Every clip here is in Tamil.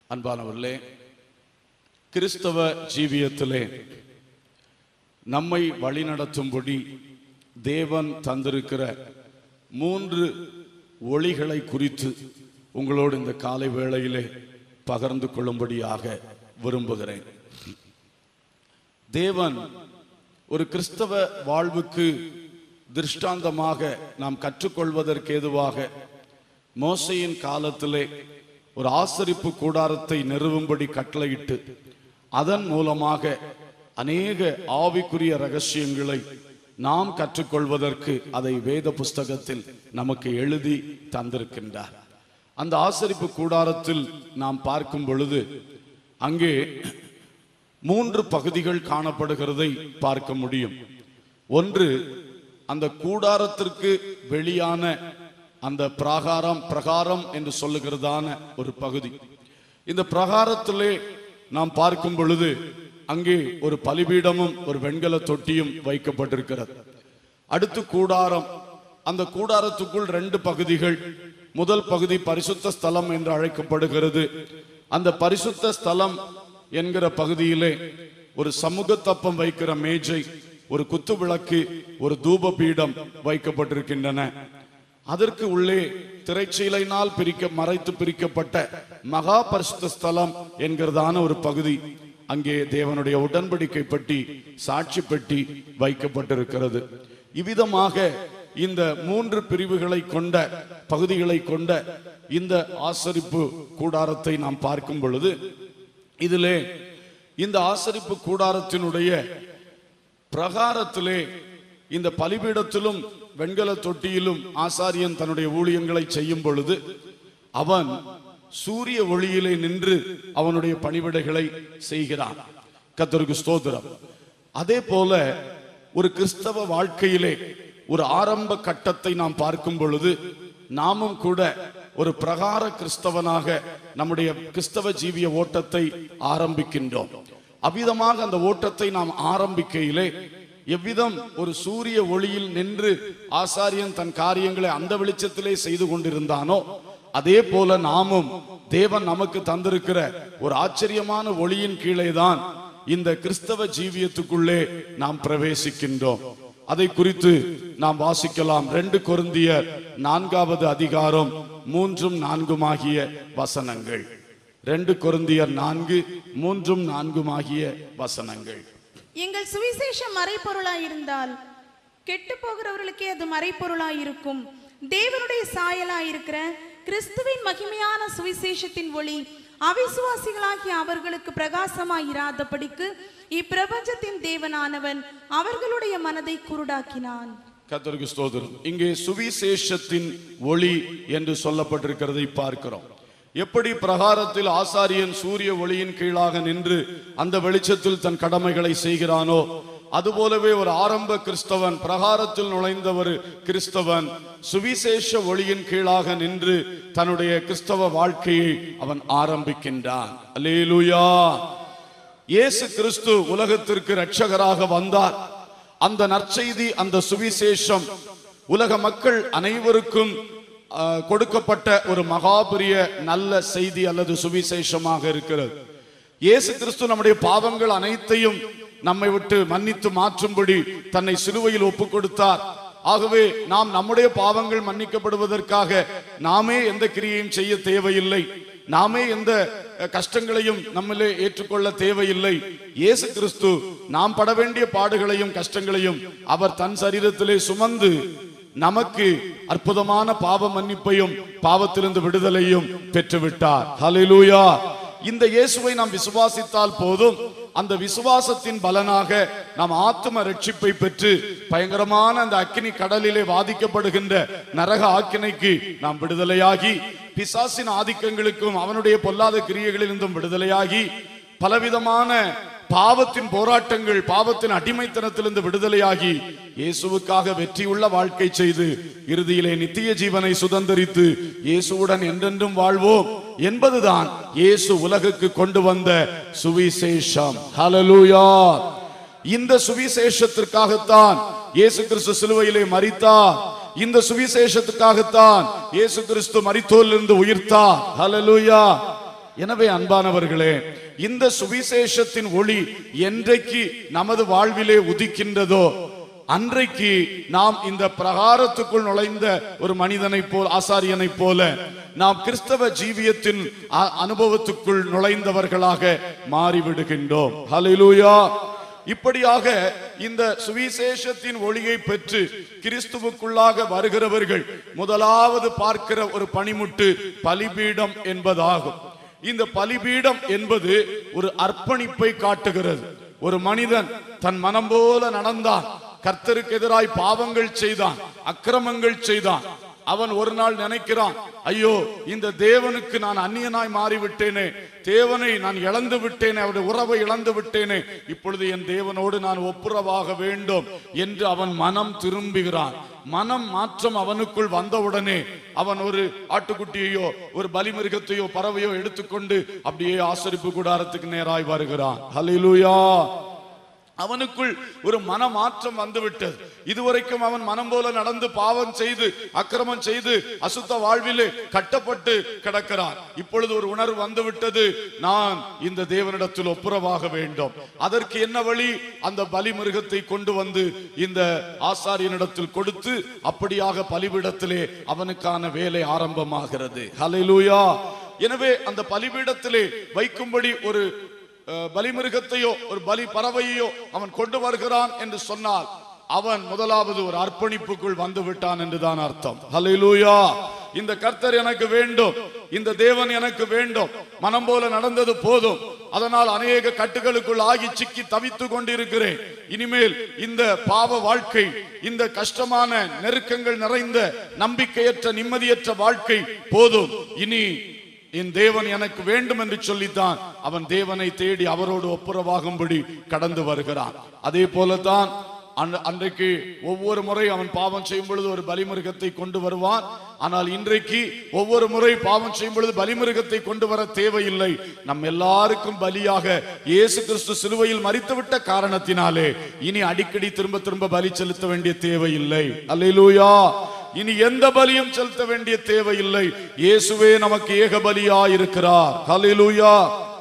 அன்பானவர்களே கிறிஸ்தவ ஜீவியத்திலே நம்மை வழிநடத்தும்படி தேவன் தந்திருக்கிற மூன்று ஒளிகளை குறித்து உங்களோடு இந்த காலை வேளையிலே பகிர்ந்து கொள்ளும்படியாக விரும்புகிறேன் தேவன் ஒரு கிறிஸ்தவ வாழ்வுக்கு திருஷ்டாந்தமாக நாம் கற்றுக்கொள்வதற்கு ஏதுவாக மோசையின் காலத்திலே ஒரு ஆசரிப்பு கூடாரத்தை நிறுவும்படி கட்டளையிட்டு அதன் மூலமாக அநேக ஆவிக்குரிய ரகசியங்களை நாம் கற்றுக்கொள்வதற்கு அதை வேத புஸ்தகத்தில் நமக்கு எழுதி தந்திருக்கின்றார் அந்த ஆசரிப்பு கூடாரத்தில் நாம் பார்க்கும் பொழுது அங்கே மூன்று பகுதிகள் காணப்படுகிறதை பார்க்க முடியும் ஒன்று அந்த கூடாரத்திற்கு வெளியான அந்த பிரகாரம் பிரகாரம் என்று சொல்லுகிறதான ஒரு பகுதி இந்த பிரகாரத்திலே நாம் பார்க்கும் பொழுது அங்கே ஒரு பலிபீடமும் ஒரு வெண்கல தொட்டியும் வைக்கப்பட்டிருக்கிறது அடுத்து கூடாரம் அந்த கூடாரத்துக்குள் ரெண்டு பகுதிகள் முதல் பகுதி பரிசுத்த ஸ்தலம் என்று அழைக்கப்படுகிறது அந்த பரிசுத்த ஸ்தலம் என்கிற பகுதியிலே ஒரு சமூகத்தப்பம் வைக்கிற மேஜை ஒரு குத்து விளக்கு ஒரு தூப பீடம் வைக்கப்பட்டிருக்கின்றன அதற்கு உள்ளே திரைச்சீலையினால் பிரிக்க மறைத்து பிரிக்கப்பட்ட மகா பரிசுத்த ஸ்தலம் என்கிறதான ஒரு பகுதி அங்கே தேவனுடைய உடன்படிக்கை பெட்டி சாட்சி பெட்டி வைக்கப்பட்டிருக்கிறது இவ்விதமாக இந்த மூன்று பிரிவுகளை கொண்ட பகுதிகளை கொண்ட இந்த ஆசரிப்பு கூடாரத்தை நாம் பார்க்கும் பொழுது இதிலே இந்த ஆசரிப்பு கூடாரத்தினுடைய பிரகாரத்திலே இந்த பலிபீடத்திலும் வெண்கல தொட்டியிலும் ஆசாரியன் தன்னுடைய ஊழியங்களை செய்யும் பொழுது அவன் சூரிய ஒளியிலே நின்று அவனுடைய பணிவிடைகளை செய்கிறான் கத்தருக்கு ஸ்தோத்திரம் அதே போல ஒரு கிறிஸ்தவ வாழ்க்கையிலே ஒரு ஆரம்ப கட்டத்தை நாம் பார்க்கும் பொழுது நாமும் கூட ஒரு பிரகார கிறிஸ்தவனாக நம்முடைய கிறிஸ்தவ ஜீவிய ஓட்டத்தை ஆரம்பிக்கின்றோம் அவ்விதமாக அந்த ஓட்டத்தை நாம் ஆரம்பிக்கையிலே எவ்விதம் ஒரு சூரிய ஒளியில் நின்று ஆசாரியன் தன் காரியங்களை அந்த வெளிச்சத்திலே செய்து கொண்டிருந்தானோ அதே போல நாமும் தேவன் நமக்கு தந்திருக்கிற ஒரு ஆச்சரியமான ஒளியின் கீழே தான் இந்த கிறிஸ்தவ ஜீவியத்துக்குள்ளே நாம் பிரவேசிக்கின்றோம் அதை குறித்து நாம் வாசிக்கலாம் ரெண்டு கொருந்தியர் நான்காவது அதிகாரம் மூன்றும் நான்குமாகிய வசனங்கள் ரெண்டு கொருந்தியர் நான்கு மூன்றும் நான்குமாகிய வசனங்கள் எங்கள் சுவிசேஷம் மறைப்பொருளாய் இருந்தால் கெட்டு போகிறவர்களுக்கே அது மறைப்பொருளாய் இருக்கும் தேவனுடைய சாயலாய் இருக்கிற கிறிஸ்துவின் மகிமையான சுவிசேஷத்தின் ஒளி அவிசுவாசிகளாகிய அவர்களுக்கு பிரகாசமாய் இராதபடிக்கு இப்பிரபஞ்சத்தின் தேவனானவன் அவர்களுடைய மனதை குருடாக்கினான் கத்தருக்கு ஸ்தோத்திரம் இங்கே சுவிசேஷத்தின் ஒளி என்று சொல்லப்பட்டிருக்கிறதை பார்க்கிறோம் எப்படி பிரகாரத்தில் ஆசாரியன் சூரிய ஒளியின் கீழாக நின்று அந்த வெளிச்சத்தில் தன் கடமைகளை செய்கிறானோ அதுபோலவே ஒரு ஆரம்ப கிறிஸ்தவன் பிரகாரத்தில் நுழைந்த ஒரு கிறிஸ்தவன் சுவிசேஷ ஒளியின் கீழாக நின்று தன்னுடைய கிறிஸ்தவ வாழ்க்கையை அவன் ஆரம்பிக்கின்றான் அல்லேலூயா இயேசு கிறிஸ்து உலகத்திற்கு இரட்சகராக வந்தார் அந்த நற்செய்தி அந்த சுவிசேஷம் உலக மக்கள் அனைவருக்கும் ஆ, கொடுக்கப்பட்ட ஒரு மகாபெரிய நல்ல செய்தி அல்லது சுவிசேஷமாக இருக்கிறது இயேசு கிறிஸ்து நம்முடைய பாவங்கள் அனைத்தையும் நம்மை விட்டு மன்னித்து மாற்றும்படி தன்னை சிலுவையில் ஒப்பு கொடுத்தார் ஆகவே நாம் நம்முடைய பாவங்கள் மன்னிக்கப்படுவதற்காக நாமே எந்த கிரியையும் செய்ய தேவையில்லை நாமே எந்த அஹ், கஷ்டங்களையும் நம்மிலே ஏற்றுக்கொள்ள தேவையில்லை இயேசு கிறிஸ்து நாம் பட வேண்டிய பாடுகளையும் கஷ்டங்களையும் அவர் தன் சரீரத்திலே சுமந்து நமக்கு அற்புதமான பாவ மன்னிப்பையும் பாவத்திலிருந்து விடுதலையும் பெற்றுவிட்டார் ஹalleluya இந்த இயேசுவை நாம் விசுவாசித்தால் போதும் அந்த விசுவாசத்தின் பலனாக நாம் ஆத்தும ரட்சிப்பை பெற்று பயங்கரமான அந்த அக்கினி கடலிலே வாதிக்கப்படுகின்ற நரக ஆக்கினைக்கு நாம் விடுதலையாகி பிசாசின் ஆதிக்கங்களுக்கும் அவனுடைய பொல்லாத கிரியைகளிலிருந்தும் விடுதலையாகி பலவிதமான பாவத்தின் போராட்டங்கள் பாவத்தின் அடிமைத்தனத்திலிருந்து விடுதலையாகி இயேசுவுக்காக வெற்றியுள்ள வாழ்க்கை செய்து இறுதியிலே நித்திய ஜீவனை சுதந்தரித்து இயேசுவுடன் என்றென்றும் வாழ்வோம் என்பதுதான் இயேசு உலகுக்கு கொண்டு வந்த சுவிசேஷம் ஹalleluya இந்த சுவிசேஷத்திற்காகத்தான் இயேசு கிறிஸ்து சிலுவையிலே மரித்தார் இந்த சுவிசேஷத்துக்காகத்தான் இயேசு கிறிஸ்து மரித்தோரிலிருந்து உயிர்த்தார் ஹalleluya எனவே அன்பானவர்களே இந்த சுவிசேஷத்தின் ஒளி என்றைக்கு நமது வாழ்விலே உதிக்கின்றதோ அன்றைக்கு நாம் இந்த பிரகாரத்துக்குள் நுழைந்த ஒரு மனிதனைப் போல் ஆசாரியனைப் போல நாம் கிறிஸ்தவ ஜீவியத்தின் அ- அனுபவத்துக்குள் நுழைந்தவர்களாக மாறிவிடுகின்றோம் ஹalleluya இப்படியாக இந்த சுவிசேஷத்தின் ஒளியை பெற்று கிறிஸ்துவுக்குள்ளாக வருகிறவர்கள் முதலாவது பார்க்கிற ஒரு பணிமுட்டு பலிபீடம் என்பதாகும் இந்த பலிபீடம் என்பது ஒரு அர்ப்பணிப்பை காட்டுகிறது ஒரு மனிதன் தன் மனம் போல நடந்தான் கர்த்தருக்கு எதிராய் பாவங்கள் செய்தான் அக்கிரமங்கள் செய்தான் அவன் ஒரு நாள் நினைக்கிறான் ஐயோ இந்த தேவனுக்கு நான் அந்நியனாய் மாறிவிட்டேனே தேவனை நான் இழந்து விட்டேனே அவருடைய உறவை இழந்து விட்டேனே இப்பொழுது என் தேவனோடு நான் ஒப்புரவாக வேண்டும் என்று அவன் மனம் திரும்புகிறான் மனம் மாற்றம் அவனுக்குள் வந்தவுடனே அவன் ஒரு ஆட்டுக்குட்டியையோ ஒரு பலிமிருகத்தையோ பறவையோ எடுத்துக்கொண்டு அப்படியே ஆசரிப்பு கூடாரத்துக்கு நேராய் வருகிறான் ஹalleluya அவனுக்குள் ஒரு மன மாற்றம் வந்துவிட்டது இதுவரைக்கும் அவன் மனம் போல நடந்து பாவம் செய்து அக்கிரமம் செய்து அசுத்த வாழ்விலே கட்டப்பட்டு கிடக்கிறான் இப்பொழுது ஒரு உணர்வு வந்துவிட்டது நான் இந்த தேவனிடத்தில் ஒப்புரவாக வேண்டும் அதற்கு என்ன வழி அந்த பலி மிருகத்தை கொண்டு வந்து இந்த ஆசாரியனிடத்தில் கொடுத்து அப்படியாக பலிபீடத்திலே அவனுக்கான வேலை ஆரம்பமாகிறது ஹalleluya எனவே அந்த பலிபீடத்திலே வைக்கும்படி ஒரு அஹ், பலிமிருகத்தையோ ஒரு பலி பறவையோ அவன் கொண்டு வருகிறான் என்று சொன்னால் அவன் முதலாவது ஒரு அர்ப்பணிப்புக்குள் வந்து விட்டான் என்றுதான் அர்த்தம் ஹalleluya இந்த கர்த்தர் எனக்கு வேண்டும் இந்த தேவன் எனக்கு வேண்டும் மனம் போல நடந்தது போதும் அதனால் அநேக கட்டுகளுக்குள் ஆகி சிக்கி தவித்து கொண்டிருக்கிறேன் இனிமேல் இந்த பாவ வாழ்க்கை இந்த கஷ்டமான நெருக்கங்கள் நிறைந்த நம்பிக்கையற்ற நிம்மதியற்ற வாழ்க்கை போதும் இனி என் தேவன் எனக்கு வேண்டும் என்று சொல்லித்தான் அவன் தேவனை தேடி அவரோடு ஒப்புரவாகும்படி கடந்து வருகிறான் அதே போலதான் அன்- அன்றைக்கு ஒவ்வொரு முறை அவன் பாவம் செய்யும் பொழுது ஒரு பலிமிருகத்தை கொண்டு வருவான் ஆனால் இன்றைக்கு ஒவ்வொரு முறை பாவம் செய்யும் பொழுது பலிமிருகத்தை கொண்டு வர தேவையில்லை நம் எல்லாருக்கும் பலியாக இயேசு கிறிஸ்து சிலுவையில் மறித்துவிட்ட காரணத்தினாலே இனி அடிக்கடி திரும்ப திரும்ப பலி செலுத்த வேண்டிய தேவையில்லை அல்லேலூயா இனி எந்த பலியும் செலுத்த வேண்டிய தேவையில்லை இயேசுவே நமக்கு ஏக பலியா இருக்கிறார் ஹalleluya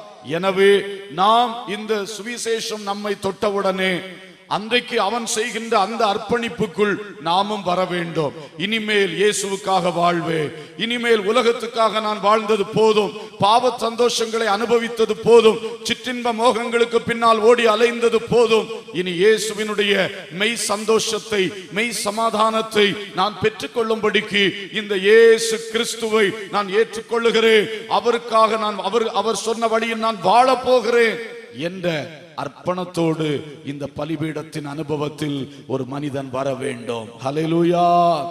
எனவே நாம் இந்த சுவிசேஷம் நம்மை தொட்டவுடனே அன்றைக்கு அவன் செய்கின்ற அந்த அர்ப்பணிப்புக்குள் நாமும் வர வேண்டும் இனிமேல் இயேசுவுக்காக வாழ்வே இனிமேல் உலகத்துக்காக நான் வாழ்ந்தது போதும் பாவ சந்தோஷங்களை அனுபவித்தது போதும் சிற்றின்ப மோகங்களுக்கு பின்னால் ஓடி அலைந்தது போதும் இனி இயேசுவினுடைய மெய் சந்தோஷத்தை மெய் சமாதானத்தை நான் பெற்றுக்கொள்ளும்படிக்கு இந்த இயேசு கிறிஸ்துவை நான் ஏற்றுக்கொள்ளுகிறேன் அவருக்காக நான் அவர் அவர் சொன்ன வழியில் நான் வாழப் போகிறேன் என்ற அர்ப்பணத்தோடு இந்த பலிபீடத்தின் அனுபவத்தில் ஒரு மனிதன் வர வேண்டும் ஹalleluya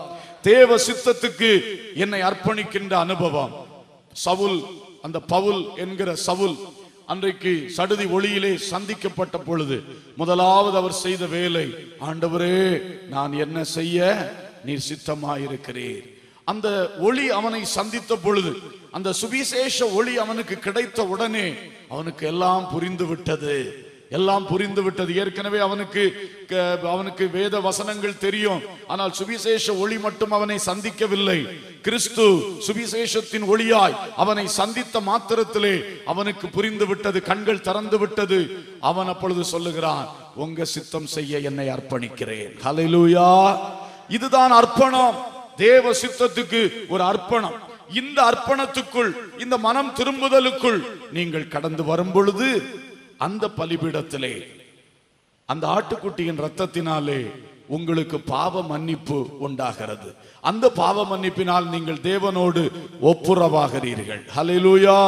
தேவ சித்தத்துக்கு என்னை அர்ப்பணிக்கின்ற அனுபவம் சவுல் அந்த பவுல் என்கிற சவுல் அன்றைக்கு சடுதி ஒளியிலே சந்திக்கப்பட்ட பொழுது முதலாவது அவர் செய்த வேலை ஆண்டவரே நான் என்ன செய்ய நீர் சித்தமாயிருக்கிறீர் அந்த ஒளி அவனை சந்தித்த பொழுது அந்த சுவிசேஷ ஒளி அவனுக்கு கிடைத்த உடனே அவனுக்கு எல்லாம் புரிந்து விட்டது எல்லாம் புரிந்து விட்டது ஏற்கனவே அவனுக்கு க- அவனுக்கு வேத வசனங்கள் தெரியும் ஆனால் சுவிசேஷ ஒளி மட்டும் அவனை சந்திக்கவில்லை கிறிஸ்து சுவிசேஷத்தின் ஒளியாய் அவனை சந்தித்த மாத்திரத்திலே அவனுக்கு புரிந்து விட்டது கண்கள் திறந்து விட்டது அவன் அப்பொழுது சொல்லுகிறான் உங்க சித்தம் செய்ய என்னை அர்ப்பணிக்கிறேன் ஹalleluya இதுதான் அர்ப்பணம் தேவ சித்தத்துக்கு ஒரு அர்ப்பணம் இந்த அர்ப்பணத்துக்குள் இந்த மனம் திரும்புதலுக்குள் நீங்கள் கடந்து வரும் பொழுது அந்த பலிபீடத்திலே அந்த ஆட்டுக்குட்டியின் ரத்தத்தினாலே உங்களுக்கு பாவ மன்னிப்பு உண்டாகிறது அந்த பாவ மன்னிப்பினால் நீங்கள் தேவனோடு ஒப்புரவாகிறீர்கள் ஹalleluya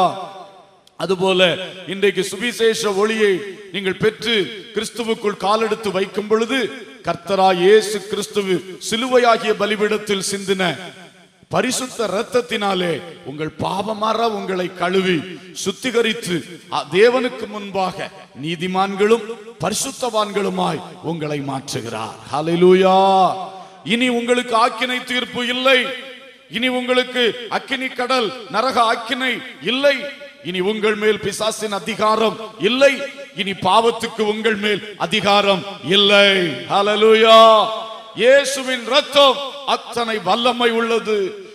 அதுபோல இன்றைக்கு சுவிசேஷ ஒளியை நீங்கள் பெற்று கிறிஸ்துவுக்குள் காலெடுத்து வைக்கும் பொழுது கர்த்தரா இயேசு கிறிஸ்துவு சிலுவையாகிய பலிபீடத்தில் சிந்தின பரிசுத்த இரத்தத்தினாலே உங்கள் பாவமற உங்களை கழுவி சுத்திகரித்து அ- தேவனுக்கு முன்பாக நீதிமான்களும் பரிசுத்தவான்களுமாய் உங்களை மாற்றுகிறார் ஹalleluya இனி உங்களுக்கு ஆக்கினை தீர்ப்பு இல்லை இனி உங்களுக்கு அக்கினி கடல் நரக ஆக்கினை இல்லை இனி உங்கள் மேல் பிசாசின் அதிகாரம் இல்லை இனி பாவத்துக்கு உங்கள் மேல் அதிகாரம் இல்லை ஹalleluya இயேசுவின் ரத்தம் அத்தனை வல்லமை உள்ளது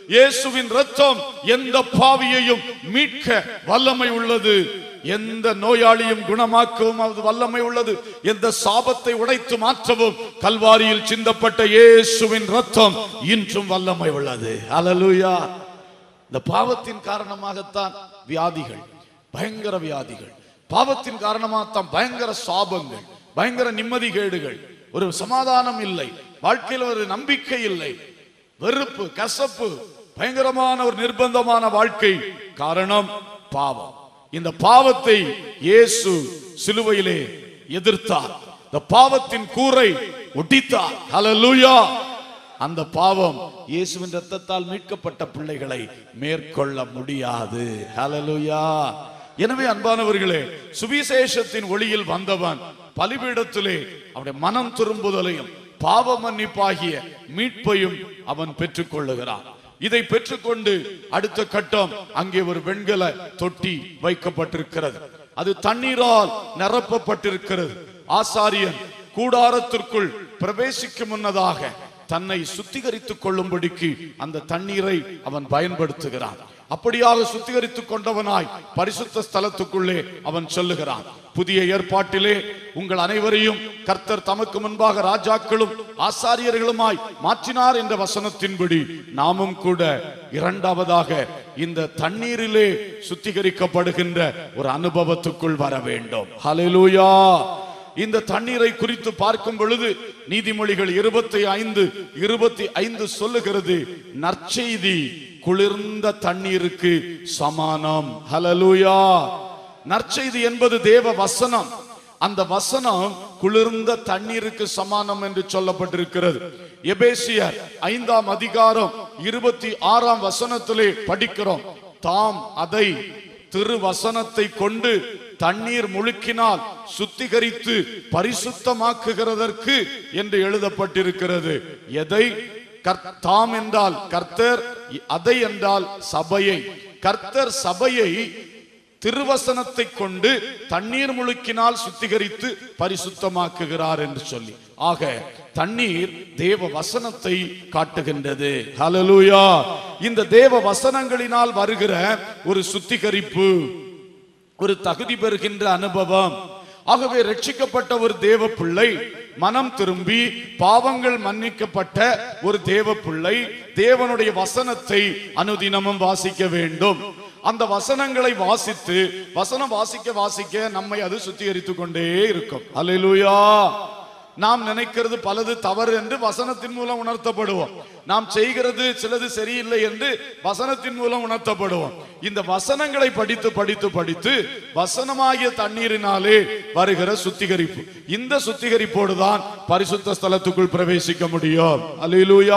இயேசுவின் ரத்தம் எந்த பாவியையும் மீட்க வல்லமை உள்ளது எந்த நோயாளியும் குணமாக்கவும் அது வல்லமை உள்ளது எந்த சாபத்தை உடைத்து மாற்றவும் கல்வாரியில் சிந்தப்பட்ட இயேசுவின் ரத்தம் இன்றும் வல்லமை உள்ளது அல்லேலூயா இந்த பாவத்தின் காரணமாகத்தான் வியாதிகள் பயங்கர வியாதிகள் பாவத்தின் காரணமாகத்தான் பயங்கர சாபங்கள் பயங்கர நிம்மதி கேடுகள் ஒரு சமாதானம் இல்லை வாழ்க்கையில் ஒரு நம்பிக்கை இல்லை வெறுப்பு கசப்பு பயங்கரமான ஒரு நிர்பந்தமான வாழ்க்கை காரணம் பாவம் இந்த பாவத்தை இயேசு சிலுவையிலே எதிர்த்தார் இந்த பாவத்தின் கூரை ஒட்டித்தார் ஹalleluya அந்த பாவம் இயேசுவின் ரத்தத்தால் மீட்கப்பட்ட பிள்ளைகளை மேற்கொள்ள முடியாது ஹalleluya எனவே அன்பானவர்களே சுவிசேஷத்தின் ஒளியில் வந்தவன் பலிபீடத்திலே அவருடைய மனம் திரும்புதலையும் பாவ மன்னிப்பாகிய மீட்பையும் அவன் பெற்றுக்கொள்ளுகிறான் இதை பெற்றுக்கொண்டு அடுத்த கட்டம் அங்கே ஒரு வெண்கல தொட்டி வைக்கப்பட்டிருக்கிறது அது தண்ணீரால் நிரப்பப்பட்டிருக்கிறது ஆசாரியன் கூடாரத்திற்குள் பிரவேசிக்கும் முன்னதாக தன்னை சுத்திகரித்துக் கொள்ளும்படிக்கு அந்த தண்ணீரை அவன் பயன்படுத்துகிறான் அப்படியாக சுத்திகரித்துக் கொண்டவனாய் பரிசுத்த ஸ்தலத்துக்குள்ளே அவன் சொல்லுகிறான் புதிய ஏற்பாட்டிலே உங்கள் அனைவரையும் கர்த்தர் தமக்கு முன்பாக ராஜாக்களும் ஆசாரியர்களுமாய் மாற்றினார் என்ற வசனத்தின்படி நாமும் கூட இரண்டாவதாக இந்த தண்ணீரிலே சுத்திகரிக்கப்படுகின்ற ஒரு அனுபவத்துக்குள் வர வேண்டும் ஹalleluya இந்த தண்ணீரை குறித்து பார்க்கும் பொழுது நீதிமொழிகள் இருபத்தி ஐந்து இருபத்தி ஐந்து சொல்லுகிறது நற்செய்தி குளிர்ந்த தண்ணீருக்கு சமானம் ஹalleluya நற்செய்தி என்பது தேவ வசனம் அந்த வசனம் குளிர்ந்த தண்ணீருக்கு சமானம் என்று சொல்லப்பட்டிருக்கிறது எபேசியர் ஐந்தாம் அதிகாரம் இருபத்தி ஆறாம் வசனத்திலே படிக்கிறோம் தாம் அதை திருவசனத்தை கொண்டு தண்ணீர் முழுக்கினால் சுத்திகரித்து பரிசுத்தமாக்குகிறதற்கு என்று எழுதப்பட்டிருக்கிறது எதை கர்- தாம் என்றால் கர்த்தர் அதை என்றால் சபையை கர்த்தர் சபையை திருவசனத்தை கொண்டு தண்ணீர் முழுக்கினால் சுத்திகரித்து பரிசுத்தமாக்குகிறார் என்று சொல்லி ஆக தண்ணீர் தேவ வசனத்தை காட்டுகின்றது ஹalleluya இந்த தேவ வசனங்களினால் வருகிற ஒரு சுத்திகரிப்பு ஒரு தகுதி பெறுகின்ற அனுபவம் ஆகவே ரட்சிக்கப்பட்ட ஒரு தேவ பிள்ளை மனம் திரும்பி பாவங்கள் மன்னிக்கப்பட்ட ஒரு தேவ பிள்ளை தேவனுடைய வசனத்தை அனுதினமும் வாசிக்க வேண்டும் அந்த வசனங்களை வாசித்து வசனம் வாசிக்க வாசிக்க நம்மை அது சுத்திகரித்துக் கொண்டே இருக்கும் அல்லேலூயா நாம் நினைக்கிறது பலது தவறு என்று வசனத்தின் மூலம் உணர்த்தப்படுவோம் நாம் செய்கிறது சிலது சரியில்லை என்று வசனத்தின் மூலம் உணர்த்தப்படுவோம் இந்த வசனங்களை படித்து படித்து படித்து வசனமாகிய தண்ணீரினாலே வருகிற சுத்திகரிப்பு இந்த சுத்திகரிப்போடு தான் பரிசுத்த ஸ்தலத்துக்குள் பிரவேசிக்க முடியும் அல்லேலூயா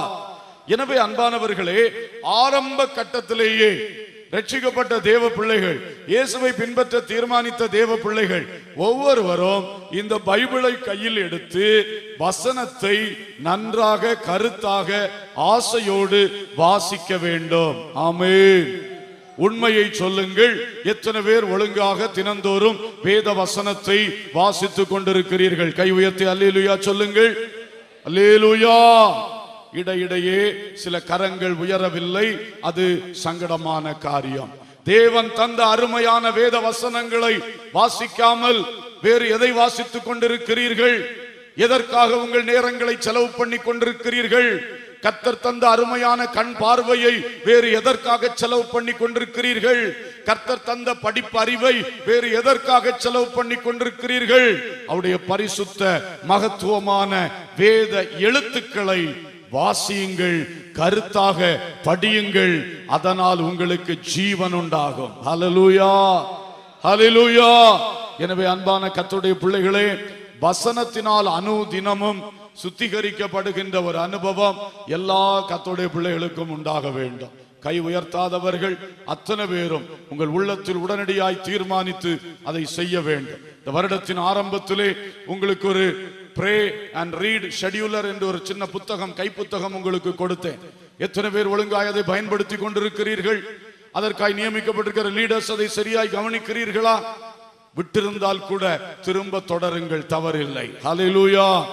எனவே அன்பானவர்களே ஆரம்ப கட்டத்திலேயே ரட்சிக்கப்பட்ட தேவ பிள்ளைகள் இயேசுவை பின்பற்ற தீர்மானித்த தேவ பிள்ளைகள் ஒவ்வொருவரும் இந்த பைபிளை கையில் எடுத்து வசனத்தை நன்றாக கருத்தாக ஆசையோடு வாசிக்க வேண்டும் ஆமென் உண்மையை சொல்லுங்கள் எத்தனை பேர் ஒழுங்காக தினந்தோறும் வேத வசனத்தை வாசித்துக் கொண்டிருக்கிறீர்கள் கை உயர்த்தி அல்லேலுயா சொல்லுங்கள் அல்லேலுயா இடையிடையே சில கரங்கள் உயரவில்லை அது சங்கடமான காரியம் தேவன் தந்த அருமையான வேத வசனங்களை வாசிக்காமல் வேறு எதை வாசித்துக் கொண்டிருக்கிறீர்கள் எதற்காக உங்கள் நேரங்களை செலவு பண்ணி கொண்டிருக்கிறீர்கள் கர்த்தர் தந்த அருமையான கண் பார்வையை வேறு எதற்காக செலவு பண்ணி கொண்டிருக்கிறீர்கள் கர்த்தர் தந்த படிப்பு அறிவை வேறு எதற்காக செலவு பண்ணி கொண்டிருக்கிறீர்கள் அவருடைய பரிசுத்த மகத்துவமான வேத எழுத்துக்களை வாசியுங்கள் கருத்தாக படியுங்கள் அதனால் உங்களுக்கு ஜீவன் உண்டாகும் ஹalleluya ஹalleluya எனவே அன்பான கர்த்தருடைய பிள்ளைகளே வசனத்தினால் அனுதினமும் சுத்திகரிக்கப்படுகின்ற ஒரு அனுபவம் எல்லா கர்த்தருடைய பிள்ளைகளுக்கும் உண்டாக வேண்டும் கை உயர்த்தாதவர்கள் அத்தனை பேரும் உங்கள் உள்ளத்தில் உடனடியாய் தீர்மானித்து அதை செய்ய வேண்டும் இந்த வருடத்தின் ஆரம்பத்திலே உங்களுக்கு ஒரு ப்ரே அண்ட் ரீட் ஷெட்யூலர் என்று ஒரு சின்ன புத்தகம் கை புத்தகம் உங்களுக்கு கொடுத்தேன் எத்தனை பேர் ஒழுங்காய் அதை பயன்படுத்தி கொண்டிருக்கிறீர்கள் அதற்காய் நியமிக்கப்பட்டிருக்கிற லீடர்ஸ் அதை சரியாய் கவனிக்கிறீர்களா விட்டிருந்தால் கூட திரும்ப தொடருங்கள் தவறில்லை ஹalleluya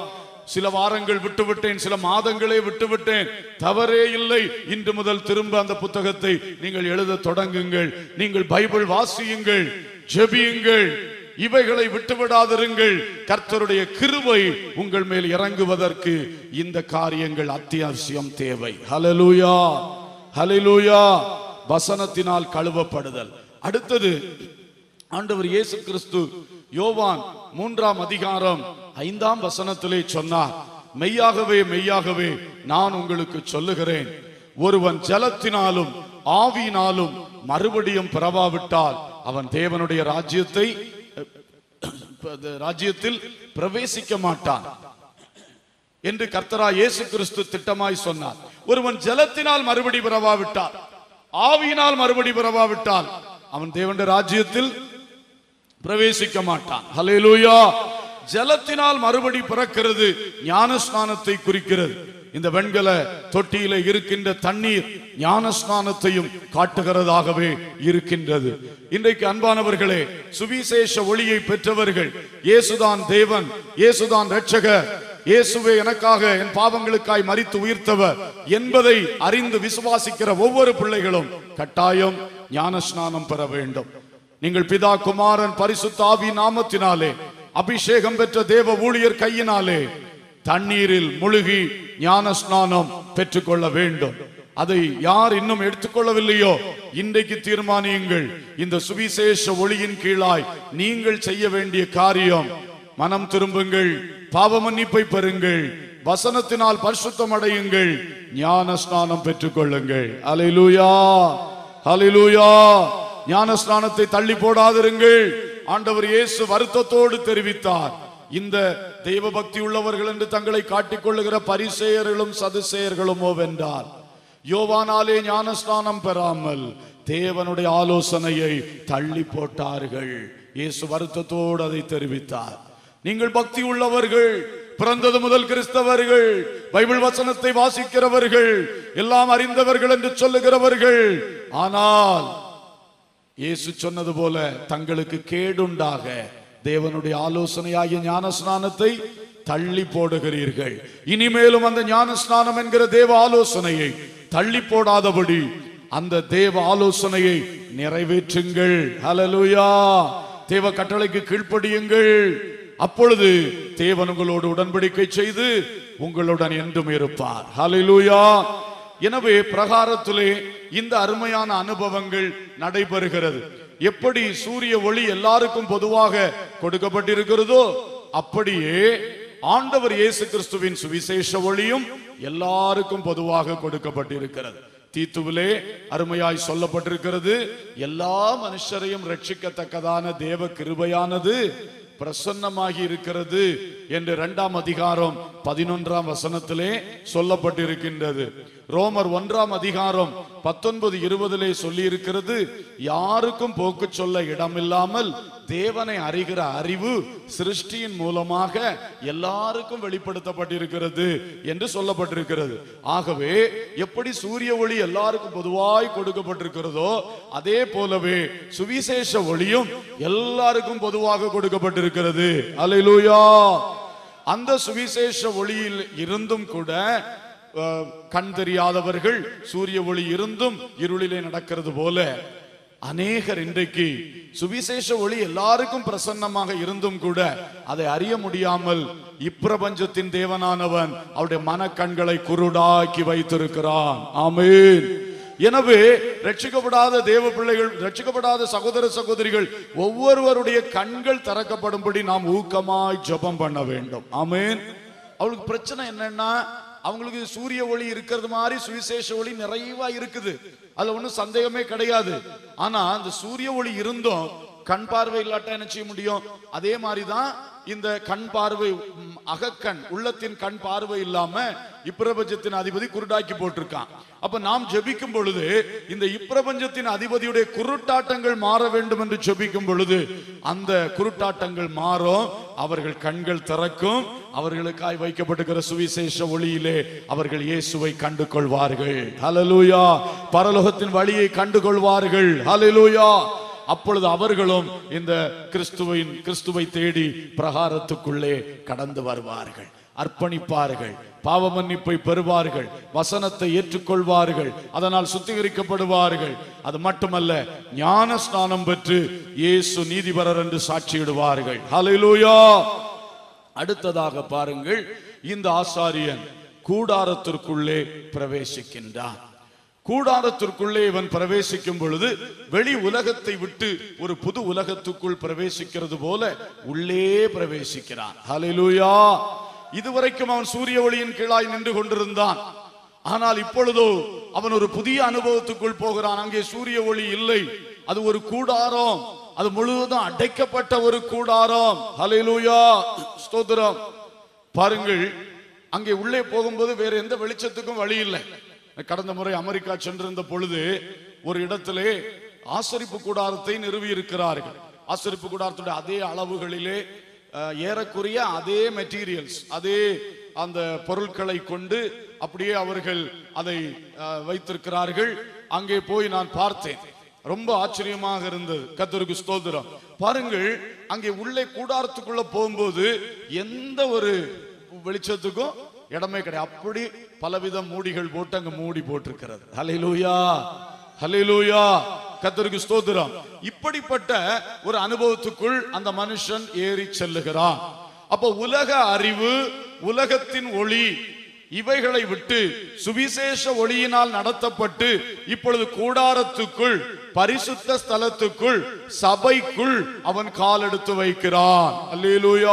சில வாரங்கள் விட்டுவிட்டேன் சில மாதங்களே விட்டுவிட்டேன் தவறே இல்லை இன்று முதல் திரும்ப அந்த புத்தகத்தை நீங்கள் எழுத தொடங்குங்கள் நீங்கள் பைபிள் வாசியுங்கள் ஜெபியுங்கள் இவைகளை விட்டுவிடாதிருங்கள் கர்த்தருடைய கிருபை உங்கள் மேல் இறங்குவதற்கு இந்த காரியங்கள் அத்தியாவசியம் தேவை ஹalleluya ஹalleluya வசனத்தினால் கழுவப்படுதல் அடுத்தது ஆண்டவர் இயேசு கிறிஸ்து யோவான் மூன்றாம் அதிகாரம் ஐந்தாம் வசனத்திலே சொன்னார் மெய்யாகவே மெய்யாகவே நான் உங்களுக்கு சொல்லுகிறேன் ஒருவன் ஜலத்தினாலும் ஆவியினாலும் மறுபடியும் பிறவாவிட்டால் அவன் தேவனுடைய ராஜ்யத்தை அஹ், ராஜ்யத்தில் பிரவேசிக்க மாட்டான் என்று கர்த்தரா இயேசு கிறிஸ்து திட்டமாய் சொன்னார் ஒருவன் ஜலத்தினால் மறுபடி பிறவாவிட்டால் ஆவியினால் மறுபடி பிறவாவிட்டால் அவன் தேவனுடைய ராஜ்யத்தில் பிரவேசிக்க மாட்டான் ஹalleluya ஜலத்தினால் மறுபடி பிறக்கிறது ஞான ஸ்நானத்தை குறிக்கிறது இந்த வெண்கல தொட்டியில இருக்கின்ற தண்ணீர் ஞான ஸ்நானத்தையும் காட்டுகிறதாகவே இருக்கின்றது இன்றைக்கு அன்பானவர்களே சுவிசேஷ ஒளியை பெற்றவர்கள் இயேசுதான் தேவன் இயேசுதான் இரட்சகர் இயேசுவே எனக்காக என் பாவங்களுக்காய் மரித்து உயிர்த்தவர் என்பதை அறிந்து விசுவாசிக்கிற ஒவ்வொரு பிள்ளைகளும் கட்டாயம் ஞான ஸ்நானம் பெற வேண்டும் நீங்கள் பிதா குமாரன் பரிசுத்த ஆவி நாமத்தினாலே அபிஷேகம் பெற்ற தேவ ஊழியர் கையினாலே தண்ணீரில் முழுகி ஞான ஸ்நானம் பெற்றுக்கொள்ள வேண்டும் அதை யார் இன்னும் எடுத்துக்கொள்ளவில்லையோ இன்றைக்கு தீர்மானியுங்கள் இந்த சுவிசேஷ ஒளியின் கீழாய் நீங்கள் செய்ய வேண்டிய காரியம் மனம் திரும்புங்கள் பாவ மன்னிப்பை பெறுங்கள் வசனத்தினால் பரிசுத்தம் அடையுங்கள் ஞான ஸ்நானம் பெற்றுக்கொள்ளுங்கள் அலையிலூயா அலையிலூயா ஞான ஸ்நானத்தை தள்ளி போடாதிருங்கள் ஆண்டவர் இயேசு வருத்தத்தோடு தெரிவித்தார் இந்த தெய்வ பக்தி உள்ளவர்கள் என்று தங்களை காட்டிக் கொள்ளுகிற பரிசெயர்களும் சதுசெயர்களுமோ வென்றார் யோவானாலே ஞான ஸ்நானம் பெறாமல் தேவனுடைய ஆலோசனையை தள்ளி போட்டார்கள் இயேசு வருத்தத்தோடு அதை தெரிவித்தார் நீங்கள் பக்தி உள்ளவர்கள் பிறந்தது முதல் கிறிஸ்தவர்கள் பைபிள் வசனத்தை வாசிக்கிறவர்கள் எல்லாம் அறிந்தவர்கள் என்று சொல்லுகிறவர்கள் ஆனால் இயேசு சொன்னது போல தங்களுக்கு கேடுண்டாக தேவனுடைய ஆலோசனையாகிய ஞான ஸ்நானத்தை தள்ளி போடுகிறீர்கள் இனிமேலும் அந்த ஞான ஸ்நானம் என்கிற தேவ ஆலோசனையை தள்ளி போடாதபடி அந்த தேவ ஆலோசனையை நிறைவேற்றுங்கள் ஹalleluya தேவ கட்டளைக்கு கீழ்ப்படியுங்கள் அப்பொழுது தேவன் உங்களோடு உடன்படிக்கை செய்து உங்களுடன் என்றும் இருப்பார் ஹalleluya எனவே பிரகாரத்திலே இந்த அருமையான அனுபவங்கள் நடைபெறுகிறது எப்படி சூரிய ஒளி எல்லாருக்கும் பொதுவாக கொடுக்கப்பட்டிருக்கிறதோ அப்படியே ஆண்டவர் இயேசு கிறிஸ்துவின் சுவிசேஷ ஒளியும் எல்லாருக்கும் பொதுவாக கொடுக்கப்பட்டிருக்கிறது தீத்துவிலே அருமையாய் சொல்லப்பட்டிருக்கிறது எல்லா மனுஷரையும் ரட்சிக்கத்தக்கதான தேவ கிருபையானது பிரசன்னமாகி இருக்கிறது என்று இரண்டாம் அதிகாரம் பதினொன்றாம் வசனத்திலே சொல்லப்பட்டிருக்கின்றது ரோமர் ஒன்றாம் அதிகாரம் பத்தொன்பது இருபதிலே சொல்லி இருக்கிறது யாருக்கும் போக்கு சொல்ல இடமில்லாமல் தேவனை அறிகிற அறிவு சிருஷ்டியின் மூலமாக எல்லாருக்கும் வெளிப்படுத்தப்பட்டிருக்கிறது என்று சொல்லப்பட்டிருக்கிறது ஆகவே எப்படி சூரிய ஒளி எல்லாருக்கும் பொதுவாய் கொடுக்கப்பட்டிருக்கிறதோ அதே போலவே சுவிசேஷ ஒளியும் எல்லாருக்கும் பொதுவாக கொடுக்கப்பட்டிருக்கிறது அல்லேலூயா அந்த சுவிசேஷ ஒளியில் இருந்தும் கூட அஹ், கண் தெரியாதவர்கள் சூரிய ஒளி இருந்தும் இருளிலே நடக்கிறது போல அநேகர் இன்றைக்கு சுவிசேஷ ஒளி எல்லாருக்கும் பிரசன்னமாக இருந்தும் கூட அதை அறிய முடியாமல் இப்பிரபஞ்சத்தின் தேவனானவன் அவருடைய மனக்கண்களை குருடாக்கி வைத்திருக்கிறான் ஆமென் எனவே ரட்சிக்கப்படாத தேவ பிள்ளைகள் ரட்சிக்கப்படாத சகோதர சகோதரிகள் ஒவ்வொருவருடைய கண்கள் திறக்கப்படும்படி நாம் ஊக்கமாய் ஜெபம் பண்ண வேண்டும் ஆமென் அவளுக்கு பிரச்சனை என்னன்னா அவங்களுக்கு சூரிய ஒளி இருக்கிறது மாதிரி சுவிசேஷ ஒளி நிறைவா இருக்குது அதுல ஒண்ணும் சந்தேகமே கிடையாது ஆனா அந்த சூரிய ஒளி இருந்தும் கண் பார்வை இல்லாட்டா என்ன செய்ய முடியும் அதே மாதிரிதான் இந்த கண் பார்வை ம், அகக்கண் உள்ளத்தின் கண் பார்வை இல்லாம இப்பிரபஞ்சத்தின் அதிபதி குருடாக்கி போட்டிருக்கான் அப்ப நாம் ஜெபிக்கும் பொழுது இந்த இப்பிரபஞ்சத்தின் அதிபதியுடைய குருட்டாட்டங்கள் மாற வேண்டும் என்று ஜெபிக்கும் பொழுது அந்த குருட்டாட்டங்கள் மாறும் அவர்கள் கண்கள் திறக்கும் அவர்களுக்காய் வைக்கப்பட்டிருக்கிற சுவிசேஷ ஒளியிலே அவர்கள் இயேசுவை கண்டு கொள்வார்கள் ஹalleluya பரலோகத்தின் வழியை கண்டு கொள்வார்கள் ஹalleluya அப்பொழுது அவர்களும் இந்த கிறிஸ்துவின் கிறிஸ்துவை தேடி பிரகாரத்துக்குள்ளே கடந்து வருவார்கள் அர்ப்பணிப்பார்கள் பாவ மன்னிப்பை பெறுவார்கள் வசனத்தை ஏற்றுக்கொள்வார்கள் அதனால் சுத்திகரிக்கப்படுவார்கள் அது மட்டுமல்ல ஞான ஸ்நானம் பெற்று இயேசு நீதிபரர் என்று சாட்சியிடுவார்கள் ஹalleluya அடுத்ததாக பாருங்கள் இந்த ஆசாரியன் கூடாரத்திற்குள்ளே பிரவேசிக்கின்றான் கூடாரத்திற்குள்ளே இவன் பிரவேசிக்கும் பொழுது வெளி உலகத்தை விட்டு ஒரு புது உலகத்துக்குள் பிரவேசிக்கிறது போல உள்ளே பிரவேசிக்கிறான் ஹalleluya இதுவரைக்கும் அவன் சூரிய ஒளியின் கீழாய் நின்று கொண்டிருந்தான் ஆனால் இப்பொழுதோ அவன் ஒரு புதிய அனுபவத்துக்குள் போகிறான் அங்கே சூரிய ஒளி இல்லை அது ஒரு கூடாரம் அது முழுவதும் அடைக்கப்பட்ட ஒரு கூடாரம் ஹalleluya ஸ்தோத்திரம் பாருங்கள் அங்கே உள்ளே போகும்போது வேற எந்த வெளிச்சத்துக்கும் வழி இல்லை கடந்த முறை அமெரிக்கா சென்றிருந்த பொழுது ஒரு இடத்திலே ஆசரிப்பு கூடாரத்தை நிறுவி இருக்கிறார்கள் ஆசரிப்பு கூடாரத்துடைய அதே அளவுகளிலே அஹ், ஏறக்குறைய அதே மெட்டீரியல்ஸ் அதே அந்த பொருட்களை கொண்டு அப்படியே அவர்கள் அதை அஹ், வைத்திருக்கிறார்கள் அங்கே போய் நான் பார்த்தேன் ரொம்ப ஆச்சரியமாக இருந்தது கத்தருக்கு ஸ்தோத்திரம் பாருங்கள் அங்கே உள்ளே கூடாரத்துக்குள்ள போகும்போது எந்த ஒரு வெளிச்சத்துக்கும் இடமே கிடையாது அப்படி பலவித மூடிகள் போட்டு அங்க மூடி போட்டிருக்கிறது ஹalleluya ஹalleluya கத்தருக்கு ஸ்தோத்திரம் இப்படிப்பட்ட ஒரு அனுபவத்துக்குள் அந்த மனுஷன் ஏறி செல்லுகிறான் அப்போ உலக அறிவு உலகத்தின் ஒளி இவைகளை விட்டு சுவிசேஷ ஒளியினால் நடத்தப்பட்டு இப்பொழுது கூடாரத்துக்குள் பரிசுத்த ஸ்தலத்துக்குள் சபைக்குள் அவன் கால் எடுத்து வைக்கிறான் அல்லேலூயா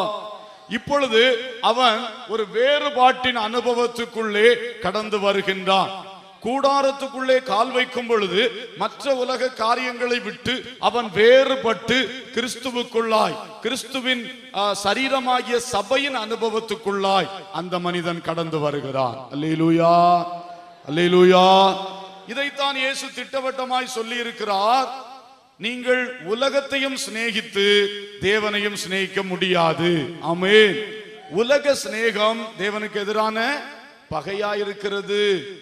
இப்பொழுது அவன் ஒரு வேறுபாட்டின் அனுபவத்துக்குள்ளே கடந்து வருகின்றான் கூடாரத்துக்குள்ளே கால் வைக்கும் பொழுது மற்ற உலக காரியங்களை விட்டு அவன் வேறுபட்டு கிறிஸ்துவுக்குள்ளாய் கிறிஸ்துவின் ஆ, சரீரமாகிய சபையின் அனுபவத்துக்குள்ளாய் அந்த மனிதன் கடந்து வருகிறான் அல்லேலூயா அல்லேலூயா இதைத்தான் இயேசு திட்டவட்டமாய் சொல்லி இருக்கிறார் நீங்கள் உலகத்தையும் சிநேகித்து தேவனையும் சிநேகிக்க முடியாது ஆமென் உலக சிநேகம் தேவனுக்கு எதிரான பகையாயிருக்கிறது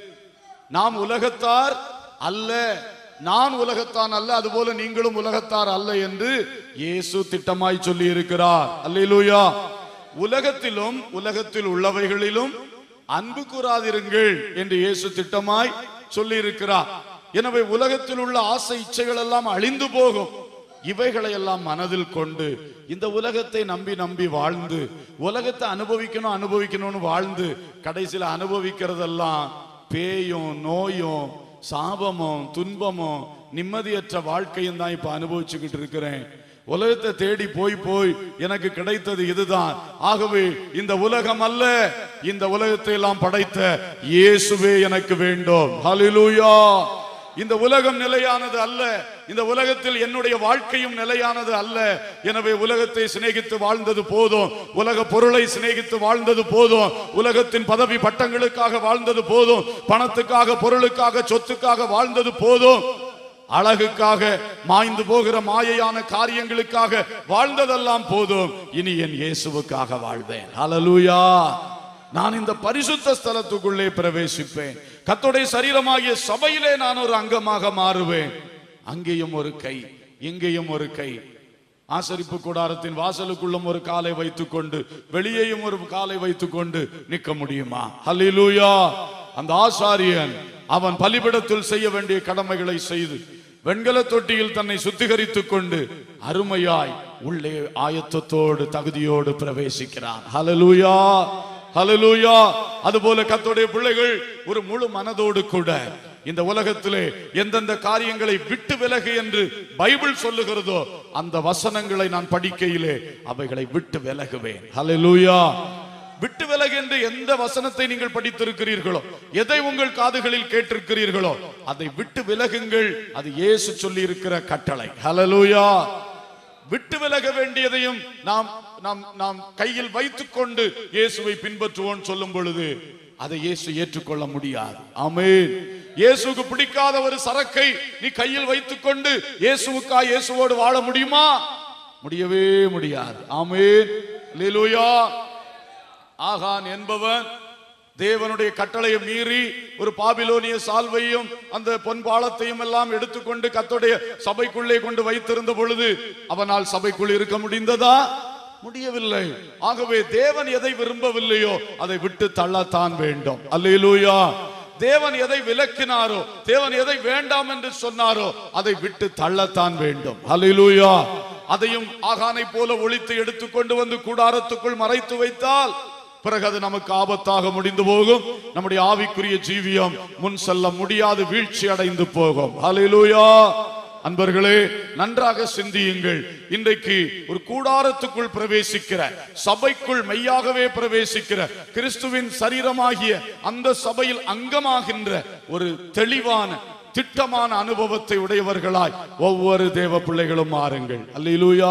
நாம் உலகத்தார் அல்ல நான் உலகத்தான் அல்ல அதுபோல நீங்களும் உலகத்தார் அல்ல என்று இயேசு திட்டமாய் சொல்லி இருக்கிறார் அல்லேலூயா உலகத்திலும் உலகத்தில் உள்ளவைகளிலும் அன்பு கூறாதிருங்கள் என்று இயேசு திட்டமாய் சொல்லி இருக்கிறார் எனவே உலகத்தில் உள்ள ஆசை இச்சைகள் எல்லாம் அழிந்து போகும் இவைகளை எல்லாம் மனதில் கொண்டு இந்த உலகத்தை நம்பி நம்பி வாழ்ந்து உலகத்தை அனுபவிக்கணும் அனுபவிக்கணும்னு வாழ்ந்து கடைசியில் அனுபவிக்கிறதெல்லாம் பேயும் நோயும் சாபமும் துன்பமும் நிம்மதியற்ற வாழ்க்கையும் தான் இப்ப அனுபவிச்சுக்கிட்டு இருக்கிறேன் உலகத்தை தேடி போய் போய் எனக்கு கிடைத்தது இதுதான் ஆகவே இந்த உலகம் அல்ல இந்த உலகத்தை எல்லாம் படைத்த இயேசுவே எனக்கு வேண்டும் ஹalleluya இந்த உலகம் நிலையானது அல்ல இந்த உலகத்தில் என்னுடைய வாழ்க்கையும் நிலையானது அல்ல எனவே உலகத்தை சிநேகித்து வாழ்ந்தது போதும் உலக பொருளை சிநேகித்து வாழ்ந்தது போதும் உலகத்தின் பதவி பட்டங்களுக்காக வாழ்ந்தது போதும் பணத்துக்காக பொருளுக்காக சொத்துக்காக வாழ்ந்தது போதும் அழகுக்காக மாய்ந்து போகிற மாயையான காரியங்களுக்காக வாழ்ந்ததெல்லாம் போதும் இனி என் இயேசுவுக்காக வாழ்வேன் ஹalleluya நான் இந்த பரிசுத்த ஸ்தலத்துக்குள்ளே பிரவேசிப்பேன் கர்த்தருடைய சரீரமாகிய சபையிலே நான் ஒரு அங்கமாக மாறுவேன் அங்கேயும் ஒரு கை இங்கேயும் ஒரு கை ஆசரிப்பு கூடாரத்தின் வாசலுக்குள்ளும் ஒரு காலை வைத்துக்கொண்டு வெளியேயும் ஒரு காலை வைத்துக்கொண்டு நிற்க முடியுமா ஹalleluya அந்த ஆசாரியன் அவன் பலிபிடத்தில் செய்ய வேண்டிய கடமைகளை செய்து வெண்கல தொட்டியில் தன்னை சுத்திகரித்துக் கொண்டு அருமையாய் உள்ளே ஆயத்தத்தோடு தகுதியோடு பிரவேசிக்கிறான் ஹalleluya ஹalleluya அதுபோல கர்த்தருடைய பிள்ளைகள் ஒரு முழு மனதோடு கூட இந்த உலகத்திலே எந்தெந்த காரியங்களை விட்டு விலகு என்று பைபிள் சொல்லுகிறதோ அந்த வசனங்களை நான் படிக்கையிலே அவைகளை விட்டு விலகுவேன் ஹalleluya விட்டு விலகு என்று எந்த வசனத்தை நீங்கள் படித்திருக்கிறீர்களோ எதை உங்கள் காதுகளில் கேட்டிருக்கிறீர்களோ அதை விட்டு விலகுங்கள் அது இயேசு சொல்லி இருக்கிற கட்டளை ஹalleluya விட்டு விலக வேண்டியதையும் நாம் நாம் நாம் கையில் வைத்துக்கொண்டு இயேசுவை பின்பற்றுவோம் சொல்லும் பொழுது அதை இயேசு ஏற்றுக்கொள்ள முடியாது ஆமென் இயேசுவுக்கு பிடிக்காத ஒரு சரக்கை நீ கையில் வைத்துக்கொண்டு இயேசுவுக்கா இயேசுவோடு வாழ முடியுமா முடியவே முடியாது ஆமென் அல்லேலூயா ஆகான் என்பவன் தேவனுடைய கட்டளையை மீறி ஒரு பாபிலோனிய சால்வையும் அந்த பொன்பாலத்தையும் எல்லாம் எடுத்துக்கொண்டு கத்தோடைய சபைக்குள்ளே கொண்டு வைத்திருந்த பொழுது அவனால் சபைக்குள் இருக்க முடிந்ததா முடியவில்லை ஆகவே தேவன் எதை விரும்பவில்லையோ அதை விட்டு தள்ளத்தான் வேண்டும் அல்லேலூயா தேவன் எதை விலக்கினாரோ தேவன் எதை வேண்டாம் என்று சொன்னாரோ அதை விட்டு தள்ளத்தான் வேண்டும் அல்லேலூயா அதையும் ஆகானை போல ஒழித்து எடுத்துக்கொண்டு வந்து கூடாரத்துக்குள் மறைத்து வைத்தால் பிறகு அது நமக்கு ஆபத்தாக முடிந்து போகும் நம்முடைய ஆவிக்குரிய ஜீவியம் முன் செல்ல முடியாது வீழ்ச்சி அடைந்து போகும் ஹalleluya அன்பர்களே நன்றாக சிந்தியுங்கள் இன்றைக்கு ஒரு கூடாரத்துக்குள் பிரவேசிக்கிற சபைக்குள் மெய்யாகவே பிரவேசிக்கிற கிறிஸ்துவின் சரீரமாகிய அந்த சபையில் அங்கமாகின்ற ஒரு தெளிவான திட்டமான அனுபவத்தை உடையவர்களாய் ஒவ்வொரு தேவ பிள்ளைகளும் மாறுங்கள் அல்லேலூயா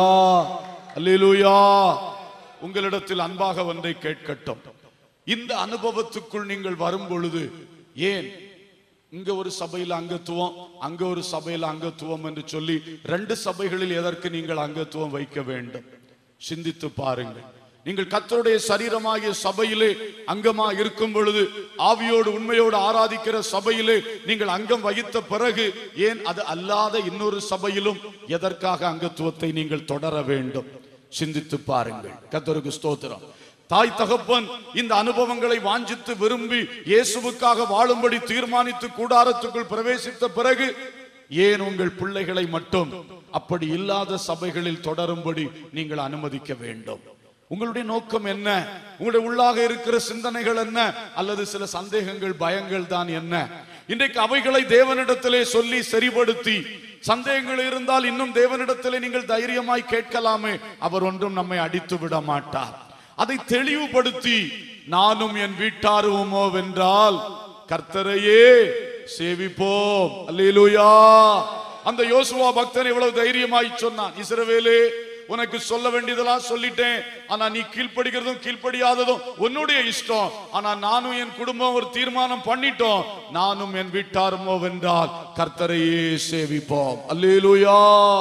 அல்லேலூயா உங்களிடத்தில் அன்பாக ஒன்றை கேட்கட்டும் இந்த அனுபவத்துக்குள் நீங்கள் வரும் பொழுது ஏன் இங்க ஒரு சபையில் அங்கத்துவம் அங்க ஒரு சபையில் அங்கத்துவம் என்று சொல்லி ரெண்டு சபைகளில் எதற்கு நீங்கள் அங்கத்துவம் வைக்க வேண்டும் சிந்தித்து பாருங்கள் நீங்கள் கர்த்தருடைய சரீரமாகிய சபையிலே அங்கமா இருக்கும் பொழுது ஆவியோடு உண்மையோடு ஆராதிக்கிற சபையிலே நீங்கள் அங்கம் வகித்த பிறகு ஏன் அது அல்லாத இன்னொரு சபையிலும் எதற்காக அங்கத்துவத்தை நீங்கள் தொடர வேண்டும் சிந்தித்து பாருங்கள் கர்த்தருக்கு ஸ்தோத்திரம் தாய் தகப்பன் இந்த அனுபவங்களை வாஞ்சித்து விரும்பி இயேசுவுக்காக வாழும்படி தீர்மானித்து கூடாரத்துக்குள் பிரவேசித்த பிறகு ஏன் உங்கள் பிள்ளைகளை மட்டும் அப்படி இல்லாத சபைகளில் தொடரும்படி நீங்கள் அனுமதிக்க வேண்டும் உங்களுடைய நோக்கம் என்ன உங்களுடைய உள்ளாக இருக்கிற சிந்தனைகள் என்ன அல்லது சில சந்தேகங்கள் பயங்கள் தான் என்ன இன்றைக்கு அவைகளை தேவனிடத்திலே சொல்லி சரிபடுத்தி சந்தேகங்கள் இருந்தால் இன்னும் தேவனிடத்திலே நீங்கள் தைரியமாய் கேட்கலாமே அவர் ஒன்றும் நம்மை அடித்து விட மாட்டார் அதை தெளிவுபடுத்தி நானும் என் வீட்டாருவோமோ வென்றால் கர்த்தரையே சேவிப்போம் அல்லேலூயா அந்த யோசுவா பக்தன் எவ்வளவு தைரியமாய் சொன்னான் இஸ்ரவேலே உனக்கு சொல்ல வேண்டியதெல்லாம் சொல்லிட்டேன் ஆனா நீ கீழ்ப்படிக்கிறதும் கீழ்ப்படியாததும் உன்னுடைய இஷ்டம் ஆனா நானும் என் குடும்பம் ஒரு தீர்மானம் பண்ணிட்டோம் நானும் என் வீட்டாருமோ வென்றால் கர்த்தரையே சேவிப்போம் அல்லேலூயா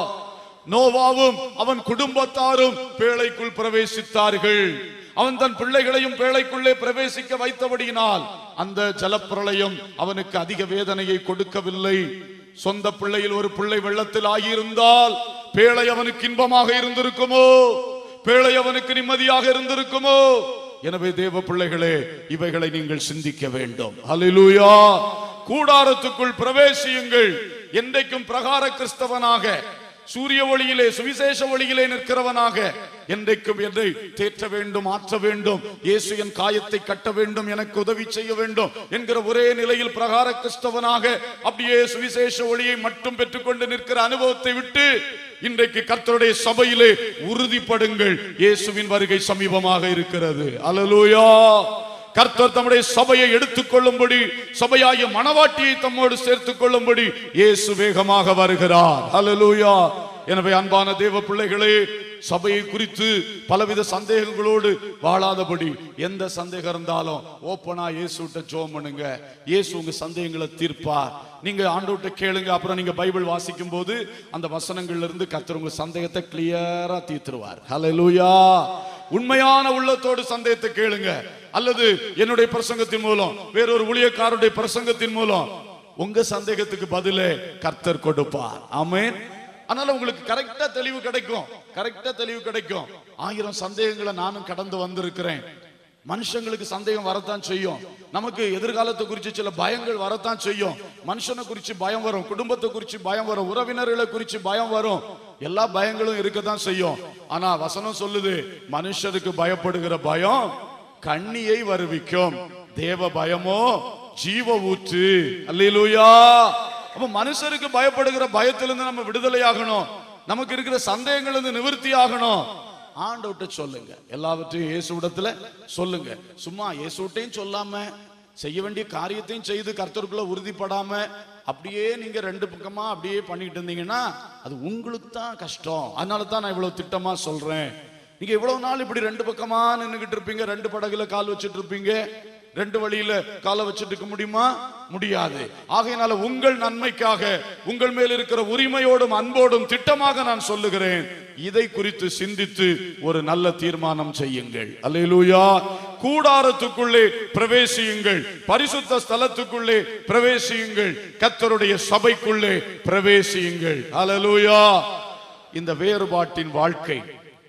நோவாவும் அவன் குடும்பத்தாரும் பேழைக்குள் பிரவேசித்தார்கள் அவன் தன் பிள்ளைகளையும் பேழைக்குள்ளே பிரவேசிக்க வைத்தபடியினால் அந்த ஜலப்பிரளயம் அவனுக்கு அதிக வேதனையை கொடுக்கவில்லை சொந்த பிள்ளையில் ஒரு பிள்ளை வெள்ளத்தில் ஆகியிருந்தால் பேழை அவனுக்கு இன்பமாக இருந்திருக்குமோ பேழை அவனுக்கு நிம்மதியாக இருந்திருக்குமோ எனவே தேவ பிள்ளைகளே இவைகளை நீங்கள் சிந்திக்க வேண்டும் ஹalleluya கூடாரத்துக்குள் பிரவேசியுங்கள் என்றைக்கும் பிரகார கிறிஸ்தவனாக சூரிய ஒளியிலே சுவிசேஷ ஒளியிலே நிற்கிறவனாக என்றைக்கும் என்னை தேற்ற வேண்டும் ஆற்ற வேண்டும் இயேசு என் காயத்தை கட்ட வேண்டும் எனக்கு உதவி செய்ய வேண்டும் என்கிற ஒரே நிலையில் பிரகார கிறிஸ்தவனாக அப்படியே சுவிசேஷ ஒளியை மட்டும் பெற்றுக்கொண்டு நிற்கிற அனுபவத்தை விட்டு இன்றைக்கு கர்த்தருடைய சபையிலே உறுதிப்படுங்கள் இயேசுவின் வருகை சமீபமாக இருக்கிறது அல்லேலூயா கர்த்தர் தம்முடைய சபையை எடுத்துக்கொள்ளும்படி சபையாகிய மணவாட்டியை தம்மோடு சேர்த்துக் கொள்ளும்படி இயேசு வேகமாக வருகிறார் ஹalleluya எனவே அன்பான தேவ பிள்ளைகளே சபையை குறித்து பலவித சந்தேகங்களோடு வாழாதபடி எந்த சந்தேகம் இருந்தாலும் ஓப்பனா இயேசுட்ட ஜோம் பண்ணுங்க இயேசு உங்க சந்தேகங்களை தீர்ப்பார் நீங்க ஆண்டவர்கிட்ட கேளுங்க அப்புறம் நீங்க பைபிள் வாசிக்கும் போது அந்த வசனங்கள்ல இருந்து கர்த்தர் உங்க சந்தேகத்தை கிளியரா தீர்த்துருவார் ஹalleluya உண்மையான உள்ளத்தோடு சந்தேகத்தை கேளுங்க அல்லது என்னுடைய பிரசங்கத்தின் மூலம் வேறொரு ஊழியக்காரருடைய பிரசங்கத்தின் மூலம் உங்க சந்தேகத்துக்கு பதிலே கர்த்தர் கொடுப்பார் ஆமென் அதனால உங்களுக்கு கரெக்டா தெளிவு கிடைக்கும் கரெக்டா தெளிவு கிடைக்கும் ஆயிரம் சந்தேகங்களை நானும் கடந்து வந்திருக்கிறேன் மனுஷங்களுக்கு சந்தேகம் வரத்தான் செய்யும் நமக்கு எதிர்காலத்தை குறித்து சில பயங்கள் வரத்தான் செய்யும் மனுஷனை குறித்து பயம் வரும் குடும்பத்தை குறித்து பயம் வரும் உறவினர்களை குறித்து பயம் வரும் எல்லா பயங்களும் இருக்கத்தான் செய்யும் ஆனா வசனம் சொல்லுது மனுஷருக்கு பயப்படுகிற பயம் கண்ணியை வருவிக்கும் தேவ பயமோ ஜீவ ஊற்று அல்லேலூயா அப்ப மனுஷருக்கு பயப்படுகிற பயத்திலிருந்து நம்ம விடுதலையாகணும் நமக்கு இருக்கிற சந்தேகங்கள் இருந்து நிவர்த்தி ஆகணும் ஆண்டவர்கிட்ட சொல்லுங்க எல்லாவற்றையும் இயேசுவிடத்துல சொல்லுங்க சும்மா இயேசுட்டையும் சொல்லாம செய்ய வேண்டிய காரியத்தையும் செய்து கர்த்தருக்குள்ள உறுதிப்படாம அப்படியே நீங்க ரெண்டு பக்கமா அப்படியே பண்ணிட்டு இருந்தீங்கன்னா அது உங்களுக்கு தான் கஷ்டம் அதனால தான் நான் இவ்வளவு திட்டமா சொல்றேன் நீங்க இவ்வளவு நாள் இப்படி ரெண்டு பக்கமா நின்னுகிட்டு இருப்பீங்க ரெண்டு படகுல கால் வச்சிட்டு இருப்பீங்க ரெண்டு வழியில காலை வச்சுட்டு இருக்க முடியுமா முடியாது ஆகையினால உங்கள் நன்மைக்காக உங்கள் மேல் இருக்கிற உரிமையோடும் அன்போடும் திட்டமாக நான் சொல்லுகிறேன் இதை குறித்து சிந்தித்து ஒரு நல்ல தீர்மானம் செய்யுங்கள் அல்லேலூயா கூடாரத்துக்குள்ளே பிரவேசியுங்கள் பரிசுத்த ஸ்தலத்துக்குள்ளே பிரவேசியுங்கள் கத்தருடைய சபைக்குள்ளே பிரவேசியுங்கள் அல்லேலூயா இந்த வேறுபாட்டின் வாழ்க்கை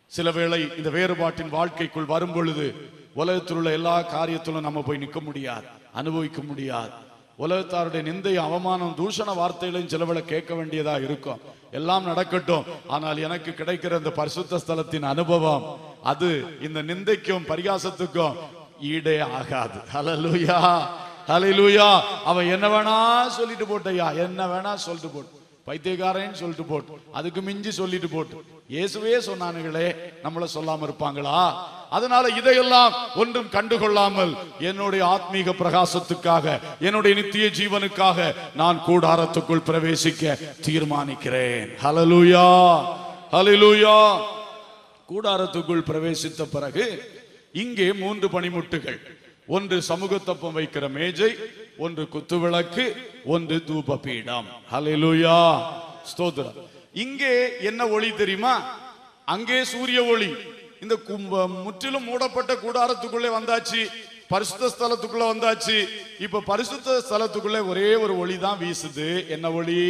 சில வேளை இந்த வேறுபாட்டின் வாழ்க்கைக்குள் வரும் பொழுது உலகத்தில் உள்ள எல்லா காரியத்திலும் நம்ம போய் நிற்க முடியாது அனுபவிக்க முடியாது உலகத்தாருடைய நிந்தை அவமானம் தூஷண வார்த்தைகளையும் சிலவேளை கேட்க வேண்டியதா இருக்கும் எல்லாம் நடக்கட்டும் ஆனால் எனக்கு கிடைக்கிற இந்த பரிசுத்த ஸ்தலத்தின் அனுபவம் அது இந்த நிந்தைக்கும் பரிகாசத்துக்கும் ஈடே ஆகாது ஹalleluya ஹalleluya அவன் என்ன வேணா சொல்லிட்டு போட்டையா என்ன வேணா சொல்லிட்டு போட்டு பைத்தியக்காரன் சொல்லிட்டு போட்டு அதுக்கு மிஞ்சி சொல்லிட்டு போட்டு இயேசுவே சொன்னானுங்களே நம்மள சொல்லாம இருப்பாங்களா அதனால இதையெல்லாம் ஒன்றும் கண்டுகொள்ளாமல் என்னுடைய ஆத்மீக பிரகாசத்துக்காக என்னுடைய நித்திய ஜீவனுக்காக நான் கூடாரத்துக்குள் பிரவேசிக்க தீர்மானிக்கிறேன் ஹalleluya ஹalleluya கூடாரத்துக்குள் பிரவேசித்த பிறகு இங்கே மூன்று பனிமுட்டுகள் ஒன்று சமூகத்தப்பம் வைக்கிற மேஜை ஒன்று குத்துவிளக்கு ஒன்று தூப பீடம் ஹalleluya ஸ்தோத்திரம் இங்கே என்ன ஒளி தெரியுமா அங்கே சூரிய ஒளி இந்த கும்ப- முற்றிலும் மூடப்பட்ட கூடாரத்துக்குள்ளே வந்தாச்சு பரிசுத்த ஸ்தலத்துக்குள்ள வந்தாச்சு இப்ப பரிசுத்த ஸ்தலத்துக்குள்ளே ஒரே ஒரு ஒளி தான் வீசுது என்ன ஒளி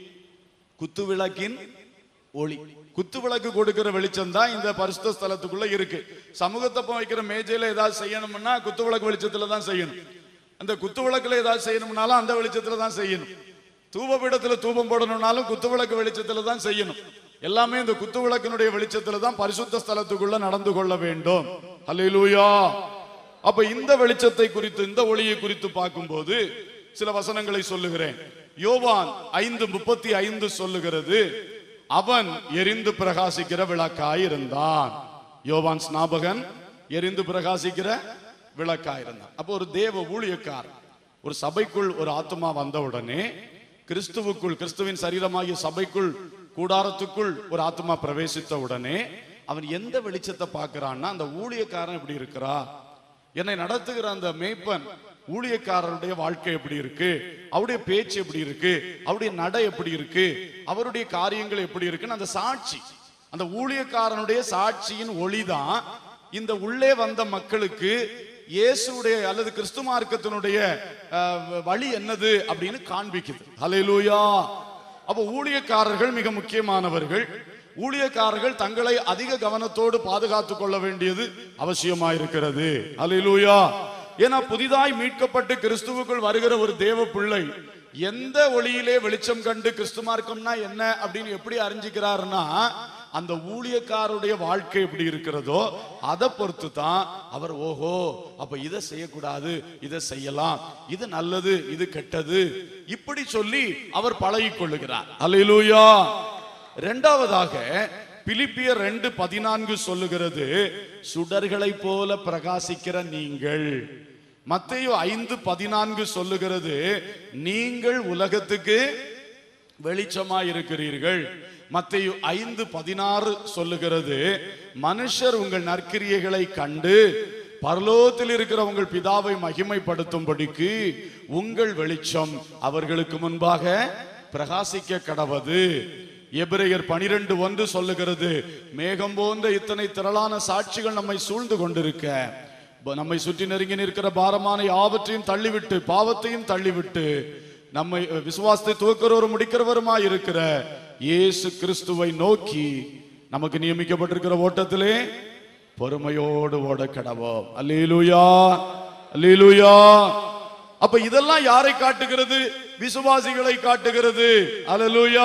குத்து விளக்கின் ஒளி குத்து விளக்கு கொடுக்கிற வெளிச்சம் தான் இந்த பரிசுத்த ஸ்தலத்துக்குள்ள இருக்கு சமூகத்தப்பம் வைக்கிற மேஜையில ஏதாவது செய்யணும்னா குத்து விளக்கு வெளிச்சத்துல தான் செய்யணும் அந்த குத்து விளக்குல ஏதாவது செய்யணும்னாலும் அந்த வெளிச்சத்துல தான் செய்யணும் தூபபீடத்துல தூபம் போடணும்னாலும் குத்து விளக்கு வெளிச்சத்துல தான் செய்யணும் எல்லாமே இந்த குத்து விளக்கினுடைய வெளிச்சத்துல தான் பரிசுத்த ஸ்தலத்துக்குள்ள நடந்து கொள்ள வேண்டும் அல்லேலூயா அப்ப இந்த வெளிச்சத்தை குறித்து இந்த ஒளியை குறித்து பார்க்கும்போது சில வசனங்களை சொல்லுகிறேன் யோவான் ஐந்து முப்பத்தி ஐந்து சொல்லுகிறது அவன் எரிந்து பிரகாசிக்கிற விளக்காய் இருந்தான் யோவான் ஸ்நாபகன் எரிந்து பிரகாசிக்கிற விளக்காய் இருந்தான் அப்போ ஒரு தேவ ஊழியக்காரன் ஒரு சபைக்குள் ஒரு ஆத்மா வந்த உடனே கிறிஸ்துவுக்குள் கிறிஸ்துவின் சரீரமாகிய சபைக்குள் கூடாரத்துக்குள் ஒரு ஆத்மா பிரவேசித்த உடனே அவன் எந்த வெளிச்சத்தை பார்க்கிறான்னா அந்த ஊழியக்காரன் எப்படி இருக்கிறா என்னை நடத்துகிற அந்த மேய்ப்பன் ஊழியக்காரருடைய வாழ்க்கை எப்படி இருக்கு அவருடைய பேச்சு எப்படி இருக்கு அவருடைய நடை எப்படி இருக்கு அவருடைய காரியங்கள் எப்படி இருக்குன்னு அந்த சாட்சி அந்த ஊழியக்காரனுடைய சாட்சியின் ஒளிதான் இந்த உள்ளே வந்த மக்களுக்கு இயேசுடைய அல்லது கிறிஸ்து மார்க்கத்தினுடைய அஹ், வழி என்னது அப்படின்னு காண்பிக்குது ஹalleluya அப்போ ஊழியக்காரர்கள் மிக முக்கியமானவர்கள் ஊழியக்காரர்கள் தங்களை அதிக கவனத்தோடு பாதுகாத்துக் கொள்ள வேண்டியது அவசியமாயிருக்கிறது அல்லேலூயா ஏன்னா புதிதாய் மீட்கப்பட்டு கிறிஸ்துவுக்குள் வருகிற ஒரு தேவ பிள்ளை எந்த ஒளியிலே வெளிச்சம் கண்டு கிறிஸ்து மார்க்கம்னா என்ன அப்படின்னு எப்படி அறிஞ்சுக்கிறாருன்னா அந்த ஊழியக்காரருடைய வாழ்க்கை எப்படி இருக்கிறதோ அதை பொறுத்து தான் அவர் ஓஹோ அப்ப இதை செய்யக்கூடாது இதை செய்யலாம் இது நல்லது இது கெட்டது இப்படி சொல்லி அவர் பழகிக் கொள்ளுகிறார் அல்லேலூயா இரண்டாவதாக பிலிப்பியர் ரெண்டு பதினான்கு சொல்லுகிறது சுடர்களைப் போல பிரகாசிக்கிற நீங்கள் மத்தேயு ஐந்து பதினான்கு சொல்லுகிறது நீங்கள் உலகத்துக்கு வெளிச்சமாய் இருக்கிறீர்கள் மத்தேயு ஐந்து பதினாறு சொல்லுகிறது மனுஷர் உங்கள் நற்கிரியைகளை கண்டு பரலோகத்தில் இருக்கிற உங்கள் பிதாவை மகிமைப்படுத்தும்படிக்கு உங்கள் வெளிச்சம் அவர்களுக்கு முன்பாக பிரகாசிக்க கடவது எபிரேயர் பனிரெண்டு ஒன்று சொல்லுகிறது மேகம் போன்ற இத்தனை திரளான சாட்சிகள் நம்மை சூழ்ந்து கொண்டிருக்க ப- நம்மை சுற்றி நெருங்கி நிற்கிற பாரமான யாவற்றையும் தள்ளிவிட்டு பாவத்தையும் தள்ளிவிட்டு நம்மை அஹ், விசுவாசத்தை துவக்கிறவரும் முடிக்கிறவருமாய் இருக்கிற இயேசு கிறிஸ்துவை நோக்கி நமக்கு நியமிக்கப்பட்டிருக்கிற ஓட்டத்திலே பொறுமையோடு ஓட கடவோம் அல்லேலூயா அல்லேலூயா அப்ப இதெல்லாம் யாரை காட்டுகிறது விசுவாசிகளை காட்டுகிறது அல்லேலூயா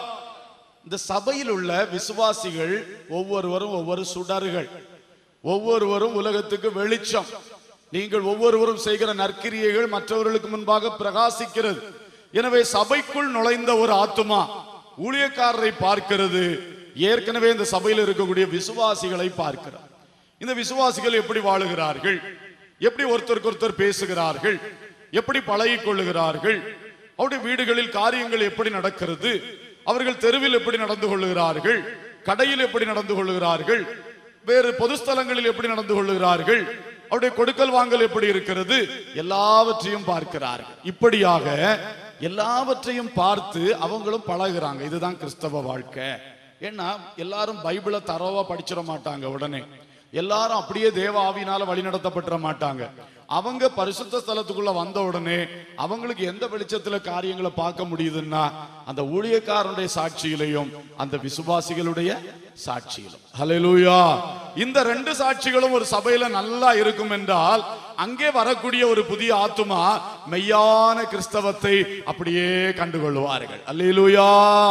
இந்த சபையில் உள்ள விசுவாசிகள் ஒவ்வொருவரும் ஒவ்வொரு சுடர்கள் ஒவ்வொருவரும் உலகத்துக்கு வெளிச்சம் நீங்கள் ஒவ்வொருவரும் செய்கிற நற்கிரியைகள் மற்றவர்களுக்கு முன்பாக பிரகாசிக்கிறது எனவே சபைக்குள் நுழைந்த ஒரு ஆத்துமா ஊழியக்காரரை பார்க்கிறது ஏற்கனவே இந்த சபையில் இருக்கக்கூடிய விசுவாசிகளை பார்க்கிறார் இந்த விசுவாசிகள் எப்படி வாழுகிறார்கள் எப்படி ஒருத்தருக்கு ஒருத்தர் பேசுகிறார்கள் எப்படி பழகிக் கொள்ளுகிறார்கள் அவருடைய வீடுகளில் காரியங்கள் எப்படி நடக்கிறது அவர்கள் தெருவில் எப்படி நடந்து கொள்ளுகிறார்கள் கடையில் எப்படி நடந்து கொள்ளுகிறார்கள் வேறு பொது ஸ்தலங்களில் எப்படி நடந்து கொள்ளுகிறார்கள் அவருடைய கொடுக்கல் வாங்கல் எப்படி இருக்கிறது எல்லாவற்றையும் பார்க்கிறார்கள் இப்படியாக எல்லாவற்றையும் பார்த்து அவங்களும் பழகுறாங்க இதுதான் கிறிஸ்தவ வாழ்க்கை ஏன்னா எல்லாரும் பைபிளை தரவா படிச்சிட மாட்டாங்க உடனே எல்லாரும் அப்படியே தேவ ஆவினால வழி நடத்தப்பட்டுற மாட்டாங்க அவங்க பரிசுத்த ஸ்தலத்துக்குள்ள வந்த உடனே அவங்களுக்கு எந்த வெளிச்சத்துல காரியங்களை பார்க்க முடியுதுன்னா அந்த ஊழியக்காரனுடைய சாட்சியிலையும் அந்த விசுவாசிகளுடைய சாட்சியிலும் ஹalleluya இந்த ரெண்டு சாட்சிகளும் ஒரு சபையில நல்லா இருக்கும் என்றால் அங்கே வரக்கூடிய ஒரு புதிய ஆத்துமா மெய்யான கிறிஸ்தவத்தை அப்படியே கண்டுகொள்வார்கள் அல்லேலூயா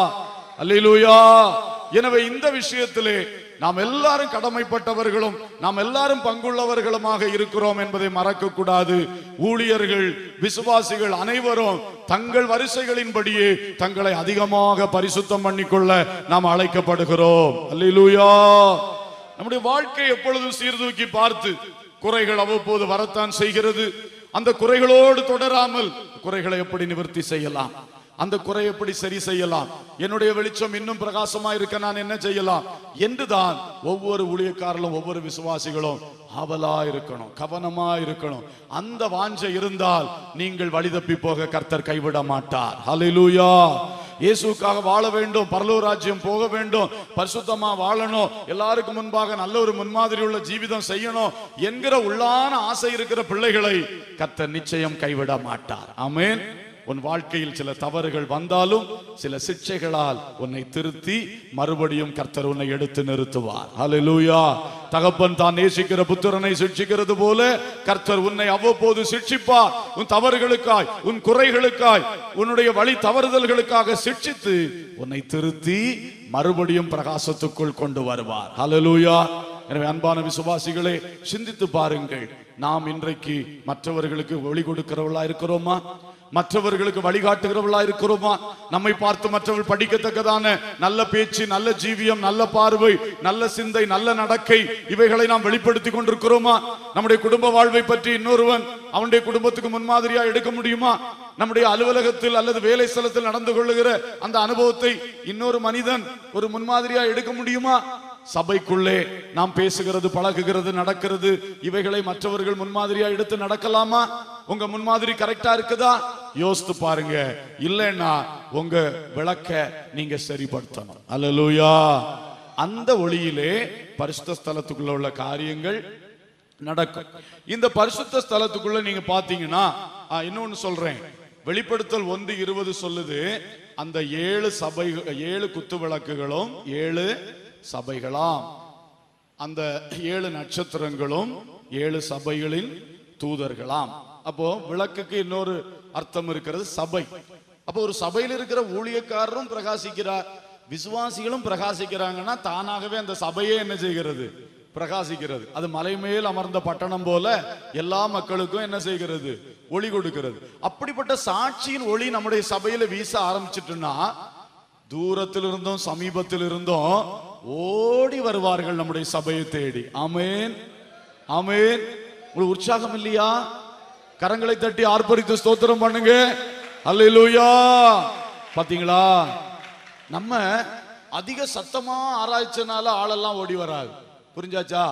அல்லேலூயா எனவே இந்த விஷயத்திலே நாம் எல்லாரும் கடமைப்பட்டவர்களும் நாம் எல்லாரும் பங்குள்ளவர்களுமாக இருக்கிறோம் என்பதை மறக்க கூடாது ஊழியர்கள் விசுவாசிகள் அனைவரும் தங்கள் வரிசைகளின்படியே தங்களை அதிகமாக பரிசுத்தம் பண்ணிக்கொள்ள நாம் அழைக்கப்படுகிறோம் அல்லேலூயா நம்முடைய வாழ்க்கை எப்பொழுதும் சீர்தூக்கி பார்த்து குறைகள் அவ்வப்போது வரத்தான் செய்கிறது அந்த குறைகளோடு தொடராமல் குறைகளை எப்படி நிவர்த்தி செய்யலாம் அந்த குறை எப்படி சரி செய்யலாம் என்னுடைய வெளிச்சம் இன்னும் பிரகாசமா இருக்க நான் என்ன செய்யலாம் என்றுதான் ஒவ்வொரு ஊழியக்காரர்களும் ஒவ்வொரு விசுவாசிகளும் ஆவலா இருக்கணும் கவனமா இருக்கணும் அந்த வாஞ்சை இருந்தால் நீங்கள் வழி தப்பி போக கர்த்தர் கைவிட மாட்டார் ஹalleluya இயேசுக்காக வாழ வேண்டும் பரலோக ராஜ்யம் போக வேண்டும் பரிசுத்தமா வாழணும் எல்லாருக்கும் முன்பாக நல்ல ஒரு முன்மாதிரி உள்ள ஜீவிதம் செய்யணும் என்கிற உள்ளான ஆசை இருக்கிற பிள்ளைகளை கர்த்தர் நிச்சயம் கைவிட மாட்டார் ஆமென் உன் வாழ்க்கையில் சில தவறுகள் வந்தாலும் சில சிக்ஷைகளால் உன்னை திருத்தி மறுபடியும் கர்த்தர் உன்னை எடுத்து நிறுத்துவார் ஹalleluya தகப்பன் தான் நேசிக்கிற புத்திரனை சிக்ஷிக்கிறது போல கர்த்தர் உன்னை அவ்வப்போது சிக்ஷிப்பார் உன் தவறுகளுக்காய் உன் குறைகளுக்காய் உன்னுடைய வழி தவறுதல்களுக்காக சிக்ஷித்து உன்னை திருத்தி மறுபடியும் பிரகாசத்துக்குள் கொண்டு வருவார் ஹalleluya எனவே அன்பான விசுவாசிகளே சிந்தித்து பாருங்கள் நாம் இன்றைக்கு மற்றவர்களுக்கு ஒளி கொடுக்கிறவர்களா இருக்கிறோமா மற்றவர்களுக்கு வழிகாட்டுகிறவர்களா இருக்கிறோமா நம்மை பார்த்து மற்றவர்கள் படிக்கத்தக்கதான நல்ல பேச்சு நல்ல ஜீவியம் நல்ல பார்வை நல்ல சிந்தை நல்ல நடக்கை இவைகளை நாம் வெளிப்படுத்தி கொண்டிருக்கிறோமா நம்முடைய குடும்ப வாழ்வை பற்றி இன்னொருவன் அவனுடைய குடும்பத்துக்கு முன்மாதிரியா எடுக்க முடியுமா நம்முடைய அலுவலகத்தில் அல்லது வேலை ஸ்தலத்தில் நடந்து கொள்ளுகிற அந்த அனுபவத்தை இன்னொரு மனிதன் ஒரு முன்மாதிரியா எடுக்க முடியுமா சபைக்குள்ளே நாம் பேசுகிறது பழகுகிறது நடக்கிறது இவைகளை மற்றவர்கள் முன்மாதிரியா எடுத்து நடக்கலாமா உங்க முன்மாதிரி கரெக்டா இருக்குதா யோசித்து பாருங்க இல்லைன்னா உங்க விளக்க நீங்க சரிப்படுத்தணும் அல்லேலூயா அந்த ஒளியிலே பரிசுத்த ஸ்தலத்துக்குள்ள உள்ள காரியங்கள் நடக்கும் இந்த பரிசுத்த ஸ்தலத்துக்குள்ள நீங்க பாத்தீங்கன்னா ஆ, இன்னொன்னு சொல்றேன் வெளிப்படுத்தல் ஒன்று இருபது சொல்லுது அந்த ஏழு சபை ஏழு குத்து விளக்குகளும் ஏழு சபைகளாம் அந்த ஏழு நட்சத்திரங்களும் ஏழு சபைகளின் தூதர்களாம் அப்போ விளக்குக்கு இன்னொரு அர்த்தம் இருக்கிறது சபை அப்போ ஒரு சபையில் இருக்கிற ஊழியக்காரரும் பிரகாசிக்கிறார் விசுவாசிகளும் பிரகாசிக்கிறாங்கன்னா தானாகவே அந்த சபையே என்ன செய்கிறது பிரகாசிக்கிறது அது மலை மேல் அமர்ந்த பட்டணம் போல எல்லா மக்களுக்கும் என்ன செய்கிறது ஒளி கொடுக்கிறது அப்படிப்பட்ட சாட்சியின் ஒளி நம்முடைய சபையில வீச ஆரம்பிச்சிட்டுன்னா தூரத்தில் இருந்தும் சமீபத்தில் இருந்தும் ஓடி வருவார்கள் நம்முடைய சபையை தேடி ஆமேன் ஆமேன் உங்களுக்கு உற்சாகம் இல்லையா கரங்களை தட்டி ஆர்ப்பரித்து ஸ்தோத்திரம் பண்ணுங்க அல்லேலூயா பாத்தீங்களா நம்ம அதிக சத்தமா ஆராய்ச்சனால ஆளெல்லாம் ஓடி வராது புரிஞ்சாச்சா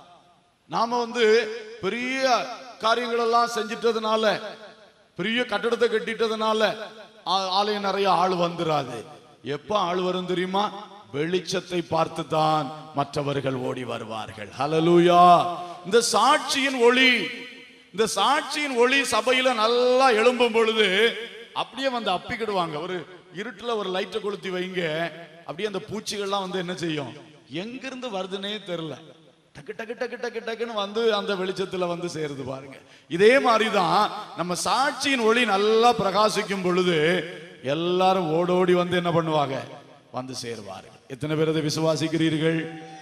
நாம வந்து பெரிய காரியங்கள் எல்லாம் செஞ்சிட்டதுனால பெரிய கட்டடத்தை கட்டிட்டதுனால ஆ- ஆலயம் நிறைய ஆள் வந்துராது எப்ப ஆள் வரும் தெரியுமா வெளிச்சத்தை பார்த்து தான் மற்றவர்கள் ஓடி வருவார்கள் ஹalleluya இந்த சாட்சியின் ஒளி இந்த சாட்சியின் ஒளி சபையில நல்லா எழும்பும் பொழுது அப்படியே வந்து அப்பிக்கிடுவாங்க ஒரு இருட்டுல ஒரு லைட்டை கொளுத்தி வைங்க அப்படியே அந்த பூச்சிகள்லாம் வந்து என்ன செய்யும் எங்கிருந்து வருதுன்னே தெரியல டக்கு டக்கு டக்கு டக்கு டக்குன்னு வந்து அந்த வெளிச்சத்துல வந்து சேருது பாருங்க இதே மாதிரிதான் நம்ம சாட்சியின் ஒளி நல்லா பிரகாசிக்கும் பொழுது எல்லாரும் ஓடோடி வந்து என்ன பண்ணுவாங்க வந்து சேருவார்கள் எத்தனை பேர் அதை விசுவாசிக்கிறீர்கள்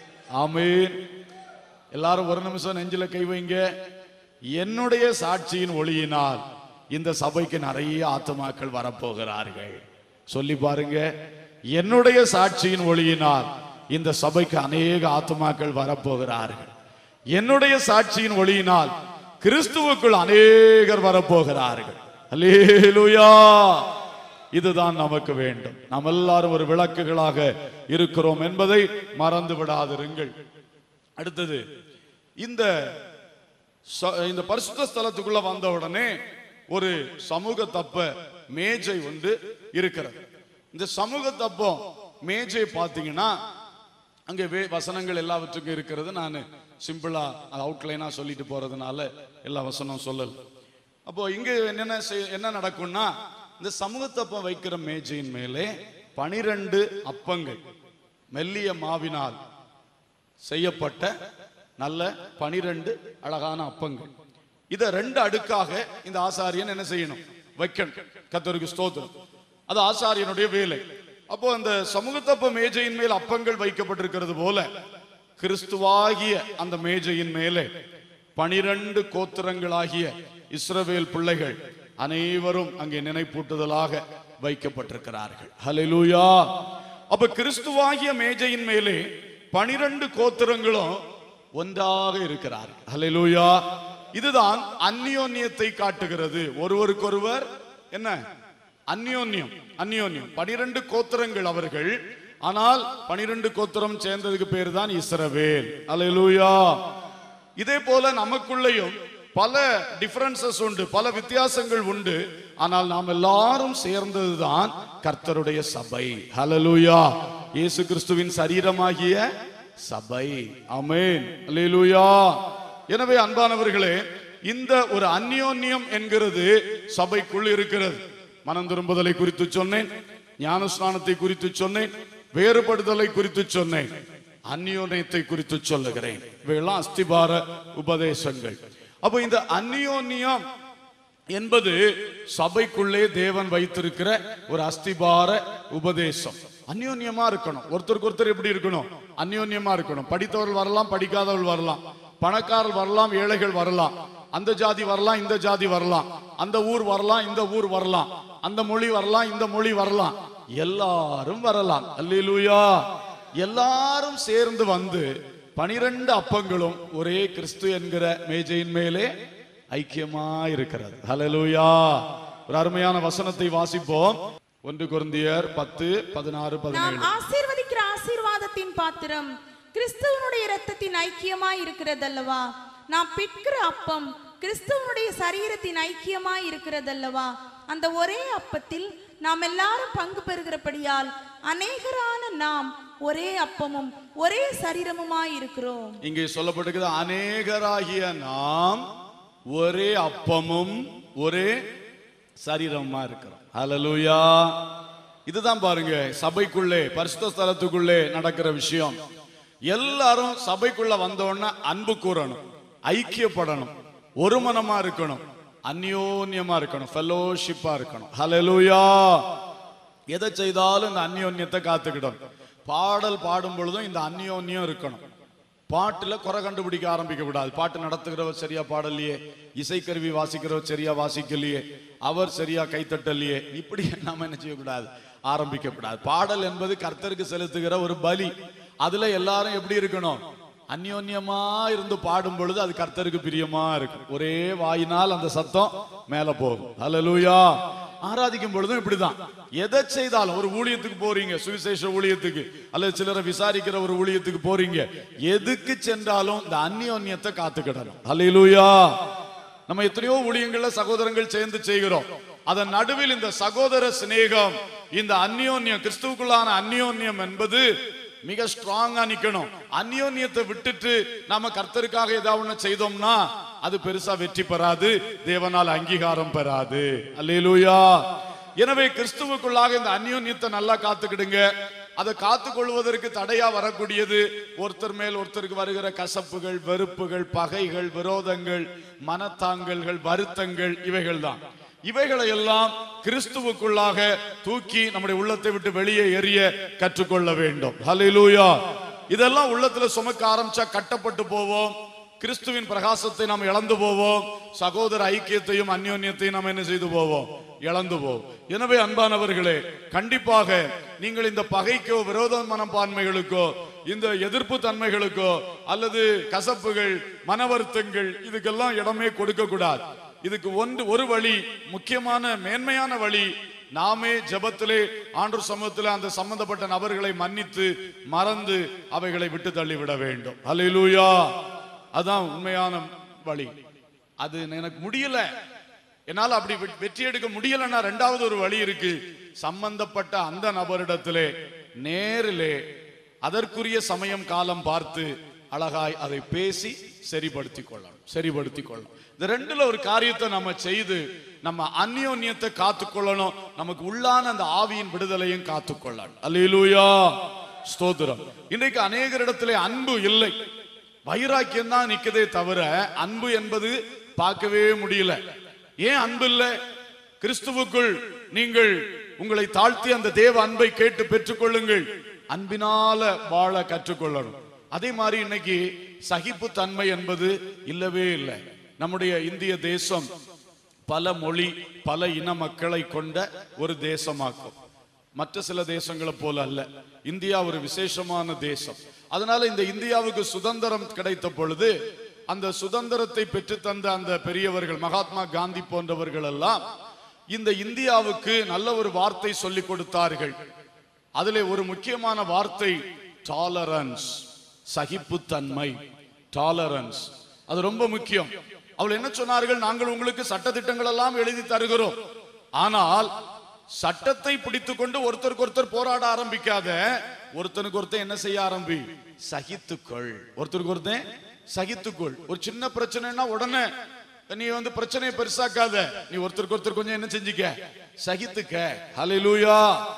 ஆமென் எல்லாரும் ஒரு நிமிஷம் நெஞ்சில கை வைங்க என்னுடைய சாட்சியின் ஒளியினால் இந்த சபைக்கு நிறைய ஆத்துமாக்கள் வரப்போகிறார்கள் சொல்லி பாருங்க என்னுடைய சாட்சியின் ஒளியினால் இந்த சபைக்கு அநேக ஆத்துமாக்கள் வரப்போகிறார்கள் என்னுடைய சாட்சியின் ஒளியினால் கிறிஸ்துவுக்குள் அநேகர் வரப்போகிறார்கள் அல்லேலூயா இதுதான் நமக்கு வேண்டும் நாம் எல்லாரும் ஒரு விளக்குகளாக இருக்கிறோம் என்பதை மறந்து விடாதிருங்கள் அடுத்தது இந்த ச- இந்த பரிசுத்த ஸ்தலத்துக்குள்ள வந்த உடனே ஒரு சமூக தப்ப மேஜை வந்து இருக்கிறது இந்த சமூக தப்பம் மேஜை பார்த்தீங்கன்னா அங்கே வே வசனங்கள் எல்லாவற்றுக்கும் இருக்கிறது நான் சிம்பிளா அவுட்லைனா சொல்லிட்டு போறதுனால எல்லா வசனம் சொல்லல அப்போ இங்க என்னென்ன செய்- என்ன நடக்கும்னா இந்த சமூகத்தப்பம் வைக்கிற மேஜையின் மேலே பனிரெண்டு அப்பங்கள் மெல்லிய மாவினால் செய்யப்பட்ட நல்ல பனிரெண்டு அழகான அப்பங்கள் இத ரெண்டு அடுக்காக இந்த ஆசாரியன் என்ன செய்யணும் வைக்கணும் கத்தருக்கு ஸ்தோத்திரம் அது ஆசாரியனுடைய வேலை அப்போ அந்த சமூகத்தப்ப மேஜையின் மேல் அப்பங்கள் வைக்கப்பட்டிருக்கிறது போல கிறிஸ்துவாகிய அந்த மேஜையின் மேலே பனிரெண்டு கோத்திரங்களாகிய இஸ்ரவேல் பிள்ளைகள் அனைவரும் அங்கே நினைப்பூட்டுதலாக வைக்கப்பட்டிருக்கிறார்கள் ஹalleluya அப்ப கிறிஸ்துவாகிய மேஜையின் மேலே பனிரெண்டு கோத்திரங்களும் ஒன்றாக இருக்கிறார்கள் ஹalleluya இதுதான் அந்நியோன்யத்தை காட்டுகிறது ஒருவருக்கொருவர் என்ன அந்யோன்யம் அந்யோன்யம் பனிரெண்டு கோத்திரங்கள் அவர்கள் ஆனால் பனிரெண்டு கோத்திரம் சேர்ந்ததுக்கு பேர் தான் இஸ்ரவேல் அல்லேலூயா இதே போல நமக்குள்ளேயும் பல டிஃபரன்சஸ் உண்டு பல வித்தியாசங்கள் உண்டு ஆனால் நாம் எல்லாரும் சேர்ந்ததுதான் கர்த்தருடைய சபை ஹalleluya இயேசு கிறிஸ்துவின் சரீரமாகிய சபை ஆமென் அல்லேலூயா எனவே அன்பானவர்களே இந்த ஒரு அந்யோன்யம் என்கிறது சபைக்குள் இருக்கிறது மனம் திரும்புதலை குறித்து சொன்னேன் ஞானஸ்நானத்தை குறித்து சொன்னேன் வேறுபடுதலை குறித்து சொன்னேன் அந்யோன்யத்தை குறித்து சொல்லுகிறேன் இவையெல்லாம் அஸ்திபார உபதேசங்கள் அப்போ இந்த அந்யோன்யம் என்பது சபைக்குள்ளே தேவன் வைத்திருக்கிற ஒரு அஸ்திபார உபதேசம் அந்யோன்யமா இருக்கணும் ஒருத்தருக்கு ஒருத்தர் எப்படி இருக்கணும் அந்யோன்யமா இருக்கணும் படித்தவர்கள் வரலாம் படிக்காதவர்கள் வரலாம் பணக்காரர் வரலாம் ஏழைகள் வரலாம் அந்த ஜாதி வரலாம் இந்த ஜாதி வரலாம் அந்த ஊர் வரலாம் இந்த ஊர் வரலாம் அந்த மொழி வரலாம் இந்த மொழி வரலாம் எல்லாரும் வரலாம் அல்லேலூயா எல்லாரும் சேர்ந்து வந்து பனிரெண்டு அப்பங்களும் ஒரே கிறிஸ்து என்கிற மேஜையின் மேலே ஐக்கியமா இருக்கிறது ஹalleluya ஒரு அருமையான வசனத்தை வாசிப்போம் ஒன்று குருந்தியர் பத்து பதினாறு நாம் பதினேழு ஆசீர்வதிக்கிற ஆசீர்வாதத்தின் பாத்திரம் கிறிஸ்துவனுடைய இரத்தத்தின் ஐக்கியமாய் இருக்கிறதல்லவா நாம் பிற்கிற அப்பம் கிறிஸ்துவனுடைய சரீரத்தின் ஐக்கியமாய் இருக்கிறதல்லவா அந்த ஒரே அப்பத்தில் நாம் எல்லாரும் பங்கு பெறுகிறபடியால் அநேகரான நாம் ஒரே அப்பமும் ஒரே சரீரமுமாய் இருக்கிறோம் இங்கே சொல்லப்பட்டிருக்கிறது அநேகராகிய நாம் ஒரே அப்பமும் ஒரே சரீரமா இருக்கிறோம் ஹalleluya இதுதான் பாருங்க சபைக்குள்ளே பரிசுத்த ஸ்தலத்துக்குள்ளே நடக்கிற விஷயம் எல்லாரும் சபைக்குள்ள வந்தோடனே அன்பு கூறணும் ஐக்கியப்படணும் ஒரு மனமா இருக்கணும் அந்யோன்யமா இருக்கணும் ஃபெலோஷிப்பா இருக்கணும் ஹalleluya எதை செய்தாலும் இந்த அந்யோன்யத்தை காத்துக்கிடணும் பாடல் பாடும் பொழுதும் இந்த அந்யோன்யம் இருக்கணும் பாட்டுல குறை கண்டுபிடிக்க ஆரம்பிக்க கூடாது பாட்டு நடத்துகிறவர் சரியா பாடலையே இசைக்கருவி வாசிக்கிறவர் சரியா வாசிக்கலையே அவர் சரியா கைத்தட்டலையே இப்படி நாம என்ன செய்யக்கூடாது ஆரம்பிக்க கூடாது பாடல் என்பது கர்த்தருக்கு செலுத்துகிற ஒரு பலி அதுல எல்லாரும் எப்படி இருக்கணும் அந்யோன்யமா இருந்து பாடும் பொழுது அது கர்த்தருக்கு பிரியமா இருக்கும் ஒரே வாயினால் அந்த சத்தம் மேல போகும் ஹalleluya ஆராதிக்கும் பொழுதும் இப்படிதான் எதை செய்தாலும் ஒரு ஊழியத்துக்கு போறீங்க சுவிசேஷ ஊழியத்துக்கு அல்லது சிலரை விசாரிக்கிற ஒரு ஊழியத்துக்கு போறீங்க எதுக்கு சென்றாலும் இந்த அந்யோன்யத்தை காத்துக்கிடணும் ஹalleluya நம்ம எத்தனையோ ஊழியங்கள்ல சகோதரங்கள் சேர்ந்து செய்கிறோம் அதன் நடுவில் இந்த சகோதர சிநேகம் இந்த அந்யோன்யம் கிறிஸ்துவுக்குள்ளான அந்யோன்யம் என்பது மிக ஸ்ட்ராங்கா நிக்கணும் அந்யோன்யத்தை விட்டுட்டு நாம கர்த்தருக்காக ஏதாவது ஒண்ணு செய்தோம்னா அது பெருசா வெற்றி பெறாது தேவனால் அங்கீகாரம் பெறாது அல்லேலூயா எனவே கிறிஸ்துவுக்குள்ளாக இந்த அந்யோன்யத்தை நல்லா காத்துக்கிடுங்க அதை காத்துக் கொள்வதற்கு தடையா வரக்கூடியது ஒருத்தர் மேல் ஒருத்தருக்கு வருகிற கசப்புகள் வெறுப்புகள் பகைகள் விரோதங்கள் மனத்தாங்கல்கள் வருத்தங்கள் இவைகள் தான் இவைகளை எல்லாம் கிறிஸ்துவுக்குள்ளாக தூக்கி நம்முடைய உள்ளத்தை விட்டு வெளியே எறிய கற்றுக்கொள்ள வேண்டும் ஹalleluya இதெல்லாம் உள்ளத்துல சுமக்க ஆரம்பிச்சா கட்டப்பட்டு போவோம் கிறிஸ்துவின் பிரகாசத்தை நாம் இழந்து போவோம் சகோதர ஐக்கியத்தையும் அந்யோன்யத்தையும் நாம் என்ன செய்து போவோம் இழந்து போவோம் எனவே அன்பானவர்களே கண்டிப்பாக நீங்கள் இந்த பகைக்கோ விரோத மனப்பான்மைகளுக்கோ இந்த எதிர்ப்பு தன்மைகளுக்கோ அல்லது கசப்புகள் மனவருத்தங்கள் இதுக்கெல்லாம் இடமே கொடுக்க கூடாது இதுக்கு ஒன்று ஒரு வழி முக்கியமான மேன்மையான வழி நாமே ஜெபத்திலே ஆண்டு சமூகத்திலே அந்த சம்பந்தப்பட்ட நபர்களை மன்னித்து மறந்து அவைகளை விட்டு தள்ளிவிட வேண்டும் அல்லேலூயா அதான் உண்மையான வழி அது எனக்கு முடியல என்னால அப்படி வெ- வெற்றி எடுக்க முடியலன்னா ரெண்டாவது ஒரு வழி இருக்கு சம்பந்தப்பட்ட அந்த நபரிடத்திலே நேரிலே அதற்குரிய சமயம் காலம் பார்த்து அழகாய் அதை பேசி சரிப்படுத்திக் கொள்ளணும் சரிப்படுத்திக் கொள்ளணும் இந்த ரெண்டுல ஒரு காரியத்தை நம்ம செய்து நம்ம அந்யோன்யத்தை காத்துக்கொள்ளணும் நமக்கு உள்ளான அந்த ஆவியின் விடுதலையும் காத்துக்கொள்ளணும் அல்லேலூயா ஸ்தோத்திரம் இன்றைக்கு அநேகரிடத்திலே அன்பு இல்லை வைராக்கியம் தான் நிக்கதே தவிர அன்பு என்பது பார்க்கவே முடியல ஏன் அன்பு இல்லை கிறிஸ்துவுக்குள் நீங்கள் உங்களை தாழ்த்தி அந்த தேவ அன்பை கேட்டு பெற்றுக்கொள்ளுங்கள் அன்பினால வாழ கற்றுக்கொள்ளணும் அதே மாதிரி இன்னைக்கு சகிப்பு தன்மை என்பது இல்லவே இல்லை நம்முடைய இந்திய தேசம் பல மொழி பல இன மக்களை கொண்ட ஒரு தேசமாக்கும் மற்ற சில தேசங்களை போல அல்ல இந்தியா ஒரு விசேஷமான தேசம் அதனால இந்த இந்தியாவுக்கு சுதந்திரம் கிடைத்த பொழுது அந்த சுதந்திரத்தை பெற்று தந்த அந்த பெரியவர்கள் மகாத்மா காந்தி போன்றவர்கள் எல்லாம் இந்த இந்தியாவுக்கு நல்ல ஒரு வார்த்தை சொல்லிக் கொடுத்தார்கள் அதிலே ஒரு முக்கியமான வார்த்தை டாலரன்ஸ் சகிப்புத்தன்மை டாலரன்ஸ் அது ரொம்ப முக்கியம் அவள் என்ன சொன்னார்கள் நாங்கள் உங்களுக்கு சட்டதிட்டங்கள் எல்லாம் எழுதி தருகிறோம் ஆனால் சட்டத்தை பிடித்துக் கொண்டு ஒருத்தருக்கு ஒருத்தர் போராட ஆரம்பிக்காத ஒருத்தனுக்கு ஒருத்தன் என்ன செய்ய ஆரம்பி சகித்துக்கொள் ஒருத்தருக்கு ஒருத்தன் சகித்துக்கொள் ஒரு சின்ன பிரச்சனைனா உடனே நீ வந்து பிரச்சனையை பெருசாக்காத நீ ஒருத்தருக்கு ஒருத்தர் கொஞ்சம் என்ன செஞ்சுக்க சகித்துக்க ஹalleluya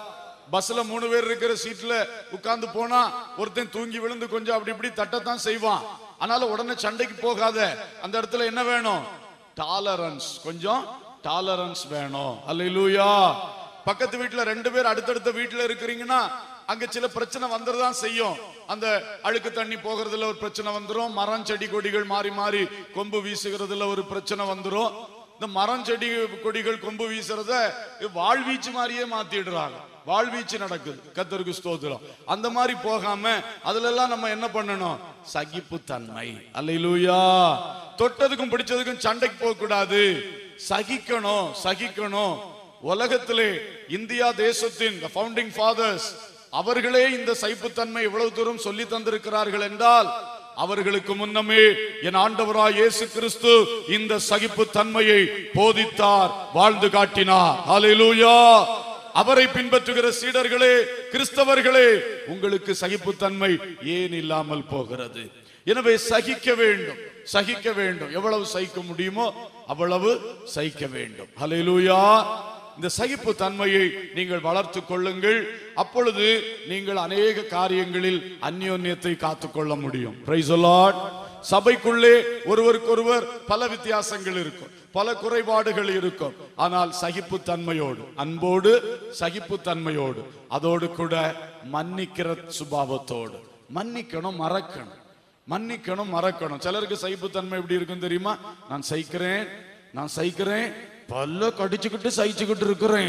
பஸ்ல மூணு பேர் இருக்கிற சீட்ல உட்கார்ந்து போனா ஒருத்தன் தூங்கி விழுந்து கொஞ்சம் அப்படி இப்படி தட்டத்தான் செய்வான் ஆனாலும் உடனே சண்டைக்கு போகாத அந்த இடத்துல என்ன வேணும் டாலரன்ஸ் கொஞ்சம் டாலரன்ஸ் வேணும் அல்லேலூயா பக்கத்து வீட்டுல ரெண்டு பேர் அடுத்தடுத்த வீட்டுல இருக்கிறீங்கன்னா அங்க சில பிரச்சனை வந்துதான் செய்யும் அந்த அழுக்கு தண்ணி போகிறதுல ஒரு பிரச்சனை வந்துரும் மரம் செடி கொடிகள் மாறி மாறி கொம்பு வீசுகிறதுல ஒரு பிரச்சனை வந்துரும் இந்த மரம் செடி கொடிகள் கொம்பு வீசுறத வாழ்வீச்சு மாதிரியே மாத்திடுறாங்க வாழ்வீச்சு நடக்குது கத்தருக்கு ஸ்தோத்திரம் அந்த மாதிரி போகாம அதுல எல்லாம் நம்ம என்ன பண்ணணும் சகிப்பு தன்மை அல்லையிலூயா தொட்டதுக்கும் பிடிச்சதுக்கும் சண்டைக்கு போக கூடாது சகிக்கணும் சகிக்கணும் உலகத்திலே இந்தியா தேசத்தின் ஃபவுண்டிங் ஃபாதர்ஸ் அவர்களே இந்த சைப்புத்தன்மை இவ்வளவு தூரம் சொல்லி தந்திருக்கிறார்கள் என்றால் அவர்களுக்கு முன்னமே என் ஆண்டவராய் இயேசு கிறிஸ்து இந்த சகிப்பு தன்மையை போதித்தார் வாழ்ந்து காட்டினார் ஹalleluya அவரை பின்பற்றுகிற சீடர்களே கிறிஸ்தவர்களே உங்களுக்கு சகிப்புத்தன்மை ஏன் இல்லாமல் போகிறது எனவே சகிக்க வேண்டும் சகிக்க வேண்டும் எவ்வளவு சகிக்க முடியுமோ அவ்வளவு சகிக்க வேண்டும் ஹalleluya இந்த சகிப்பு தன்மையை நீங்கள் வளர்த்து கொள்ளுங்கள் அப்பொழுது நீங்கள் அநேக காரியங்களில் அந்யோன்யத்தை காத்துக்கொள்ள முடியும் Praise the Lord. சபைக்குள்ளே ஒருவருக்கொருவர் பல வித்தியாசங்கள் இருக்கும் பல குறைபாடுகள் இருக்கும் ஆனால் சகிப்பு தன்மையோடு அன்போடு சகிப்பு தன்மையோடு அதோடு கூட மன்னிக்கிற சுபாவத்தோடு மன்னிக்கணும் மறக்கணும் மன்னிக்கணும் மறக்கணும் சிலருக்கு சகிப்புத்தன்மை எப்படி இருக்கும் தெரியுமா நான் சகிக்கிறேன் நான் சகிக்கிறேன் பல்ல கடிச்சுக்கிட்டு சகிச்சுக்கிட்டு இருக்கிறேன்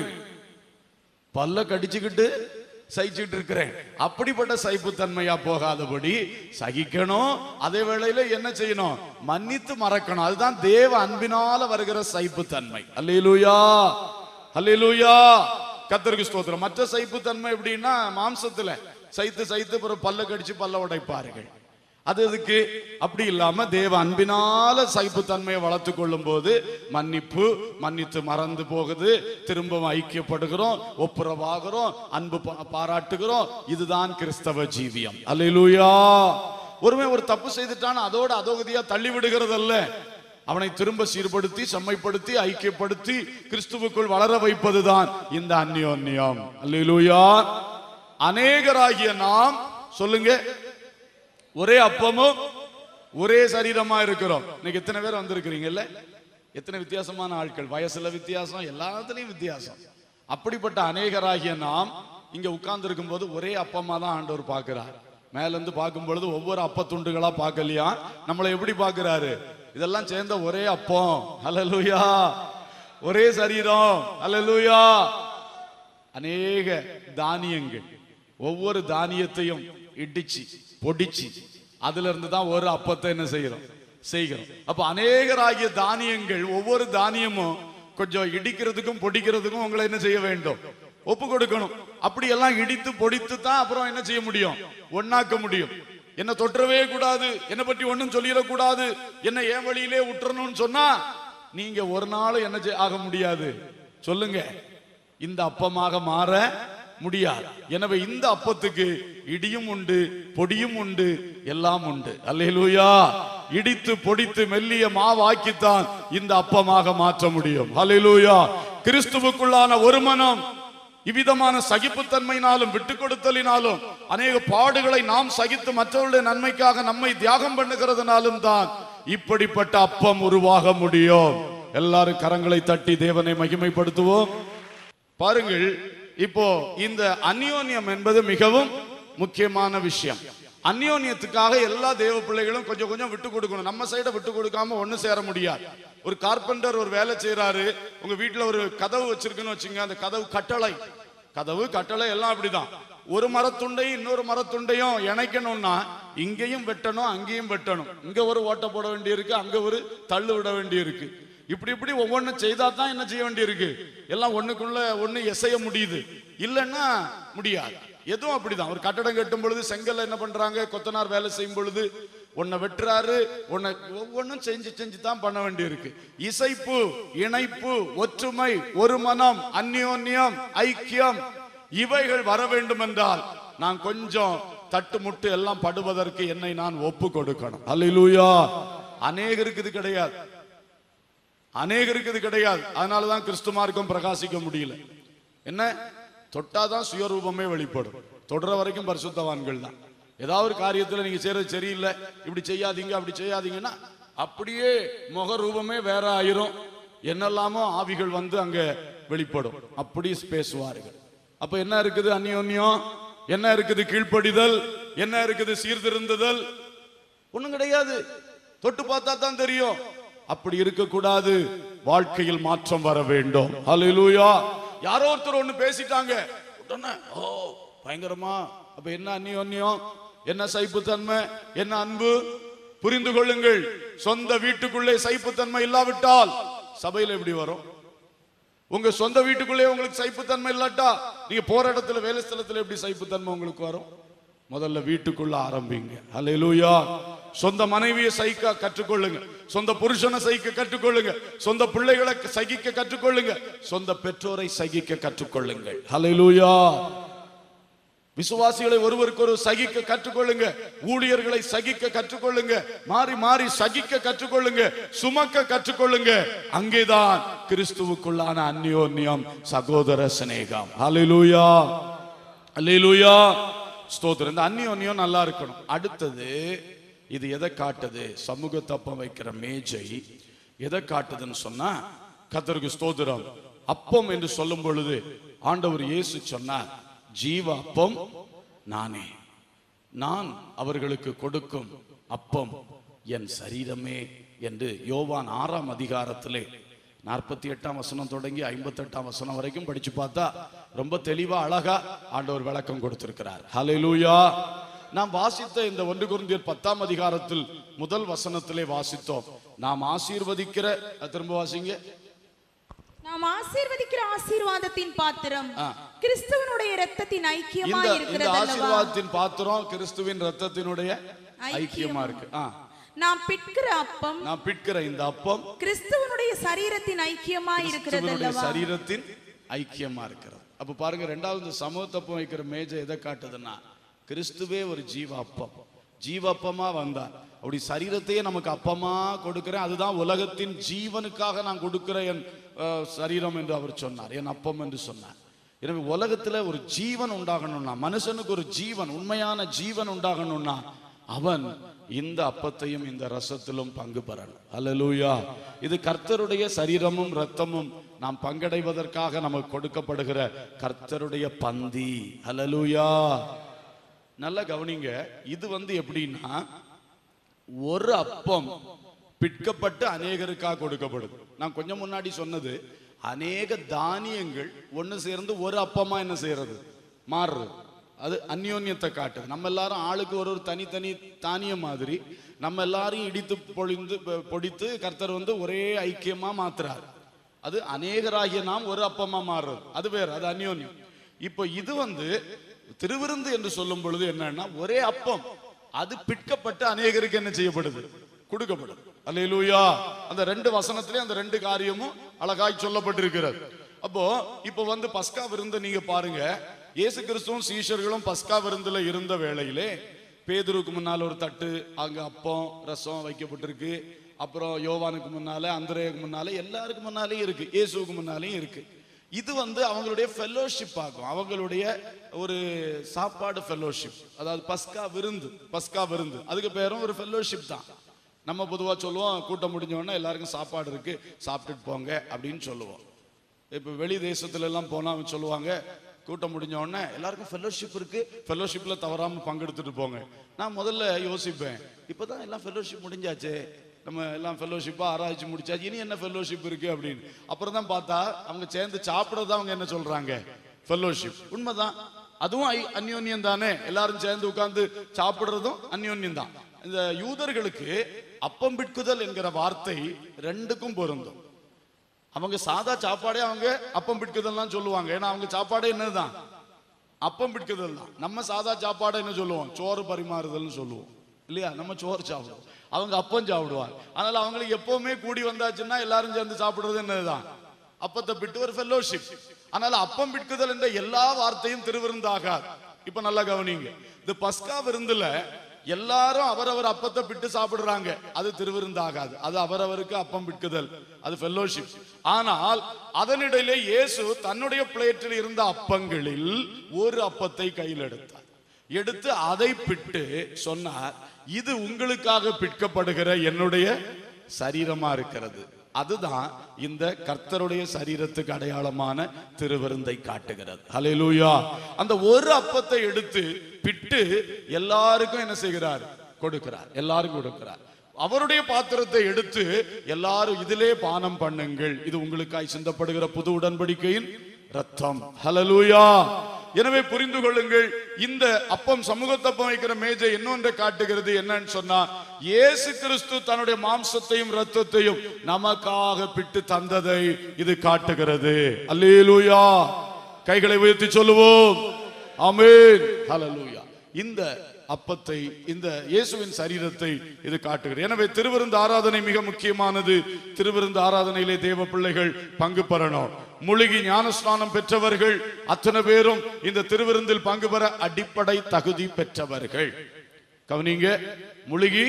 பல்ல கடிச்சுக்கிட்டு சகிச்சுக்கிட்டு இருக்கிறேன் அப்படிப்பட்ட சகிப்புத்தன்மையா போகாதபடி சகிக்கணும் அதே வேளையில என்ன செய்யணும் மன்னித்து மறக்கணும் அதுதான் தேவ அன்பினால வருகிற சகிப்புத்தன்மை அல்லேலூயா அல்லேலூயா கத்தருக்கு ஸ்தோத்திரம் மற்ற சகிப்புத்தன்மை எப்படின்னா மாம்சத்துல சைத்து சைத்து பிறகு பல்ல கடிச்சு பல்ல உடைப்பார்கள் அது அதுக்கு அப்படி இல்லாம தேவ அன்பினால சகிப்புத்தன்மையை வளர்த்து கொள்ளும் போது மன்னிப்பு மன்னித்து மறந்து போகுது திரும்பவும் ஐக்கியப்படுகிறோம் ஒப்புரவாகிறோம் அன்பு பா- பாராட்டுகிறோம் இதுதான் கிறிஸ்தவ ஜீவியம் அல்லேலூயா ஒருமே ஒரு தப்பு செய்துட்டான் அதோட அதோகதியா தள்ளி விடுகிறதல்ல அவனை திரும்ப சீர்படுத்தி செம்மைப்படுத்தி ஐக்கியப்படுத்தி கிறிஸ்துவுக்குள் வளர வைப்பதுதான் இந்த அந்யோன்யம் அல்லேலூயா அநேகராகிய நாம் சொல்லுங்க ஒரே அப்பமும் ஒரே சரீரமா இருக்கிறோம் இன்னைக்கு எத்தனை பேர் வந்திருக்கிறீங்கல்ல எத்தனை வித்தியாசமான ஆட்கள் வயசுல வித்தியாசம் எல்லாத்துலயும் வித்தியாசம் அப்படிப்பட்ட அநேகராகிய நாம் இங்க உட்கார்ந்து இருக்கும்போது ஒரே அப்பமா தான் ஆண்டவர் பார்க்கிறார் மேல இருந்து பார்க்கும் பொழுது ஒவ்வொரு அப்ப துண்டுகளா பார்க்கலையா நம்மளை எப்படி பார்க்கிறாரு இதெல்லாம் சேர்ந்த ஒரே அப்பம் ஹalleluya ஒரே சரீரம் ஹalleluya அநேக தானியங்கள் ஒவ்வொரு தானியத்தையும் இடிச்சு பொடிச்சு அதுல இருந்து தான் ஒரு அப்பத்தை என்ன செய்கிறோம் செய்கிறோம் அப்ப அநேகராகிய தானியங்கள் ஒவ்வொரு தானியமும் கொஞ்சம் இடிக்கிறதுக்கும் பொடிக்கிறதுக்கும் உங்களை என்ன செய்ய வேண்டும் ஒப்பு கொடுக்கணும் அப்படி எல்லாம் இடித்து பொடித்து தான் அப்புறம் என்ன செய்ய முடியும் ஒண்ணாக்க முடியும் என்ன தொற்றவே கூடாது என்னை பற்றி ஒண்ணும் சொல்லிடக்கூடாது என்ன என் வழியிலே விட்டுறணும்னு சொன்னா நீங்க ஒரு நாள் என்ன செய்ய- ஆக முடியாது சொல்லுங்க இந்த அப்பமாக மாற முடியாது எனவே இந்த அப்பத்துக்கு இடியும் உண்டு பொடியும் உண்டு எல்லாம் உண்டு அல்லேலூயா இடித்து பொடித்து மெல்லிய மாவாக்கித்தான் இந்த அப்பமாக மாற்ற முடியும் அல்லேலூயா கிறிஸ்துவுக்குள்ளான ஒரு மனம் இவ்விதமான சகிப்புத்தன்மையினாலும் விட்டு கொடுத்தலினாலும் அநேக பாடுகளை நாம் சகித்து மற்றவருடைய நன்மைக்காக நம்மை தியாகம் பண்ணுகிறதுனாலும் தான் இப்படிப்பட்ட அப்பம் உருவாக முடியும் எல்லாரும் கரங்களை தட்டி தேவனை மகிமைப்படுத்துவோம் பாருங்கள் இப்போ இந்த அந்யோன்யம் என்பது மிகவும் முக்கியமான விஷயம் அந்யோன்யத்துக்காக எல்லா தேவ பிள்ளைகளும் கொஞ்சம் கொஞ்சம் விட்டு கொடுக்கணும் நம்ம சைட விட்டு கொடுக்காம ஒண்ணு சேர முடியாது ஒரு கார்பெண்டர் ஒரு வேலை செய்யறாரு உங்க வீட்டுல ஒரு கதவு வச்சிருக்குன்னு வச்சுங்க அந்த கதவு கட்டளை கதவு கட்டளை எல்லாம் அப்படிதான் ஒரு மரத்துண்டையும் இன்னொரு மரத்துண்டையும் இணைக்கணும்னா இங்கேயும் வெட்டணும் அங்கேயும் வெட்டணும் இங்க ஒரு ஓட்டை போட வேண்டியிருக்கு அங்க ஒரு தள்ளு விட வேண்டியிருக்கு இப்படி இப்படி ஒவ்வொன்றும் செய்தா தான் என்ன செய்ய வேண்டியிருக்கு எல்லாம் ஒண்ணுக்குள்ள ஒண்ணு எசைய முடியுது இல்லைன்னா முடியாது எதுவும் அப்படிதான் ஒரு கட்டடம் கட்டும் பொழுது செங்கல்ல என்ன பண்றாங்க கொத்தனார் வேலை செய்யும் பொழுது உன்னை வெட்டுறாரு உன்னை ஒவ்வொன்றும் செஞ்சு செஞ்சு தான் பண்ண வேண்டியிருக்கு இசைப்பு இணைப்பு ஒற்றுமை ஒரு மனம் அந்யோன்யம் ஐக்கியம் இவைகள் வர வேண்டும் என்றால் நான் கொஞ்சம் தட்டு முட்டு எல்லாம் படுவதற்கு என்னை நான் ஒப்பு கொடுக்கணும் அல்லேலூயா அநேகருக்கு இது கிடையாது அநேகருக்கு இது கிடையாது அதனாலதான் கிறிஸ்து மார்க்கம் பிரகாசிக்க முடியல என்ன தொட்டாதான் சுயரூபமே வெளிப்படும் தொடர வரைக்கும் பரிசுத்தவான்கள் தான் ஏதாவது ஒரு காரியத்துல நீங்க செய்யறது சரியில்லை இப்படி செய்யாதீங்க அப்படி செய்யாதீங்கன்னா அப்படியே முக ரூபமே வேற ஆயிரும் என்னெல்லாமோ ஆவிகள் வந்து அங்க வெளிப்படும் அப்படி பேசுவார்கள் அப்ப என்ன இருக்குது அந்யோன்யம் என்ன இருக்குது கீழ்ப்படிதல் என்ன இருக்குது சீர்திருந்துதல் ஒண்ணும் கிடையாது தொட்டு பார்த்தா தான் தெரியும் அப்படி இருக்கக்கூடாது வாழ்க்கையில் மாற்றம் வர வேண்டும் ஹalleluya யாரோ ஒருத்தர் ஒண்ணு பேசிட்டாங்க உடனே ஓ பயங்கரமா அப்ப என்ன அந்நியோன்யம் என்ன சைப்புத்தன்மை என்ன அன்பு புரிந்து கொள்ளுங்கள் சொந்த வீட்டுக்குள்ளே சைப்புத்தன்மை இல்லாவிட்டால் சபையில எப்படி வரும் உங்க சொந்த வீட்டுக்குள்ளே உங்களுக்கு சைப்புத்தன்மை இல்லாட்டா நீங்க போற இடத்துல வேலை ஸ்தலத்துல எப்படி சைப்புத்தன்மை உங்களுக்கு வரும் முதல்ல வீட்டுக்குள்ள ஆரம்பிங்க அல்லேலூயா சொந்த மனைவியை சகிக்க கற்றுக்கொள்ளுங்க சொந்த புருஷனை சகிக்க கற்றுக்கொள்ளுங்க சொந்த பிள்ளைகளை சகிக்க கற்றுக்கொள்ளுங்க சொந்த பெற்றோரை சகிக்க கற்றுக்கொள்ளுங்கள் அல்லேலூயா விசுவாசிகளை ஒருவருக்கு ஒரு சகிக்க கற்றுக்கொள்ளுங்க ஊழியர்களை சகிக்க கற்றுக்கொள்ளுங்க மாறி மாறி சகிக்க கற்றுக்கொள்ளுங்க சுமக்க கற்றுக்கொள்ளுங்க அங்கேதான் கிறிஸ்துவுக்குள்ளான அந்யோன்யம் சகோதர சிநேகம் ஹalleluya ஹalleluya ஸ்தோத்திரம் இந்த அந்யோன்யம் நல்லா இருக்கணும் அடுத்தது இது எதை காட்டுது சமூக தப்பம் வைக்கிற மேஜை எதை காட்டுதுன்னு சொன்னா கத்தருக்கு ஸ்தோத்திரம் அப்பம் என்று சொல்லும் பொழுது ஆண்டவர் இயேசு சொன்னார் ஜீவ அப்பம் நானே நான் அவர்களுக்கு கொடுக்கும் அப்பம் என் சரீரமே என்று யோவான் ஆறாம் அதிகாரத்திலே நாற்பத்தி எட்டாம் வசனம் தொடங்கி ஐம்பத்தெட்டாம் வசனம் வரைக்கும் படிச்சு பார்த்தா ரொம்ப தெளிவா அழகா ஆண்டவர் விளக்கம் கொடுத்திருக்கிறார் ஹalleluya நாம் வாசித்த இந்த ஒன்று குருந்தியர் பத்தாம் அதிகாரத்தில் முதல் வசனத்திலே வாசித்தோம் நாம் ஆசீர்வதிக்கிற அஹ் திரும்ப வாசிங்க நாம் ஆசீர்வதிக்கிற ஆசீர்வாதத்தின் பாத்திரம் ஆ. கிறிஸ்துவனுடைய இரத்தத்தின் ஐக்கியமா இந்த இந்த இருக்கிறதல்லவா ஆசீர்வாதத்தின் பாத்திரம் கிறிஸ்துவின் ரத்தத்தினுடைய ஐக்கியமா இருக்கு ஆ நாம் பிட்கிற அப்பம் நான் பிட்கிற இந்த அப்பம் கிறிஸ்துவனுடைய சரீரத்தின் ஐக்கியமா கிறிஸ்துவனுடைய இருக்கிறதல்லவா சரீரத்தின் ஐக்கியமா இருக்கிறது அப்ப பாருங்க ரெண்டாவது இந்த சமூகத்தப்பம் வைக்கிற மேஜை எதை காட்டுதுன்னா கிறிஸ்துவே ஒரு ஜீவ அப்பம் ஜீவ அப்பமா வந்தார் அப்படி சரீரத்தையே நமக்கு அப்பமா கொடுக்கிறேன் அதுதான் உலகத்தின் ஜீவனுக்காக நான் கொடுக்கிற என் அஹ், சரீரம் என்று அவர் சொன்னார் என் அப்பம் என்று சொன்னார் எனவே உலகத்துல ஒரு ஜீவன் உண்டாகணும்னா மனுஷனுக்கு ஒரு ஜீவன் உண்மையான ஜீவன் உண்டாகணும்னா அவன் இந்த அப்பத்தையும் இந்த ரசத்திலும் பங்கு பெறணும் அல்லேலூயா இது கர்த்தருடைய சரீரமும் இரத்தமும் நாம் பங்கடைவதற்காக நமக்கு கொடுக்கப்படுகிற கர்த்தருடைய பந்தி அல்லேலூயா நல்லா கவனிங்க இது வந்து எப்படின்னா ஒரு அப்பம் பிற்கப்பட்டு அநேகருக்காக கொடுக்கப்படுது நான் கொஞ்சம் முன்னாடி சொன்னது அநேக தானியங்கள் ஒன்று சேர்ந்து ஒரு அப்பமா என்ன செய்யறது மாறுறது அது அந்யோன்யத்தை காட்டுது நம்ம எல்லாரும் ஆளுக்கு ஒரு ஒரு தனித்தனி தானியம் மாதிரி நம்ம எல்லாரையும் இடித்து பொழிந்து பொ- பொடித்து கர்த்தர் வந்து ஒரே ஐக்கியமா மாத்துறாரு அது அநேகராகிய நாம் ஒரு அப்பமா மாறுறது அது வேற அது அந்யோன்யம் இப்போ இது வந்து திருவிருந்து என்று சொல்லும் பொழுது என்னன்னா ஒரே அப்பம் அது பிற்கப்பட்டு அநேகருக்கு என்ன செய்யப்படுது கொடுக்கப்படுது அல்லேலூயா அந்த ரெண்டு வசனத்திலே அந்த ரெண்டு காரியமும் அழகாய் சொல்லப்பட்டிருக்கிறது அப்போ இப்போ வந்து பஸ்கா விருந்து நீங்க பாருங்க இயேசு கிறிஸ்துவும் சீஷர்களும் பஸ்கா விருந்துல இருந்த வேளையிலே பேதுருக்கு முன்னால் ஒரு தட்டு அங்க அப்பம் ரசம் வைக்கப்பட்டிருக்கு அப்புறம் யோவானுக்கு முன்னால அந்திரேயுக்கு முன்னால எல்லாருக்கும் முன்னாலேயும் இருக்கு இயேசுவுக்கு முன்னாலேயும் இருக்கு இது வந்து அவங்களுடைய ஃபெல்லோஷிப் ஆகும் அவங்களுடைய ஒரு சாப்பாடு ஃபெல்லோஷிப் அதாவது பஸ்கா விருந்து பஸ்கா விருந்து அதுக்கு பேரும் ஒரு ஃபெல்லோஷிப் தான் நம்ம பொதுவா சொல்லுவோம் கூட்டம் முடிஞ்ச உடனே எல்லாருக்கும் சாப்பாடு இருக்கு சாப்பிட்டுட்டு போங்க அப்படின்னு சொல்லுவோம் இப்போ வெளி தேசத்துல எல்லாம் போனா அவங்க சொல்லுவாங்க கூட்டம் முடிஞ்ச உடனே எல்லாருக்கும் ஃபெல்லோஷிப் இருக்கு ஃபெல்லோஷிப்ல தவறாம பங்கெடுத்துட்டு போங்க நான் முதல்ல யோசிப்பேன் இப்பதான் எல்லாம் ஃபெல்லோஷிப் முடிஞ்சாச்சே நம்ம எல்லாம் ஃபெல்லோஷிப்பா ஆராய்ச்சி முடிச்சாச்சு இனி என்ன ஃபெல்லோஷிப் இருக்கு அப்படின்னு அப்புறம் தான் பார்த்தா அவங்க சேர்ந்து சாப்பிடறத அவங்க என்ன சொல்றாங்க ஃபெல்லோஷிப் உண்மைதான் அதுவும் ஐ- அந்யோன்யம் தானே எல்லாரும் சேர்ந்து உட்கார்ந்து சாப்பிடுறதும் அந்யோன்யம் தான் இந்த யூதர்களுக்கு அப்பம் பிட்குதல் என்கிற வார்த்தை ரெண்டுக்கும் பொருந்தும் அவங்க சாதா சாப்பாடே அவங்க அப்பம் பிடிக்குதல்லாம் சொல்லுவாங்க ஏன்னா அவங்க சாப்பாடே என்னதுதான் அப்பம் பிடிக்குதல் தான் நம்ம சாதா சாப்பாடை என்ன சொல்லுவோம் சோறு பரிமாறுதல்னு சொல்லுவோம் இல்லையா நம்ம சோறு சாப்பிடுவோம் அவங்க அப்பம் சாப்பிடுவாங்க அதனால அவங்களுக்கு எப்பவுமே கூடி வந்தாச்சுன்னா எல்லாரும் சேர்ந்து சாப்பிடுறது என்னதுதான் அப்பத்தை பிட்டு ஒரு ஃபெல்லோஷிப் அதனால அப்பம் பிட்குதல் என்ற எல்லா வார்த்தையும் திருவிருந்தாகாது இப்ப நல்லா கவனிங்க இந்த பஸ்கா விருந்துல எல்லாரும் அவரவர் அப்பத்தை பிட்டு சாப்பிடுறாங்க அது திருவிருந்தாகாது அது அவரவருக்கு அப்பம் பிட்குதல் அது ஃபெல்லோஷிப் ஆனால் அதனிடையிலே இயேசு தன்னுடைய பிளேட்டில் இருந்த அப்பங்களில் ஒரு அப்பத்தை கையில் எடுத்தார் எடுத்து அதை பிட்டு சொன்னார் இது உங்களுக்காக பிற்கப்படுகிற என்னுடைய சரீரமா இருக்கிறது அதுதான் இந்த கர்த்தருடைய சரீரத்துக்கு அடையாளமான திருவிருந்தை காட்டுகிறது ஹalleluya அந்த ஒரு அப்பத்தை எடுத்து பிட்டு எல்லாருக்கும் என்ன செய்கிறார் கொடுக்கிறார் எல்லாருக்கும் கொடுக்கிறார் அவருடைய பாத்திரத்தை எடுத்து எல்லாரும் இதிலே பானம் பண்ணுங்கள் இது உங்களுக்காய் சிந்தப்படுகிற புது உடன்படிக்கையின் ரத்தம் ஹalleluya எனவே புரிந்து கொள்ளுங்கள் இந்த அப்பம் சமூகத்தப்பம் வைக்கிற மேஜை இன்னொன்றை காட்டுகிறது என்னன்னு சொன்னா இயேசு கிறிஸ்து தன்னுடைய மாம்சத்தையும் ரத்தத்தையும் நமக்காக பிட்டு தந்ததை இது காட்டுகிறது அல்லேலூயா கைகளை உயர்த்தி சொல்லுவோம் ஆமென் ஹalleluya இந்த அப்பத்தை இந்த இயேசுவின் சரீரத்தை இது காட்டுகிறது எனவே திருவிருந்து ஆராதனை மிக முக்கியமானது திருவிருந்து ஆராதனையிலே தேவ பிள்ளைகள் பங்கு பெறணும் முழுகி ஞானஸ்நானம் பெற்றவர்கள் அத்தனை பேரும் இந்த திருவிருந்தில் பங்கு பெற அடிப்படை தகுதி பெற்றவர்கள் கவனிங்க முழுகி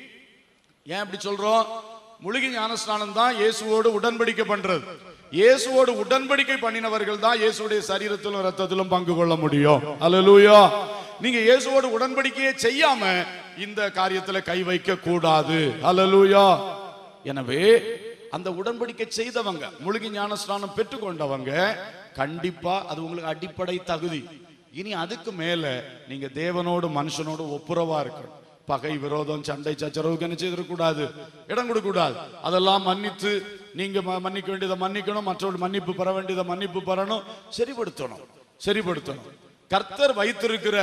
ஏன் அப்படி சொல்றோம் முழுகி ஞானஸ்நானம் தான் இயேசுவோடு உடன்படிக்கை பண்றது இயேசுவோடு உடன்படிக்கை பண்ணினவர்கள் தான் இயேசுடைய சரீரத்திலும் ரத்தத்திலும் பங்கு கொள்ள முடியும் அல்லேலூயா நீங்க இயேசுவோடு உடன்படிக்கையை செய்யாம இந்த காரியத்துல கை வைக்க கூடாது அல்லேலூயா எனவே அந்த உடன்படிக்கை செய்தவங்க முழுகி ஞானஸ்நானம் பெற்றுக்கொண்டவங்க கண்டிப்பா அது உங்களுக்கு அடிப்படை தகுதி இனி அதுக்கு மேல நீங்க தேவனோடு மனுஷனோடு ஒப்புரவா இருக்கணும் பகை விரோதம் சண்டை சச்சரவுக்கு என்ன செய்திடக்கூடாது இடம் கொடுக்க கூடாது அதெல்லாம் மன்னித்து நீங்க ம- மன்னிக்க வேண்டியதை மன்னிக்கணும் மற்றவர்கள் மன்னிப்பு பெற வேண்டியதை மன்னிப்பு பெறணும் சரிப்படுத்தணும் சரிப்படுத்தணும் கர்த்தர் வைத்திருக்கிற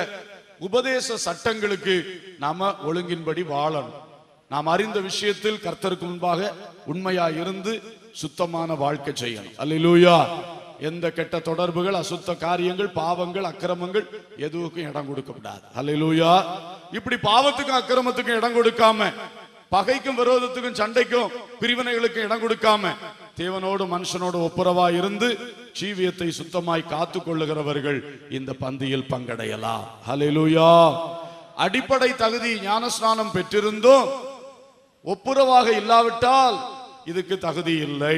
உபதேச சட்டங்களுக்கு நாம ஒழுங்கின்படி வாழணும் நாம் அறிந்த விஷயத்தில் கர்த்தருக்கு முன்பாக உண்மையா இருந்து சுத்தமான வாழ்க்கை செய்யணும் அல்லேலூயா எந்த கெட்ட தொடர்புகள் அசுத்த காரியங்கள் பாவங்கள் அக்கிரமங்கள் எதுவுக்கும் இடம் கொடுக்க கூடாது அல்லேலூயா இப்படி பாவத்துக்கும் அக்கிரமத்துக்கும் இடம் கொடுக்காம பகைக்கும் விரோதத்துக்கும் சண்டைக்கும் பிரிவினைகளுக்கும் இடம் கொடுக்காம தேவனோடு மனுஷனோடு ஒப்புரவா இருந்து ஜீவியத்தை சுத்தமாய் காத்து கொள்ளுகிறவர்கள் இந்த பந்தியில் பங்கடையலாம் ஹalleluya அடிப்படை தகுதி ஞானஸ்நானம் பெற்றிருந்தோம் ஒப்புரவாக இல்லாவிட்டால் இதுக்கு தகுதி இல்லை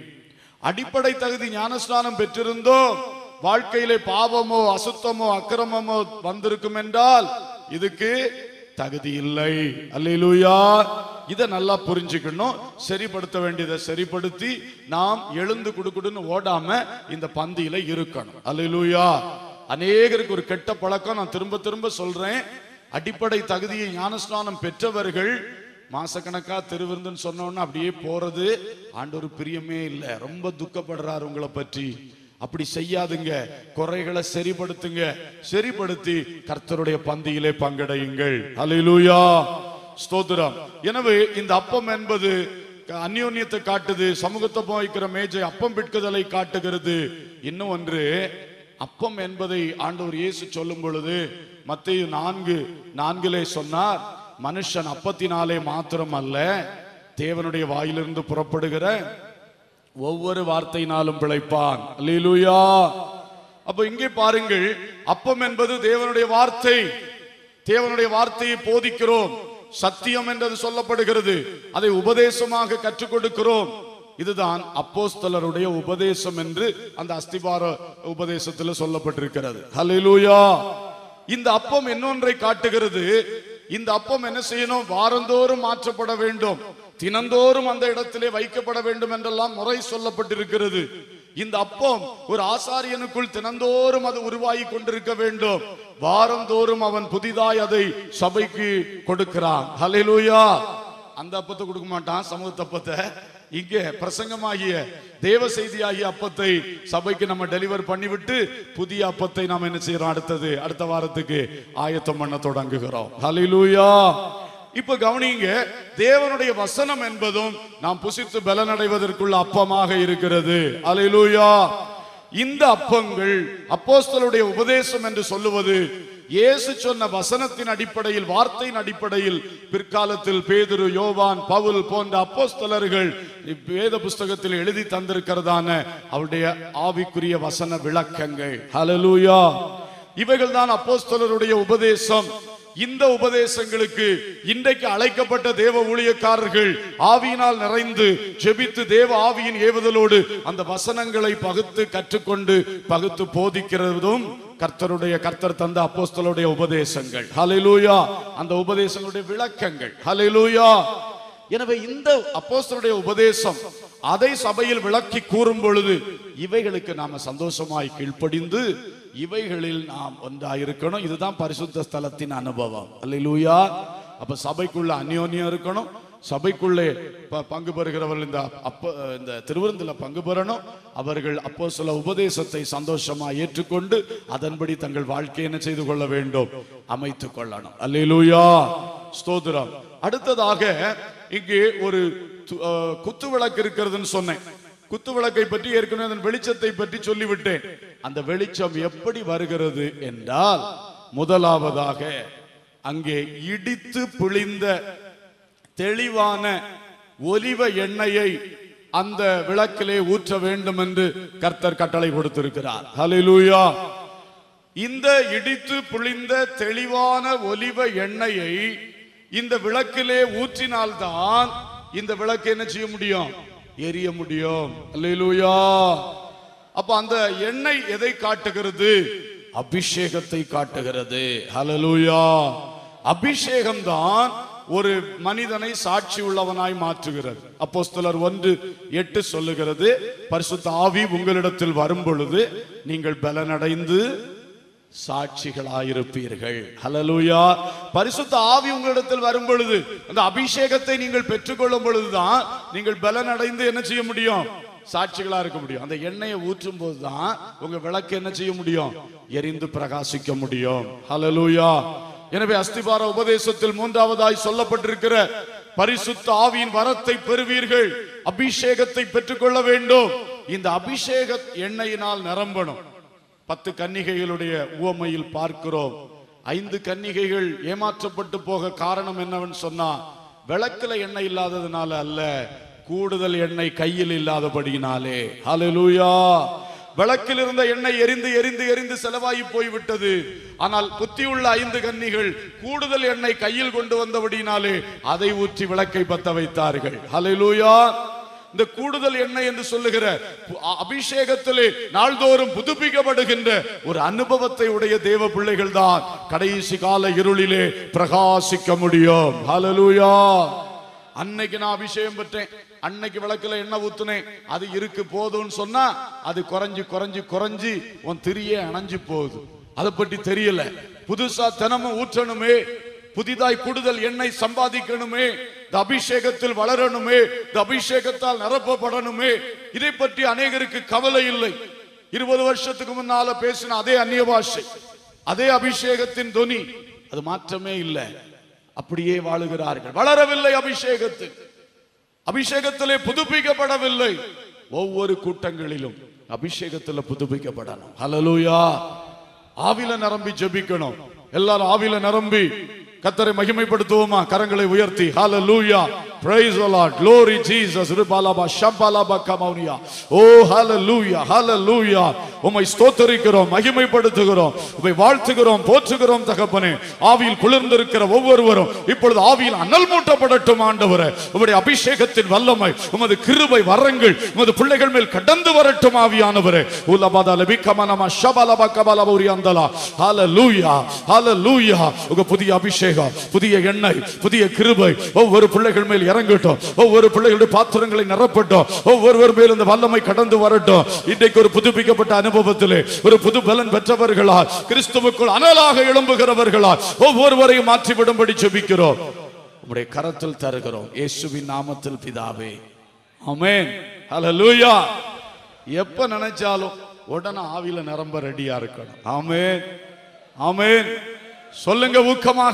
அடிப்படை தகுதி ஞானஸ்நானம் பெற்றிருந்தோம் வாழ்க்கையிலே பாவமோ அசுத்தமோ அக்கிரமமோ வந்திருக்கும் என்றால் இதுக்கு தகுதி இல்லை அல்லேலூயா இதை நல்லா புரிஞ்சுக்கணும் சரிப்படுத்த வேண்டியதை சரிப்படுத்தி நாம் எழுந்து குடுக்குடுன்னு ஓடாம இந்த பந்தியில இருக்கணும் அல்லேலூயா அநேகருக்கு ஒரு கெட்ட பழக்கம் நான் திரும்ப திரும்ப சொல்றேன் அடிப்படை தகுதியை ஞானஸ்நானம் பெற்றவர்கள் மாசக்கணக்கா திருவிருந்துன்னு சொன்னோன்னு அப்படியே போறது ஆண்டவர் பிரியமே இல்லை ரொம்ப துக்கப்படுறாரு உங்களை பற்றி அப்படி செய்யாதுங்க குறைகளை சரிப்படுத்துங்க சரிப்படுத்தி கர்த்தருடைய பந்தியிலே பங்கடையுங்கள் அல்லேலூயா ஸ்தோத்திரம் எனவே இந்த அப்பம் என்பது அந்யோன்யத்தை காட்டுது சமூகத்தை வைக்கிற மேஜை அப்பம் பிட்குதலை காட்டுகிறது இன்னும் ஒன்று அப்பம் என்பதை ஆண்டவர் இயேசு சொல்லும் பொழுது மத்தேயு நான்கு நான்கிலே சொன்னார் மனுஷன் அப்பத்தினாலே மாத்திரம் அல்ல தேவனுடைய வாயிலிருந்து புறப்படுகிற ஒவ்வொரு வார்த்தையினாலும் பிழைப்பான் அல்லேலூயா அப்ப இங்கே பாருங்கள் அப்பம் என்பது தேவனுடைய வார்த்தை தேவனுடைய வார்த்தையை போதிக்கிறோம் சத்தியம் என்றது சொல்லப்படுகிறது அதை உபதேசமாக கற்றுக் கொடுக்கிறோம் இதுதான் அப்போஸ்தலருடைய உபதேசம் என்று அந்த அஸ்திபார உபதேசத்தில் சொல்லப்பட்டிருக்கிறது ஹalleluya இந்த அப்பம் இன்னொன்றை காட்டுகிறது இந்த அப்பம் என்ன செய்யணும் வாரந்தோறும் மாற்றப்பட வேண்டும் தினந்தோறும் அந்த இடத்திலே வைக்கப்பட வேண்டும் என்றெல்லாம் முறை சொல்லப்பட்டிருக்கிறது இந்த அப்பம் ஒரு ஆசாரியனுக்குள் தினந்தோறும் அது உருவாகி கொண்டிருக்க வேண்டும் வாரந்தோறும் அவன் புதிதாய் அதை சபைக்கு கொடுக்கிறான் ஹalleluya அந்த அப்பத்தை கொடுக்க மாட்டான் சமூகத்து அப்பத்தை இங்க பிரசங்கமாகிய தேவ செய்தியாகிய அப்பத்தை சபைக்கு நம்ம டெலிவர் பண்ணிவிட்டு புதிய அப்பத்தை நாம் என்ன செய்யறோம் அடுத்தது அடுத்த வாரத்துக்கு ஆயத்தம் பண்ண தொடங்குகிறோம் ஹalleluya இப்ப கவனிங்க தேவனுடைய வசனம் என்பதும் நாம் புசித்து பலனடைவதற்குள்ள அப்பமாக இருக்கிறது ஹalleluya இந்த அப்பங்கள் அப்போஸ்தலருடைய உபதேசம் என்று சொல்லுவது இயேசு சொன்ன வசனத்தின் அடிப்படையில் வார்த்தையின் அடிப்படையில் பிற்காலத்தில் பேதுரு யோவான் பவுல் போன்ற அப்போஸ்தலர்கள் வேத புஸ்தகத்தில் எழுதி தந்திருக்கிறதான அவருடைய ஆவிக்குரிய வசன விளக்கங்கள் ஹalleluya இவைகள் தான் அப்போஸ்தலருடைய உபதேசம் இந்த உபதேசங்களுக்கு இன்றைக்கு அழைக்கப்பட்ட தேவ ஊழியக்காரர்கள் ஆவியினால் நிறைந்து ஜெபித்து தேவ ஆவியின் ஏவுதலோடு அந்த வசனங்களை பகுத்து கற்றுக்கொண்டு பகுத்து போதிக்கிறதும் கர்த்தருடைய கர்த்தர் தந்த அப்போஸ்தலருடைய உபதேசங்கள் ஹalleluya அந்த உபதேசங்களுடைய விளக்கங்கள் ஹalleluya எனவே இந்த அப்போஸ்தலருடைய உபதேசம் அதை சபையில் விளக்கி கூறும் பொழுது இவைகளுக்கு நாம சந்தோஷமாய் கீழ்ப்படிந்து இவைகளில் நாம் ஒன்றாயிருக்கணும் இதுதான் பரிசுத்த ஸ்தலத்தின் அனுபவம் அல்லேலூயா அப்ப சபைக்குள்ள அந்யோன்யம் இருக்கணும் சபைக்குள்ளே ப- பங்கு பெறுகிறவர்கள் இந்த அப்ப இந்த திருவிருந்தில் பங்கு பெறணும் அவர்கள் அப்போ சில உபதேசத்தை சந்தோஷமா ஏற்றுக்கொண்டு அதன்படி தங்கள் வாழ்க்கையை என்ன செய்து கொள்ள வேண்டும் அமைத்துக் கொள்ளணும் அல்லேலூயா ஸ்தோத்திரம் அடுத்ததாக இங்கே ஒரு து- அஹ், குத்து விளக்கு இருக்கிறதுன்னு சொன்னேன் குத்து விளக்கை பற்றி ஏற்கனவே அதன் வெளிச்சத்தை பற்றி சொல்லிவிட்டேன் அந்த வெளிச்சம் எப்படி வருகிறது என்றால் முதலாவதாக அங்கே இடித்து பிழிந்த தெளிவான ஒலிவ எண்ணெயை அந்த விளக்கிலே ஊற்ற வேண்டும் என்று கர்த்தர் கட்டளை கொடுத்திருக்கிறார் ஹalleluya இந்த இடித்து புளிந்த தெளிவான ஒலிவ எண்ணெயை இந்த விளக்கிலே ஊற்றினால்தான் இந்த விளக்கு என்ன செய்ய முடியும் எரிய முடியும் அல்லேலூயா அப்ப அந்த எண்ணெய் எதை காட்டுகிறது அபிஷேகத்தை காட்டுகிறது ஹalleluya அபிஷேகம் தான் ஒரு மனிதனை சாட்சி உள்ளவனாய் மாற்றுகிறது அப்போஸ்தலர் ஒன்று எட்டு சொல்லுகிறது பரிசுத்த ஆவி உங்களிடத்தில் வரும் பொழுது நீங்கள் பலனடைந்து சாட்சிகளாயிருப்பீர்கள் ஹalleluya பரிசுத்த ஆவி உங்களிடத்தில் வரும் பொழுது அந்த அபிஷேகத்தை நீங்கள் பெற்றுக்கொள்ளும் பொழுதுதான் நீங்கள் பலன் அடைந்து என்ன செய்ய முடியும் சாட்சிகளா இருக்க முடியும் அந்த எண்ணெயை ஊற்றும் போதுதான் உங்க விளக்கு என்ன செய்ய முடியும் எரிந்து பிரகாசிக்க முடியும் ஹalleluya எனவே அஸ்திபார உபதேசத்தில் மூன்றாவதாய் சொல்லப்பட்டிருக்கிற பரிசுத்த ஆவியின் வரத்தை பெறுவீர்கள் அபிஷேகத்தை பெற்றுக்கொள்ள வேண்டும் இந்த அபிஷேக எண்ணெயினால் நிரம்பணும் பத்து கன்னிகைகளுடைய உவமையில் பார்க்கிறோம் ஐந்து கன்னிகைகள் ஏமாற்றப்பட்டு போக காரணம் என்னவென்னு சொன்னா விளக்குல எண்ணெய் இல்லாததுனால அல்ல கூடுதல் எண்ணெய் கையில் இல்லாதபடியினாலே ஹalleluya விளக்கில் இருந்த எண்ணெய் எரிந்து எரிந்து எரிந்து செலவாகி போய்விட்டது ஆனால் புத்தியுள்ள ஐந்து கன்னிகள் கூடுதல் எண்ணெய் கையில் கொண்டு வந்தபடியினாலே அதை ஊற்றி விளக்கை பத்த வைத்தார்கள் ஹalleluya இந்த கூடுதல் எண்ணெய் என்று சொல்லுகிற அ- அபிஷேகத்திலே நாள்தோறும் புதுப்பிக்கப்படுகின்ற ஒரு அனுபவத்தை உடைய தேவ பிள்ளைகள் தான் கடைசி கால இருளிலே பிரகாசிக்க முடியும் ஹalleluya அன்னைக்கு நான் அபிஷேகம் பெற்றேன் அன்னைக்கு விளக்குல எண்ணெய் ஊத்துனேன் அது இருக்கு போதும்னு சொன்னா அது குறைஞ்சு குறைஞ்சு குறைஞ்சு உன் திரியே அணைஞ்சு போகுது அதை பற்றி தெரியல புதுசா தினமும் ஊற்றணுமே புதிதாய் கூடுதல் எண்ணெய் சம்பாதிக்கணுமே இந்த அபிஷேகத்தில் வளரணுமே இந்த அபிஷேகத்தால் நிரப்பப்படணுமே இதை பற்றி அநேகருக்கு கவலை இல்லை இருபது வருஷத்துக்கு முன்னால பேசின அதே அந்நிய பாஷை அதே அபிஷேகத்தின் தொனி அது மாற்றமே இல்லை அப்படியே வாழுகிறார்கள் வளரவில்லை அபிஷேகத்தில் அபிஷேகத்திலே புதுப்பிக்கப்படவில்லை ஒவ்வொரு கூட்டங்களிலும் அபிஷேகத்துல புதுப்பிக்கப்படணும் ஹalleluya ஆவில நிரம்பி ஜெபிக்கணும் எல்லாரும் ஆவில நிரம்பி கத்தரை மகிமைப்படுத்துவோமா கரங்களை உயர்த்தி ஹalleluya praise the lord glory jesus ரிபாலபா ஷபாலபா கமௌனியா O hallelujah hallelujah உம்மை ஸ்தோத்தரிக்கிறோம் மகிமைப்படுத்துகிறோம் உம்மை வாழ்த்துகிறோம் போற்றுகிறோம் தகப்பனே ஆவியில் குளிர்ந்திருக்கிற ஒவ்வொருவரும் இப்பொழுது ஆவியில் அனல் மூட்டப்படட்டும் ஆண்டவரே உம்முடைய அபிஷேகத்தின் வல்லமை உமது கிருபை வரங்கள் உமது பிள்ளைகள் மேல் கடந்து வரட்டும் ஆவியானவரே உலபாதா லபிக்கமனமா ஷபலபா கபலபௌரி அந்தலா ஹalleluya ஹalleluya உங்க புதிய அபிஷேகம் புதிய எண்ணெய் புதிய கிருபை ஒவ்வொரு பிள்ளைகள் மேல் இறங்கட்டும் ஒவ்வொரு பிள்ளைகளுடைய பாத்திரங்களை நிரப்பட்டும் ஒவ்வொருவர் மேல் இந்த வல்லமை கடந்து வரட்டும் இன்றைக்கு ஒரு புதுப்பிக்கப்பட்ட அனுபவத்திலே ஒரு புது பலன் பெற்றவர்களா கிறிஸ்துவுக்குள் அனலாக எழும்புகிறவர்களா ஒவ்வொருவரையும் மாற்றிவிடும்படி ஜெபிக்கிறோம் உம்முடைய கரத்தில் தருகிறோம் இயேசுவின் நாமத்தில் பிதாவே ஆமென் ஹalleluya எப்ப நினைச்சாலும் உடனே ஆவியில நிரம்ப ரெடியா இருக்கணும் ஆமென் ஆமென் சொல்லுங்க ஊக்கமாக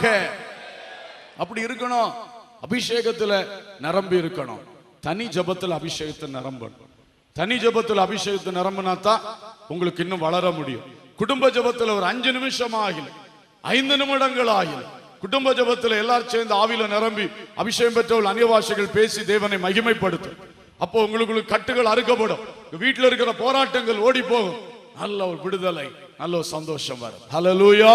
அப்படி இருக்கணும் அபிஷேகத்துல நிரம்பி இருக்கணும் தனி ஜபத்துல அபிஷேகத்தை நிரம்பணும் தனி ஜபத்துல அபிஷேகத்தை நிரம்பினா தான் உங்களுக்கு இன்னும் வளர முடியும் குடும்ப ஜபத்துல ஒரு அஞ்சு நிமிஷம் ஆகில ஐந்து நிமிடங்கள் ஆகில குடும்ப ஜபத்துல எல்லாரும் சேர்ந்து ஆவியில நிரம்பி அபிஷேகம் பெற்றவர்கள் அந்நிய பாஷைகள் பேசி தேவனை மகிமைப்படுத்தும் அப்போ உங்களுக்கு கட்டுகள் அறுக்கப்படும் உங்க வீட்டுல இருக்கிற போராட்டங்கள் ஓடி போகும் நல்ல ஒரு விடுதலை நல்ல ஒரு சந்தோஷம் வரும் ஹalleluya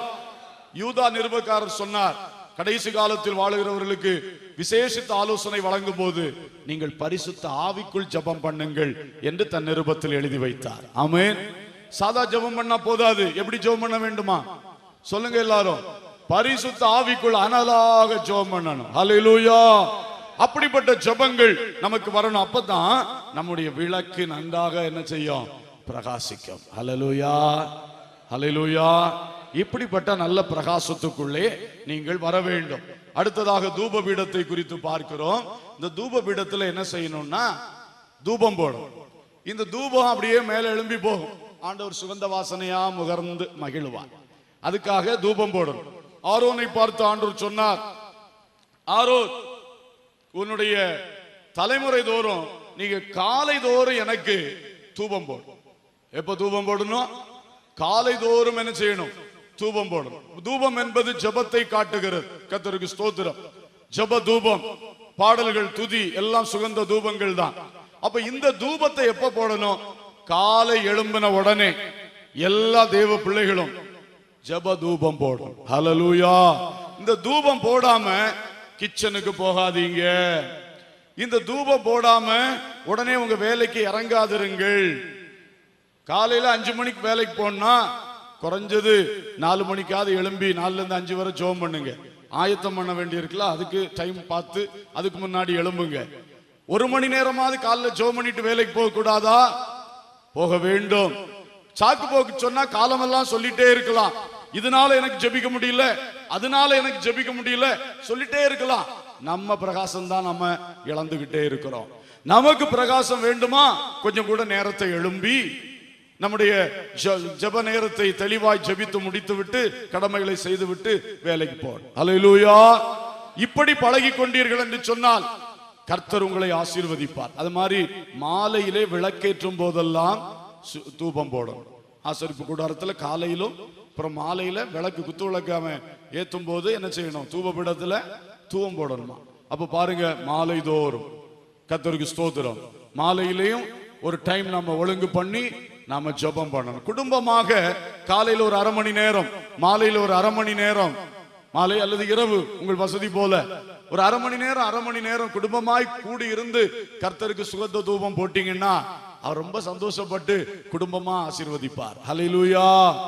யூதா நிருபக்காரர் சொன்னார் கடைசி காலத்தில் வாழுகிறவர்களுக்கு விசேஷித்த ஆலோசனை வழங்கும் போது நீங்கள் பரிசுத்த ஆவிக்குள் ஜெபம் பண்ணுங்கள் என்று தன் நிருபத்தில் எழுதி வைத்தார் ஆமென் சாதா ஜெபம் பண்ணா போதாது எப்படி ஜெபம் பண்ண வேண்டுமா சொல்லுங்க எல்லாரும் பரிசுத்த ஆவிக்குள் அனலாக ஜெபம் பண்ணணும் ஹalleluya அப்படிப்பட்ட ஜெபங்கள் நமக்கு வரணும் அப்பதான் நம்முடைய விளக்கு நன்றாக என்ன செய்யும் பிரகாசிக்கும் ஹalleluya ஹalleluya இப்படிப்பட்ட நல்ல பிரகாசத்துக்குள்ளே நீங்கள் வர வேண்டும் அடுத்ததாக தூப பீடத்தை குறித்து பார்க்கிறோம் இந்த தூப பீடத்துல என்ன செய்யணும்னா தூபம் போடும் இந்த தூபம் அப்படியே மேல எழும்பி போகும் ஆண்டவர் சுகந்த வாசனையா முகர்ந்து மகிழ்வார் அதுக்காக தூபம் போடணும் ஆரோனை பார்த்து ஆண்டவர் சொன்னார் ஆரோன் உன்னுடைய தலைமுறை தோறும் நீங்க காலை தோறும் எனக்கு தூபம் போடும் எப்ப தூபம் போடணும் காலை தோறும் என்ன செய்யணும் தூபம் போடணும் தூபம் என்பது ஜெபத்தை காட்டுகிறது கர்த்தருக்கு ஸ்தோத்திரம் ஜெப தூபம் பாடல்கள் துதி எல்லாம் சுகந்த தூபங்கள் தான் அப்ப இந்த தூபத்தை எப்ப போடணும் காலை எழும்பின உடனே எல்லா தேவ பிள்ளைகளும் ஜெப தூபம் போடும் ஹalleluya இந்த தூபம் போடாம கிச்சனுக்கு போகாதீங்க இந்த தூபம் போடாம உடனே உங்க வேலைக்கு இறங்காதிருங்கள் காலையில அஞ்சு மணிக்கு வேலைக்கு போனா குறைஞ்சது நாலு மணிக்காவது எழும்பி நாலுல இருந்து அஞ்சு வரை ஜோம் பண்ணுங்க ஆயத்தம் பண்ண வேண்டியிருக்குல்ல அதுக்கு டைம் பார்த்து அதுக்கு முன்னாடி எழும்புங்க ஒரு மணி நேரமாவது காலைல ஜோம் பண்ணிட்டு வேலைக்கு போக கூடாதா போக வேண்டும் சாக்கு போக்கு சொன்னா காலமெல்லாம் சொல்லிட்டே இருக்கலாம் இதனால எனக்கு ஜெபிக்க முடியல அதனால எனக்கு ஜெபிக்க முடியல சொல்லிட்டே இருக்கலாம் நம்ம பிரகாசம் தான் நம்ம இழந்துகிட்டே இருக்கிறோம் நமக்கு பிரகாசம் வேண்டுமா கொஞ்சம் கூட நேரத்தை எழும்பி நம்முடைய ஜ- ஜெப நேரத்தை தெளிவாய் ஜெபித்து முடித்து விட்டு கடமைகளை செய்து விட்டு வேலைக்கு போகணும் அல்லேலூயா இப்படி பழகி கொண்டீர்கள் என்று சொன்னால் கர்த்தர் உங்களை ஆசீர்வதிப்பார் அது மாதிரி மாலையிலே விளக்கேற்றும் போதெல்லாம் சு- தூபம் போடணும் ஆசரிப்பு கூடாரத்துல காலையிலும் அப்புறம் மாலையில விளக்கு குத்து விளக்காம ஏத்தும் போது என்ன செய்யணும் தூபபீடத்துல தூவம் போடணுமா அப்ப பாருங்க மாலை தோறும் கர்த்தருக்கு ஸ்தோத்திரம் மாலையிலையும் ஒரு டைம் நம்ம ஒழுங்கு பண்ணி நாம ஜெபம் பண்ணணும் குடும்பமாக காலையில ஒரு அரை மணி நேரம் மாலையில ஒரு அரை மணி நேரம் மாலை அல்லது இரவு உங்கள் வசதி போல ஒரு அரை மணி நேரம் அரை மணி நேரம் குடும்பமாய் கூடி இருந்து கர்த்தருக்கு சுகந்த தூபம் போட்டீங்கன்னா அவர் ரொம்ப சந்தோஷப்பட்டு குடும்பமா ஆசீர்வதிப்பார் ஹalleluya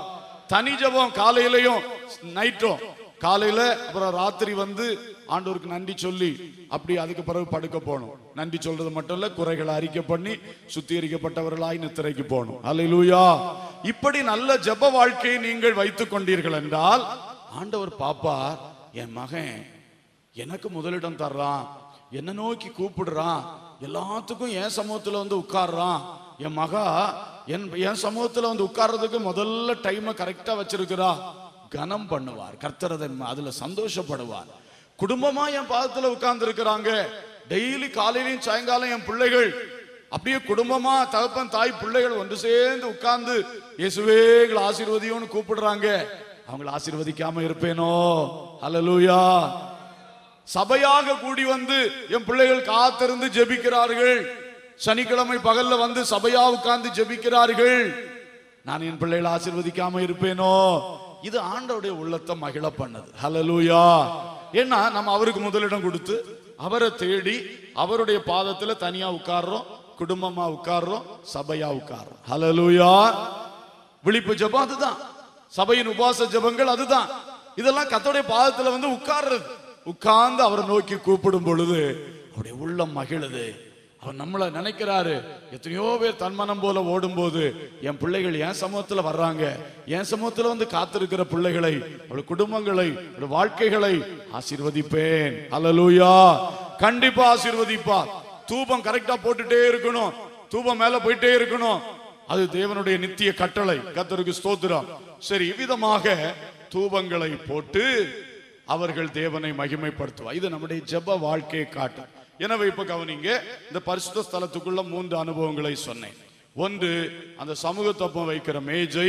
தனி ஜெபம் காலையிலையும் நைட்டும் காலையில அப்புறம் ராத்திரி வந்து ஆண்டவருக்கு நன்றி சொல்லி அப்படி அதுக்கு பிறகு படுக்க போகணும் நன்றி சொல்றது மட்டும் இல்ல குறைகளை அறிக்கை பண்ணி சுத்திகரிக்கப்பட்டவர்களாய் நித்திரைக்கு போகணும் அல்லேலூயா இப்படி நல்ல ஜெப வாழ்க்கையை நீங்கள் வைத்துக் கொண்டீர்கள் என்றால் ஆண்டவர் பாப்பா என் மகன் எனக்கு முதலிடம் தர்றான் என்ன நோக்கி கூப்பிடுறான் எல்லாத்துக்கும் என் சமூகத்துல வந்து உட்கார்றான் என் மகா என் என் சமூகத்துல வந்து உட்கார்றதுக்கு முதல்ல டைமை கரெக்டா வச்சிருக்கிறா கனம் பண்ணுவார் கர்த்தர் அதை அதுல சந்தோஷப்படுவார் குடும்பமா என் பாதத்துல உட்கார்ந்து இருக்கிறாங்க டெய்லி காலையிலையும் சாயங்காலம் என் பிள்ளைகள் அப்படியே குடும்பமா தகப்பன் தாய் பிள்ளைகள் ஒன்று சேர்ந்து உட்கார்ந்து இயேசுவே எங்களை ஆசீர்வதியோன்னு கூப்பிடுறாங்க அவங்கள ஆசீர்வதிக்காம இருப்பேனோ ஹalleluya சபையாக கூடி வந்து என் பிள்ளைகள் காத்திருந்து ஜெபிக்கிறார்கள் சனிக்கிழமை பகல்ல வந்து சபையா உட்கார்ந்து ஜெபிக்கிறார்கள் நான் என் பிள்ளைகளை ஆசீர்வதிக்காம இருப்பேனோ இது ஆண்டவருடைய உள்ளத்தை மகிழ பண்ணது ஹalleluya ஏன்னா நம்ம அவருக்கு முதலிடம் கொடுத்து அவரை தேடி அவருடைய பாதத்துல தனியா உட்கார்றோம் குடும்பமா உட்கார்றோம் சபையா உட்கார்றோம் ஹalleluya விழிப்பு ஜெபம் அதுதான் சபையின் உபாச ஜெபங்கள் அதுதான் இதெல்லாம் கத்தோடைய பாதத்துல வந்து உட்கார்றது உட்கார்ந்து அவரை நோக்கி கூப்பிடும் பொழுது அவருடைய உள்ளம் மகிழுது அவர் நம்மளை நினைக்கிறாரு எத்தனையோ பேர் தன்மனம் போல ஓடும்போது என் பிள்ளைகள் என் சமூகத்துல வர்றாங்க என் சமூகத்துல வந்து காத்திருக்கிற பிள்ளைகளை அவருடைய குடும்பங்களை அவருடைய வாழ்க்கைகளை ஆசீர்வதிப்பேன் அல்லலூயா கண்டிப்பா ஆசீர்வதிப்பா தூபம் கரெக்டா போட்டுட்டே இருக்கணும் தூபம் மேல போயிட்டே இருக்கணும் அது தேவனுடைய நித்திய கட்டளை கத்தருக்கு ஸ்தோத்திரம் சரி இவ்விதமாக தூபங்களை போட்டு அவர்கள் தேவனை மகிமைப்படுத்துவார் இது நம்முடைய ஜெப வாழ்க்கையை காட்டும் எனவே இப்ப கவனிங்க இந்த பரிசுத்த ஸ்தலத்துக்குள்ள மூன்று அனுபவங்களை சொன்னேன் ஒன்று அந்த சமூகத்தப்பம் வைக்கிற மேஜை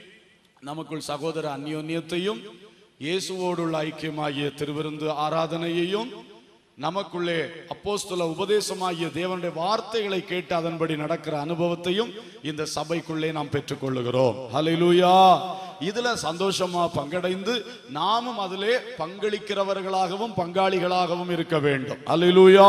நமக்குள் சகோதர அந்யோன்யத்தையும் இயேசுவோடுள்ள ஐக்கியமாகிய திருவிருந்து ஆராதனையையும் நமக்குள்ளே அப்போஸ்தல உபதேசமாகிய தேவனுடைய வார்த்தைகளை கேட்டு அதன்படி நடக்கிற அனுபவத்தையும் இந்த சபைக்குள்ளே நாம் பெற்றுக்கொள்ளுகிறோம் ஹalleluya இதுல சந்தோஷமா பங்கடைந்து நாமும் அதிலே பங்களிக்கிறவர்களாகவும் பங்காளிகளாகவும் இருக்க வேண்டும் ஹalleluya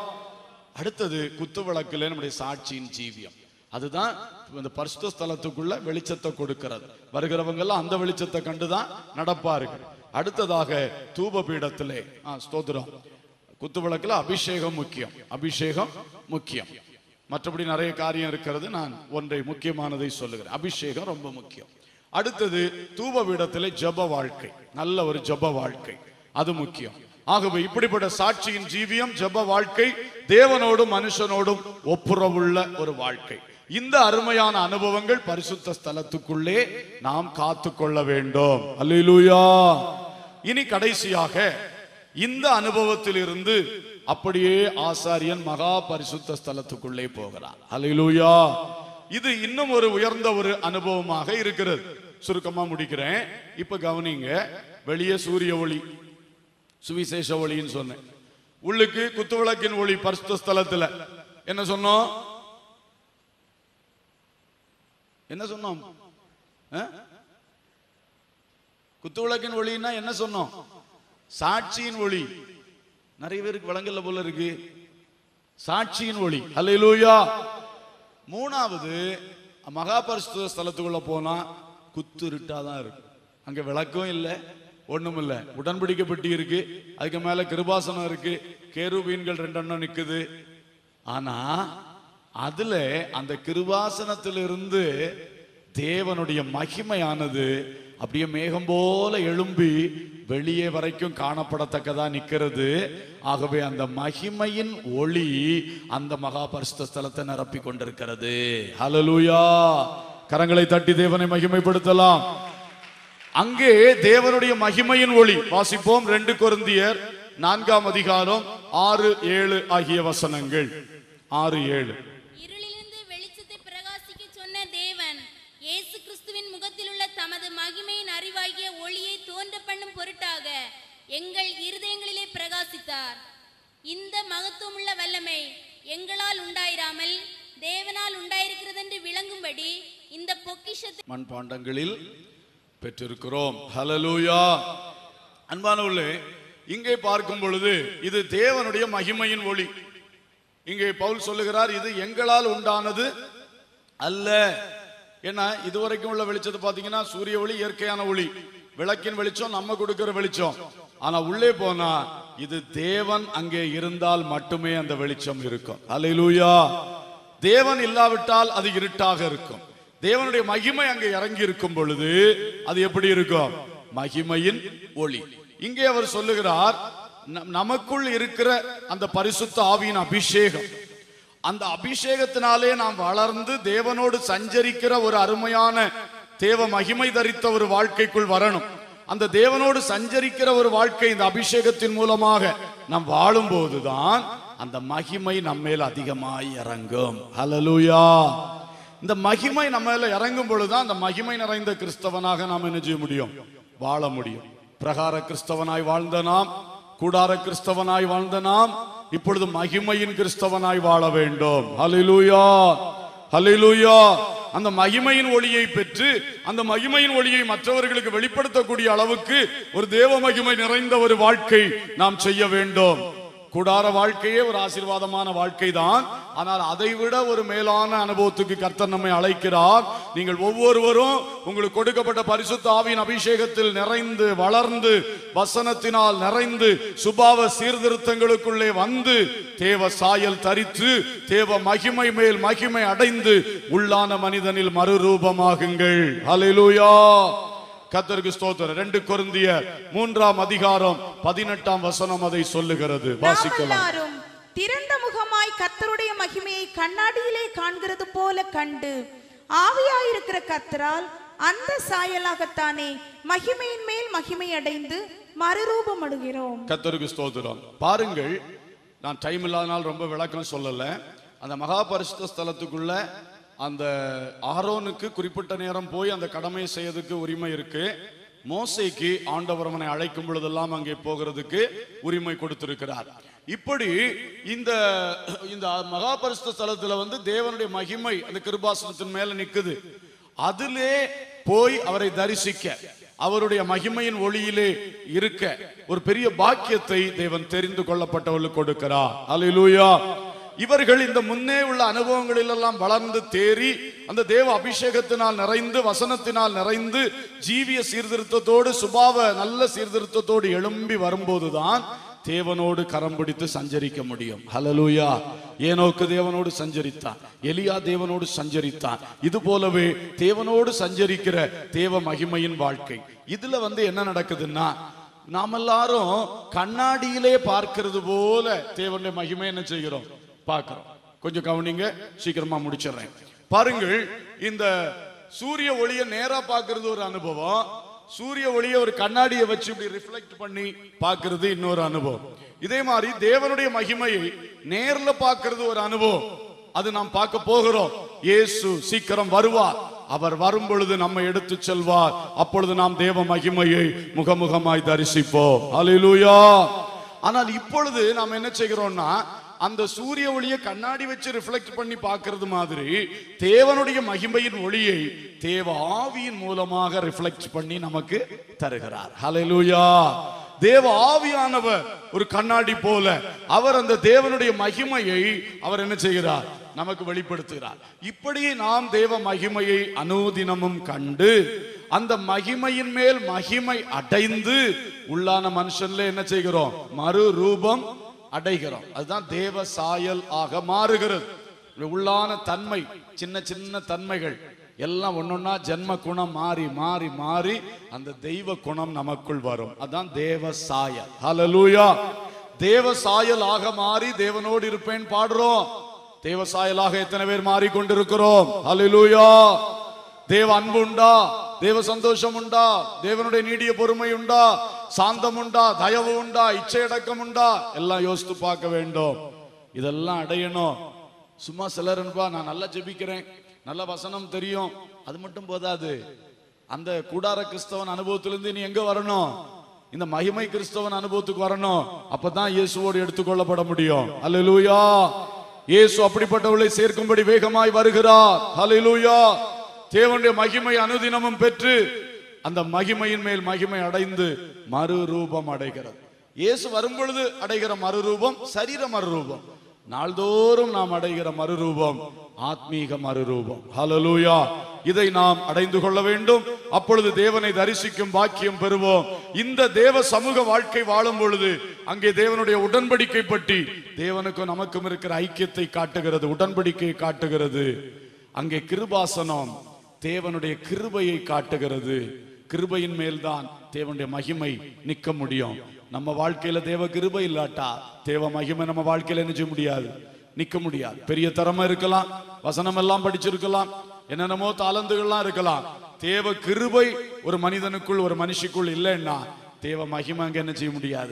அடுத்தது குத்து விளக்குல நம்முடைய சாட்சியின் ஜீவியம் அதுதான் இந்த பரிசுத்த ஸ்தலத்துக்குள்ள வெளிச்சத்தை கொடுக்கிறது வருகிறவங்க எல்லாம் அந்த வெளிச்சத்தை கண்டுதான் நடப்பார்கள் அடுத்ததாக தூப பீடத்திலே ஆ, ஸ்தோத்திரம் குத்து விளக்குல அபிஷேகம் முக்கியம் அபிஷேகம் முக்கியம் மற்றபடி நிறைய காரியம் இருக்கிறது நான் ஒன்றை முக்கியமானதை சொல்லுகிறேன் அபிஷேகம் ரொம்ப முக்கியம் அடுத்தது தூப பீடத்திலே ஜப வாழ்க்கை நல்ல ஒரு ஜப வாழ்க்கை அது முக்கியம் ஆகவே இப்படிப்பட்ட சாட்சியின் ஜீவியம் ஜப வாழ்க்கை தேவனோடும் மனுஷனோடும் ஒப்புரவுள்ள ஒரு வாழ்க்கை இந்த அருமையான அனுபவங்கள் பரிசுத்த ஸ்தலத்துக்குள்ளே நாம் காத்துக்கொள்ள வேண்டும் அல்லேலூயா இனி கடைசியாக இந்த அனுபவத்தில் இருந்து அப்படியே ஆசாரியன் மகா பரிசுத்த ஸ்தலத்துக்குள்ளே போகிறார் அல்லேலூயா இது இன்னும் ஒரு உயர்ந்த ஒரு அனுபவமாக இருக்கிறது சுருக்கமா முடிக்கிறேன் இப்ப கவனிங்க வெளியே சூரிய ஒளி சுவிசேஷ ஒளின்னு சொன்னேன் உள்ளுக்கு குத்துவிளக்கின் ஒளி பரிசுத்த ஸ்தலத்துல என்ன சொன்னோம் என்ன சொன்னோம் ஆ? குத்துவிளக்கின் ஒளின்னா என்ன சொன்னோம் சாட்சியின் ஒளி நிறைய பேருக்கு விளங்கல போல இருக்கு சாட்சியின் ஒளி அல்லேலூயா மூணாவது மகா பரிசுத்த ஸ்தலத்துக்குள்ள போனா குத்து இருட்டாதான் இருக்கு அங்க விளக்கும் இல்லை ஒண்ணும் இல்ல உடன்படிக்கை பெட்டி இருக்கு அதுக்கு மேல கிருபாசனம் இருக்கு கேருபீன்கள் ரெண்டெண்ணம் நிக்குது ஆனா அதுல அந்த கிருபாசனத்திலிருந்து தேவனுடைய மகிமையானது அப்படியே மேகம் போல எழும்பி வெளியே வரைக்கும் காணப்படத்தக்கதா நிக்கிறது ஆகவே அந்த மகிமையின் ஒளி அந்த மகா பரிசுத்த ஸ்தலத்தை நிரப்பி கொண்டிருக்கிறது ஹalleluya கரங்களை தட்டி தேவனை மகிமைப்படுத்தலாம் அங்கே தேவனுடைய மகிமையின் ஒளி வாசிப்போம் ரெண்டு கொருந்தியர் நான்காம் அதிகாரம் ஆறு ஏழு ஆகிய வசனங்கள் ஆறு ஏழு இருளிலிருந்து வெளிச்சத்தை பிரகாசிக்க சொன்ன தேவன் இயேசு கிறிஸ்துவின் முகத்திலுள்ள தமது மகிமையின் அறிவாகிய ஒளியை தோன்ற பண்ணும் பொருட்டாக எங்கள் இருதயங்களிலே பிரகாசித்தார் இந்த மகத்துவமுள்ள வல்லமை எங்களால் உண்டாயிராமல் தேவனால் உண்டாயிருக்கிறதென்று விளங்கும்படி இந்த பொக்கிஷத்தை மண்பாண்டங்களில் பெற்றிருக்கிறோம் ஹalleluya அன்பானவர்களே இங்கே பார்க்கும் பொழுது இது தேவனுடைய மகிமையின் ஒளி இங்கே பவுல் சொல்லுகிறார் இது எங்களால் உண்டானது அல்ல ஏன்னா இதுவரைக்கும் உள்ள வெளிச்சத்தை பாத்தீங்கன்னா சூரிய ஒளி இயற்கையான ஒளி விளக்கின் வெளிச்சம் நம்ம கொடுக்கிற வெளிச்சம் ஆனா உள்ளே போனா இது தேவன் அங்கே இருந்தால் மட்டுமே அந்த வெளிச்சம் இருக்கும் அல்லேலூயா தேவன் இல்லாவிட்டால் அது இருட்டாக இருக்கும் தேவனுடைய மகிமை அங்கே இறங்கி இருக்கும் பொழுது அது எப்படி இருக்கும் மகிமையின் ஒளி இங்கே அவர் சொல்லுகிறார் நம்- நமக்குள் இருக்கிற அந்த பரிசுத்த ஆவியின் அபிஷேகம் அந்த அபிஷேகத்தினாலே நாம் வளர்ந்து தேவனோடு சஞ்சரிக்கிற ஒரு அருமையான தேவ மகிமை தரித்த ஒரு வாழ்க்கைக்குள் வரணும் அந்த தேவனோடு சஞ்சரிக்கிற ஒரு வாழ்க்கை இந்த அபிஷேகத்தின் மூலமாக நாம் வாழும்போதுதான் அந்த மகிமை நம்மேல் அதிகமாய் இறங்கும் ஹalleluya இந்த மகிமை நம்ம மேல இறங்கும் பொழுதுதான் அந்த மகிமை நிறைந்த கிறிஸ்தவனாக நாம் என்ன செய்ய முடியும் வாழ முடியும் பிரகார கிறிஸ்தவனாய் வாழ்ந்த நாம் கூடார கிறிஸ்தவனாய் வாழ்ந்த நாம் இப்பொழுது மகிமையின் கிறிஸ்தவனாய் வாழ வேண்டும் ஹalleluya ஹalleluya அந்த மகிமையின் ஒளியை பெற்று அந்த மகிமையின் ஒளியை மற்றவர்களுக்கு வெளிப்படுத்தக்கூடிய அளவுக்கு ஒரு தேவ மகிமை நிறைந்த ஒரு வாழ்க்கை நாம் செய்ய வேண்டும் கூடார வாழ்க்கையே ஒரு ஆசீர்வாதமான வாழ்க்கை தான் ஆனால் அதை விட ஒரு மேலான அனுபவத்துக்கு கர்த்தர் நம்மை அழைக்கிறார் நீங்கள் ஒவ்வொருவரும் உங்களுக்கு கொடுக்கப்பட்ட பரிசுத்த ஆவியின் அபிஷேகத்தில் நிறைந்து வளர்ந்து வசனத்தினால் நிறைந்து சுபாவ சீர்திருத்தங்களுக்குள்ளே வந்து தேவ சாயல் தரித்து தேவ மகிமை மேல் மகிமை அடைந்து உள்ளான மனிதனில் மறுரூபமாகுங்கள் ஹalleluya கத்தருக்கு ஸ்தோத்திரம் ரெண்டு கொருந்திய மூன்றாம் அதிகாரம் பதினெட்டாம் வசனம் அதை சொல்லுகிறது நாம் வாசிக்கலாம் எல்லாரும் திறந்த முகமாய் கர்த்தருடைய மகிமையை கண்ணாடியிலே காண்கிறது போல கண்டு ஆவியாயிருக்கிற கர்த்தரால் அந்த சாயலாகத்தானே மகிமையின் மேல் மகிமை அடைந்து மறுரூபம் அடைகிறோம் கத்தருக்கு ஸ்தோத்திரம் பாருங்கள் நான் டைம் இல்லாதனால் ரொம்ப விளக்கம் சொல்லல அந்த மகா பரிசுத்த ஸ்தலத்துக்குள்ள அந்த ஆரோனுக்கு குறிப்பிட்ட நேரம் போய் அந்த கடமையை செய்யறதுக்கு உரிமை இருக்கு மோசைக்கு ஆண்டவர் அவனை அழைக்கும் பொழுதெல்லாம் அங்கே போகிறதுக்கு உரிமை கொடுத்திருக்கிறார் இப்படி இந்த இந்த மகா பரிசுத்த ஸ்தலத்துல வந்து தேவனுடைய மகிமை அந்த கிருபாசனத்தின் மேல நிக்குது அதிலே போய் அவரை தரிசிக்க அவருடைய மகிமையின் ஒளியிலே இருக்க ஒரு பெரிய பாக்கியத்தை தேவன் தெரிந்து கொள்ளப்பட்டவர்களுக்கு கொடுக்கிறார் அல்லேலூயா இவர்கள் இந்த முன்னே உள்ள அனுபவங்களில் எல்லாம் வளர்ந்து தேறி அந்த தேவ அபிஷேகத்தினால் நிறைந்து வசனத்தினால் நிறைந்து ஜீவிய சீர்திருத்தத்தோடு சுபாவ நல்ல சீர்திருத்தத்தோடு எழும்பி வரும்போதுதான் தேவனோடு கரம் பிடித்து சஞ்சரிக்க முடியும் ஹalleluya ஏனோக்கு தேவனோடு சஞ்சரித்தான் எலியா தேவனோடு சஞ்சரித்தான் இது போலவே தேவனோடு சஞ்சரிக்கிற தேவ மகிமையின் வாழ்க்கை இதுல வந்து என்ன நடக்குதுன்னா நாம் எல்லாரும் கண்ணாடியிலே பார்க்கிறது போல தேவனுடைய மகிமை என்ன செய்கிறோம் பார்க்கிறோம் கொஞ்சம் கவனிங்க சீக்கிரமா முடிச்சிடுறேன் பாருங்கள் இந்த சூரிய ஒளியை நேரா பார்க்கிறது ஒரு அனுபவம் சூரிய ஒளியை ஒரு கண்ணாடியை வச்சு இப்படி ரிஃப்ளெக்ட் பண்ணி பார்க்கிறது இன்னொரு அனுபவம் இதே மாதிரி தேவனுடைய மகிமையை நேர்ல பார்க்கிறது ஒரு அனுபவம் அது நாம் பார்க்க போகிறோம் இயேசு சீக்கிரம் வருவார் அவர் வரும் பொழுது நம்மை எடுத்து செல்வார் அப்பொழுது நாம் தேவ மகிமையை முகமுகமாய் தரிசிப்போம் அல்லேலூயா ஆனால் இப்பொழுது நாம் என்ன செய்கிறோம்னா அந்த சூரிய ஒளியை கண்ணாடி வச்சு ரிஃப்ளெக்ட் பண்ணி பார்க்கிறது மாதிரி தேவனுடைய மகிமையின் ஒளியை தேவ ஆவியின் மூலமாக ரிஃப்ளெக்ட் பண்ணி நமக்கு தருகிறார் ஹalleluya தேவ ஆவியானவர் ஒரு கண்ணாடி போல அவர் அந்த தேவனுடைய மகிமையை அவர் என்ன செய்கிறார் நமக்கு வெளிப்படுத்துகிறார் இப்படி நாம் தேவ மகிமையை அனுதினமும் கண்டு அந்த மகிமையின் மேல் மகிமை அடைந்து உள்ளான மனுஷன்ல என்ன செய்கிறோம் மறு ரூபம் அடைகிறோம் அதுதான் தேவ சாயல் ஆக மாறுகிறது இந்த உள்ளான தன்மை சின்ன சின்ன தன்மைகள் எல்லாம் ஒன்னொன்னா ஜென்ம குணம் மாறி மாறி மாறி அந்த தெய்வ குணம் நமக்குள் வரும் அதான் தேவ சாயல் ஹalleluya தேவ சாயல் ஆக மாறி தேவனோடு இருப்பேன் பாடுறோம் தேவ சாயலாக எத்தனை பேர் மாறிக்கொண்டிருக்கிறோம் ஹalleluya தேவ அன்பு உண்டா தேவ சந்தோஷம் உண்டா தேவனுடைய நீடிய பொறுமை உண்டா சாந்தம் உண்டா தயவு உண்டா இச்சையடக்கம் உண்டா எல்லாம் யோசித்து பார்க்க வேண்டும் இதெல்லாம் அடையணும் சும்மா சிலருன்பா நான் நல்லா ஜெபிக்கிறேன் நல்ல வசனம் தெரியும் அது மட்டும் போதாது அந்த கூடார கிறிஸ்தவன் அனுபவத்திலிருந்து நீ எங்க வரணும் இந்த மகிமை கிறிஸ்தவன் அனுபவத்துக்கு வரணும் அப்பதான் இயேசுவோடு எடுத்துக்கொள்ளப்பட முடியும் அல்லேலூயா இயேசு அப்படிப்பட்டவளை சேர்க்கும்படி வேகமாய் வருகிறார் ஹalleluya தேவனுடைய மகிமை அனுதினமும் பெற்று அந்த மகிமையின் மேல் மகிமை அடைந்து மறுரூபம் அடைகிறது இயேசு வரும்பொழுது அடைகிற மறுரூபம் சரீர மறுரூபம் நாள்தோறும் நாம் அடைகிற மறுரூபம் ஆத்மீக மறுரூபம் ஹalleluya இதை நாம் அடைந்து கொள்ள வேண்டும் அப்பொழுது தேவனை தரிசிக்கும் பாக்கியம் பெறுவோம் இந்த தேவ சமூக வாழ்க்கை வாழும் பொழுது அங்கே தேவனுடைய உடன்படிக்கை பற்றி தேவனுக்கும் நமக்கும் இருக்கிற ஐக்கியத்தை காட்டுகிறது உடன்படிக்கையை காட்டுகிறது அங்கே கிருபாசனம் தேவனுடைய கிருபையை காட்டுகிறது கிருபையின் மேல்தான் தேவனுடைய மகிமை நிக்க முடியும் நம்ம வாழ்க்கையில தேவ கிருபை இல்லாட்டா தேவ மகிமை நம்ம வாழ்க்கையில என்ன செய்ய முடியாது நிக்க முடியாது பெரிய திறமை இருக்கலாம் வசனம் எல்லாம் படிச்சிருக்கலாம் என்னென்னமோ தாளந்துகள்லாம் இருக்கலாம் தேவ கிருபை ஒரு மனிதனுக்குள் ஒரு மனுஷிக்குள் இல்லைன்னா தேவ மகிமை அங்க என்ன செய்ய முடியாது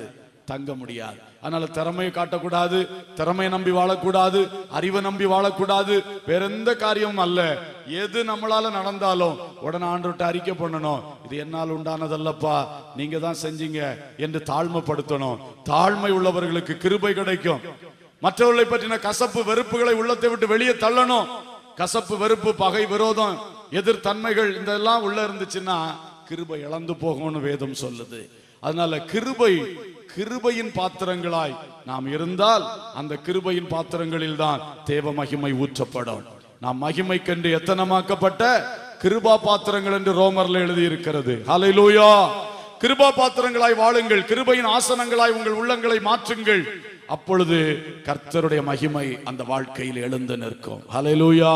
தங்க முடியாது அதனால திறமையை காட்டக்கூடாது திறமையை நம்பி வாழக்கூடாது அறிவை நம்பி வாழக்கூடாது வேற எந்த காரியமும் அல்ல எது நம்மளால நடந்தாலும் உடனே ஆண்டுகிட்ட அறிக்கை பண்ணணும் இது என்னால் உண்டானதல்லப்பா நீங்க தான் செஞ்சீங்க என்று தாழ்மைப்படுத்தணும் தாழ்மை உள்ளவர்களுக்கு கிருபை கிடைக்கும் மற்றவர்களை பற்றின கசப்பு வெறுப்புகளை உள்ளத்தை விட்டு வெளியே தள்ளணும் கசப்பு வெறுப்பு பகை விரோதம் எதிர்த்தன்மைகள் இதெல்லாம் உள்ள இருந்துச்சுன்னா கிருபை இழந்து போகும்னு வேதம் சொல்லுது அதனால கிருபை கிருபையின் பாத்திரங்களாய் நாம் இருந்தால் அந்த கிருபையின் பாத்திரங்களில் தான் தேவ மகிமை ஊற்றப்படும் நாம் மகிமைக்கென்று எத்தனமாக்கப்பட்ட கிருபா பாத்திரங்கள் என்று ரோமர்ல எழுதி இருக்கிறது ஹalleluya கிருபா பாத்திரங்களாய் வாழுங்கள் கிருபையின் ஆசனங்களாய் உங்கள் உள்ளங்களை மாற்றுங்கள் அப்பொழுது கர்த்தருடைய மகிமை அந்த வாழ்க்கையில் எழுந்து நிற்கும் ஹalleluya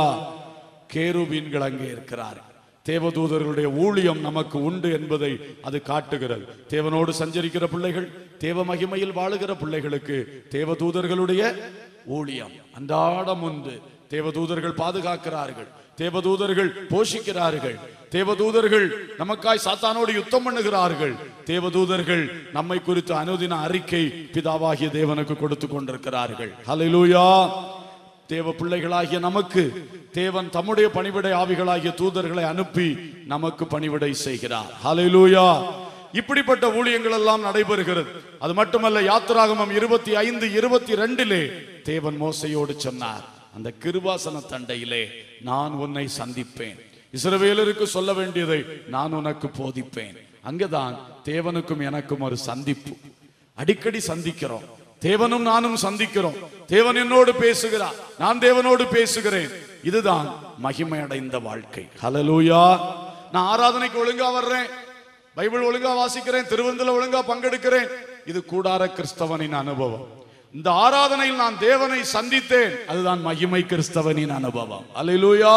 கேருபீன்கள் அங்கே இருக்கிறார்கள் தேவதூதர்களுடைய ஊழியம் நமக்கு உண்டு என்பதை அது காட்டுகிறது தேவனோடு சஞ்சரிக்கிற பிள்ளைகள் தேவ மகிமையில் வாழுகிற பிள்ளைகளுக்கு தேவதூதர்களுடைய ஊழியம் அன்றாடம் உண்டு தேவதூதர்கள் பாதுகாக்கிறார்கள் தேவதூதர்கள் போஷிக்கிறார்கள் தேவதூதர்கள் நமக்காய் சாத்தானோடு யுத்தம் பண்ணுகிறார்கள் தேவதூதர்கள் நம்மை குறித்து அனுதின அறிக்கை பிதாவாகிய தேவனுக்கு கொடுத்து கொண்டிருக்கிறார்கள் ஹalleluya தேவ பிள்ளைகளாகிய நமக்கு தேவன் தம்முடைய பணிவிடை ஆவிகளாகிய தூதர்களை அனுப்பி நமக்கு பணிவிடை செய்கிறார் ஹalleluya இப்படிப்பட்ட ஊழியங்கள் எல்லாம் நடைபெறுகிறது அது மட்டுமல்ல யாத்திராகமம் இருபத்தி ஐந்து இருபத்தி ரெண்டிலே தேவன் மோசையோடு சொன்னார் அந்த கிருபாசன தண்டையிலே நான் உன்னை சந்திப்பேன் இஸ்ரவேலருக்கு சொல்ல வேண்டியதை நான் உனக்கு போதிப்பேன் அங்கதான் தேவனுக்கும் எனக்கும் ஒரு சந்திப்பு அடிக்கடி சந்திக்கிறோம் தேவனும் நானும் சந்திக்கிறோம் தேவன் என்னோடு பேசுகிறார் நான் தேவனோடு பேசுகிறேன் இதுதான் மகிமை அடைந்த வாழ்க்கை ஹalleluya நான் ஆராதனைக்கு ஒழுங்கா வர்றேன் பைபிள் ஒழுங்கா வாசிக்கிறேன் திருவந்தில ஒழுங்கா பங்கெடுக்கிறேன் இது கூடார கிறிஸ்தவனின் அனுபவம் இந்த ஆராதனையில் நான் தேவனை சந்தித்தேன் அதுதான் மகிமை கிறிஸ்தவனின் அனுபவம் அல்லேலூயா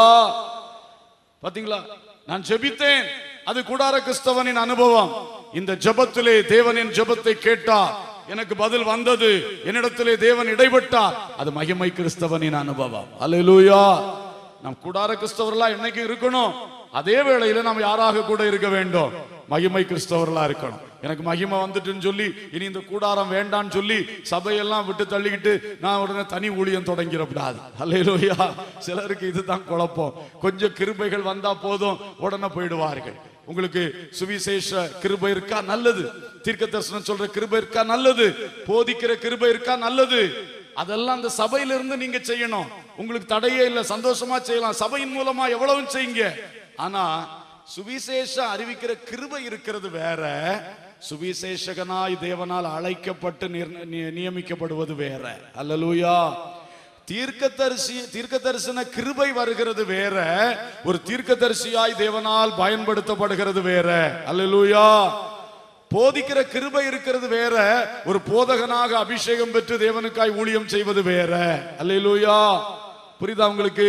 பாத்தீங்களா நான் ஜெபித்தேன் அது கூடார கிறிஸ்தவனின் அனுபவம் இந்த ஜெபத்திலே தேவனின் ஜெபத்தை கேட்டார் எனக்கு பதில் வந்தது என்னிடத்திலே தேவன் இடைப்பட்டார் அது மகிமை கிறிஸ்தவனின் அனுபவம் அல்லேலூயா நாம் கூடார கிறிஸ்தவர்களா என்னைக்கு இருக்கணும் அதே வேளையில நாம் யாராக கூட இருக்க வேண்டும் மகிமை கிறிஸ்தவர்களா இருக்கணும் எனக்கு மகிமை வந்துட்டுன்னு சொல்லி இனி இந்த கூடாரம் வேண்டான்னு சொல்லி சபையெல்லாம் விட்டு தள்ளிக்கிட்டு நான் உடனே தனி ஊழியம் தொடங்கிடக்கூடாது அல்லேலூயா சிலருக்கு இதுதான் குழப்பம் கொஞ்சம் கிருபைகள் வந்தா போதும் உடனே போயிடுவார்கள் உங்களுக்கு சுவிசேஷ கிருபை இருக்கா நல்லது தீர்க்க தரிசனம் சொல்ற கிருபை இருக்கா நல்லது போதிக்கிற கிருபை இருக்கா நல்லது அதெல்லாம் அந்த சபையிலிருந்து நீங்க செய்யணும் உங்களுக்கு தடையே இல்லை சந்தோஷமா செய்யலாம் சபையின் மூலமா எவ்வளவு செய்யுங்க ஆனா சுவிசேஷம் அறிவிக்கிற கிருபை இருக்கிறது வேற சுவிசேஷகனாய் தேவனால் அழைக்கப்பட்டு நிர்- நி- நியமிக்கப்படுவது வேற அல்லலூயா தீர்க்கதரிசி தீர்க்க தரிசன கிருபை வருகிறது வேற ஒரு தீர்க்கதரிசியாய் தேவனால் பயன்படுத்தப்படுகிறது வேற அல்லலூயா போதிக்கிற கிருபை இருக்கிறது வேற ஒரு போதகனாக அபிஷேகம் பெற்று தேவனுக்காய் ஊழியம் செய்வது வேற அல்லேலூயா புரியுதா உங்களுக்கு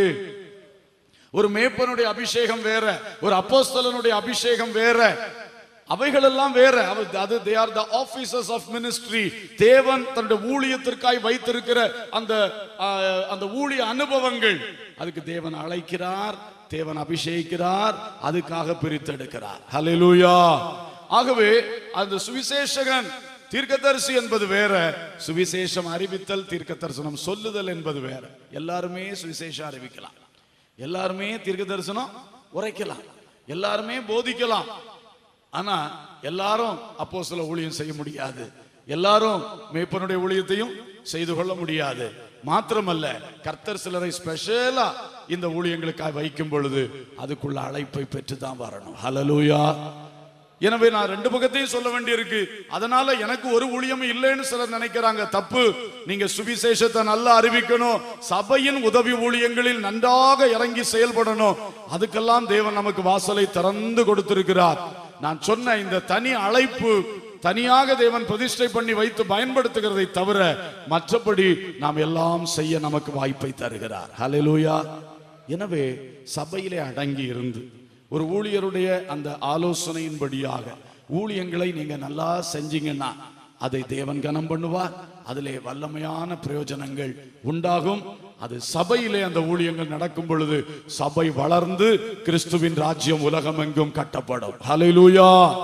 ஒரு மேப்பனுடைய அபிஷேகம் வேற ஒரு அப்போஸ்தலனுடைய அபிஷேகம் வேற அவைகளெல்லாம் வேற அவ- அது they are the officers of ministry தேவன் தன்னுடைய ஊழியத்திற்காய் வைத்திருக்கிற அந்த ஆ, அந்த ஊழிய அனுபவங்கள் அதுக்கு தேவன் அழைக்கிறார் தேவன் அபிஷேகிக்கிறார் அதுக்காக பிரித்தெடுக்கிறார் ஹalleluya ஆகவே அந்த சுவிசேஷகன் தீர்க்கதரிசி என்பது வேற சுவிசேஷம் அறிவித்தல் தீர்க்க தரிசனம் சொல்லுதல் என்பது வேற எல்லாருமே சுவிசேஷம் அறிவிக்கலாம் எல்லாருமே தீர்க்க தரிசனம் உரைக்கலாம் எல்லாருமே போதிக்கலாம் ஆனா எல்லாரும் அப்போ சில ஊழியம் செய்ய முடியாது எல்லாரும் மேய்ப்பனுடைய ஊழியத்தையும் செய்து கொள்ள முடியாது மாத்திரமல்ல கர்த்தர் சிலரை ஸ்பெஷலா இந்த ஊழியங்களுக்காக வைக்கும் பொழுது அதுக்குள்ள அழைப்பை பெற்று தான் வரணும் ஹalleluya எனவே நான் ரெண்டு பக்கத்தையும் சொல்ல வேண்டியிருக்கு அதனால எனக்கு ஒரு ஊழியமும் இல்லைன்னு சிலர் நினைக்கிறாங்க தப்பு நீங்க சுவிசேஷத்தை நல்லா அறிவிக்கணும் சபையின் உதவி ஊழியங்களில் நன்றாக இறங்கி செயல்படணும் அதுக்கெல்லாம் தேவன் நமக்கு வாசலை திறந்து கொடுத்திருக்கிறார் நான் சொன்ன இந்த தனி அழைப்பு தனியாக தேவன் பிரதிஷ்டை பண்ணி வைத்து பயன்படுத்துகிறதை தவிர மற்றபடி நாம் எல்லாம் செய்ய நமக்கு வாய்ப்பை தருகிறார் ஹalleluya எனவே சபையிலே அடங்கி இருந்து ஒரு ஊழியருடைய அந்த ஆலோசனையின்படியாக ஊழியங்களை நீங்க நல்லா செஞ்சீங்கன்னா அதை தேவன் கனம் பண்ணுவார் அதிலே வல்லமையான பிரயோஜனங்கள் உண்டாகும் அது சபையிலே அந்த ஊழியங்கள் நடக்கும் பொழுது சபை வளர்ந்து கிறிஸ்துவின் ராஜ்யம் உலகமெங்கும் கட்டப்படும் ஹalleluya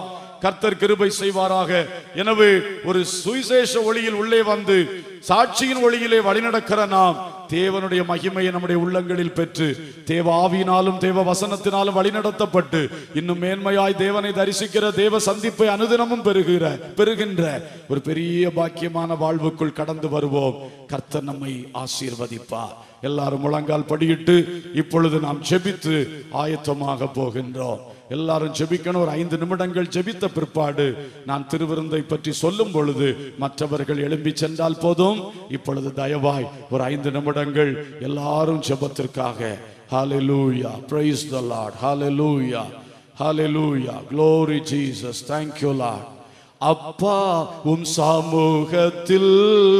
கர்த்தர் கிருபை செய்வாராக எனவே ஒரு சுவிசேஷ ஒளியில் உள்ளே வந்து சாட்சியின் ஒளியிலே வழிநடக்கிற நாம் தேவனுடைய மகிமையை நம்முடைய உள்ளங்களில் பெற்று தேவ ஆவியினாலும் தேவ வசனத்தினாலும் வழிநடத்தப்பட்டு இன்னும் மேன்மையாய் தேவனை தரிசிக்கிற தேவ சந்திப்பை அனுதினமும் பெறுகிற பெறுகின்ற ஒரு பெரிய பாக்கியமான வாழ்வுக்குள் கடந்து வருவோம் கர்த்தர் நம்மை ஆசீர்வதிப்பார் எல்லாரும் முழங்கால் படியிட்டு இப்பொழுது நாம் ஜெபித்து ஆயத்தமாக போகின்றோம் எல்லாரும் ஜெபிக்கணும் ஒரு ஐந்து நிமிடங்கள் ஜெபித்த பிற்பாடு நான் திருவிருந்தை பற்றி சொல்லும் பொழுது மற்றவர்கள் எழும்பி சென்றால் போதும் இப்பொழுது தயவாய் ஒரு ஐந்து நிமிடங்கள் எல்லாரும் ஜெபத்திற்காக ஹalleluya praise the lord hallelujah hallelujah glory jesus thank you lord அப்பா உம் சமூகத்தில்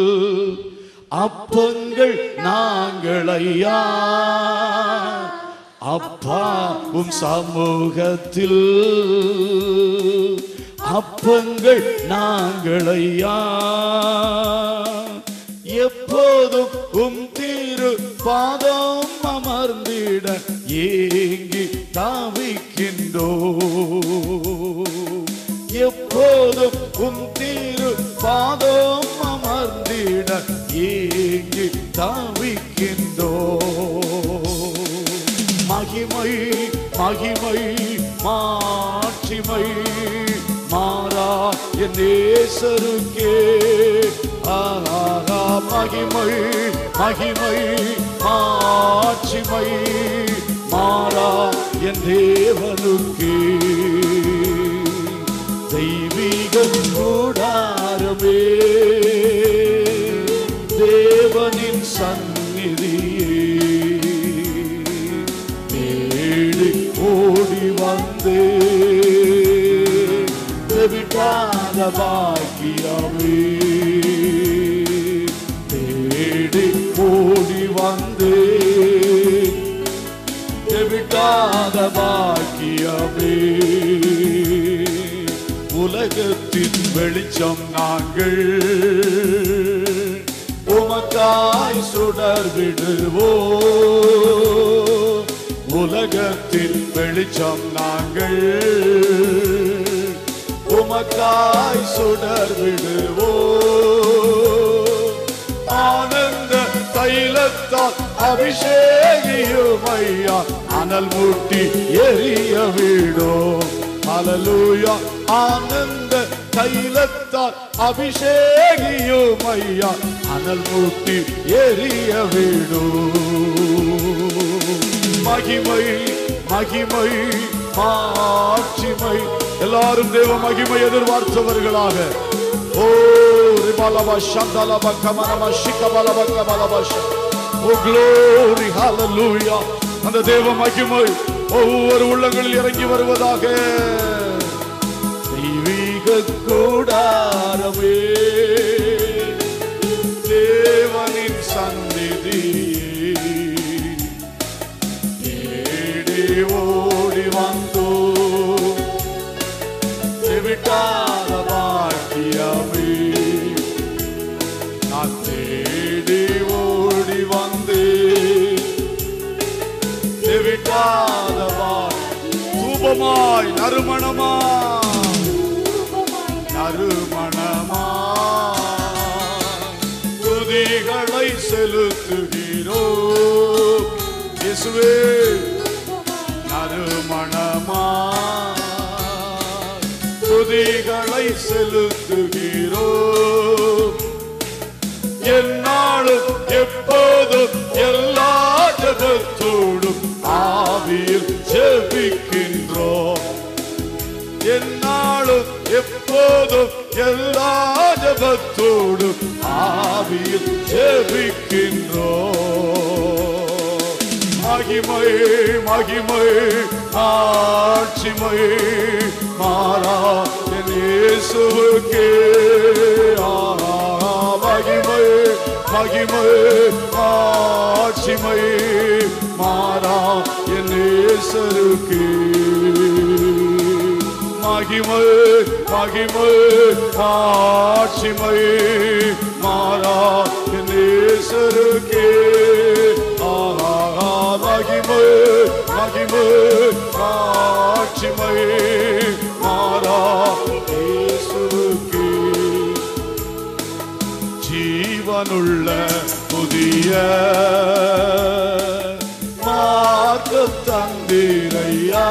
அப்பங்கள் நாங்களையா அப்பா உம் சமூகத்தில் அப்பங்கள் நாங்களையா எப்போதும் உம் திரு பாதம் அமர்ந்திட ஏங்கி தாவிக்கின்றோ எப்போதும் உம் திரு பாதம் அமர்ந்திட ஏங்கி தாவிக்கின்றோ மகிமை மகிமை மாட்சிமை மாறா என் நேசருக்கே ஆஹா மகிமை மகிமை மாட்சிமை மாறா என் தேவனுக்கே தெய்வீக கூடாரமே தேவனின் சந்நிதியே தேடி ஓடி வந்தே விட்டாத பாக்கியமே தேடி ஓடி வந்தே விட்டாத பாக்கியமே உலகத்தின் வெளிச்சம் நாங்கள் உமக்காய் சுடர் விடுவோ உலகத்தின் வெளிச்சம் நாங்கள் உமக்காய் சுடர் விடுவோ ஆனந்த தைலத்தால் அபிஷேகியும் ஐயா அனல் மூட்டி எரிய விடும் அலலூயா ஆனந்த தைலத்தால் அபிஷேகியும் ஐயா அனல் மூட்டி எரிய விடும் மகிமை மகிமை மாட்சிமை எல்லாரும் தேவ மகிமை எதிர்பார்த்தவர்களாக ஓ ரிபாலபா சந்தாலபா கமனமா ஷிகபலபா கமலபா ஓ glory hallelujah அந்த தேவ மகிமை ஒவ்வொரு உள்ளங்களில் இறங்கி வருவதாக தெய்வீக கூடாரமே தேவனின் சந்நிதியே தேடி ஓடி வந்தோ விட்டாத பாக்கியமே நான் தேடி ஓடி வந்து விட்டாத தூபமாய் நறுமணமாய் நறுமணமா துதிகளை செலுத்துகிறோ இயேசுவே நறுமணமா துதிகளை செலுத்துகிறோ என்னாலும் எப்போதும் எல்லா ஜபத்தோடும் ஆவியில் ஜெபிக்கின்றோம் என்னாலும் எப்போதும் எல்லா ஜபத்தோடும் ஆவியில் ஜெபிக்கின்றோம் மகிமை மகிமை ஆட்சிமை மாறா என் இயேசுவுக்கே ஆஹா, மகிமை மகிமை ஆட்சிமை மாறா என் இயேசுவுக்கே மகிமை மகிமை ஆட்சிமை மாறா என் நேசருக்கே ஆஹா மகிமை மகிமை ஆட்சிமை மாறா ஜீவனுள்ள புதிய மார்க்க தந்திரையா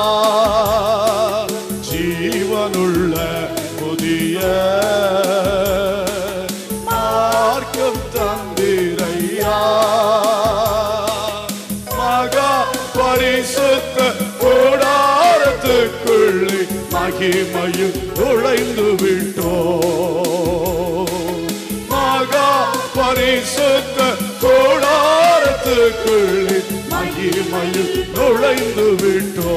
ஜீவனுள்ள புதிய மார்க்கம் தந்திரையா மகா பரிசுத்த கூடாரத்துக்குள்ளே மகிமையில் நுழைந்து விட்டோ மகா பரிசுத்த கூடாரத்துக்குள்ளே மகிமையில் நுழைந்து விட்டோ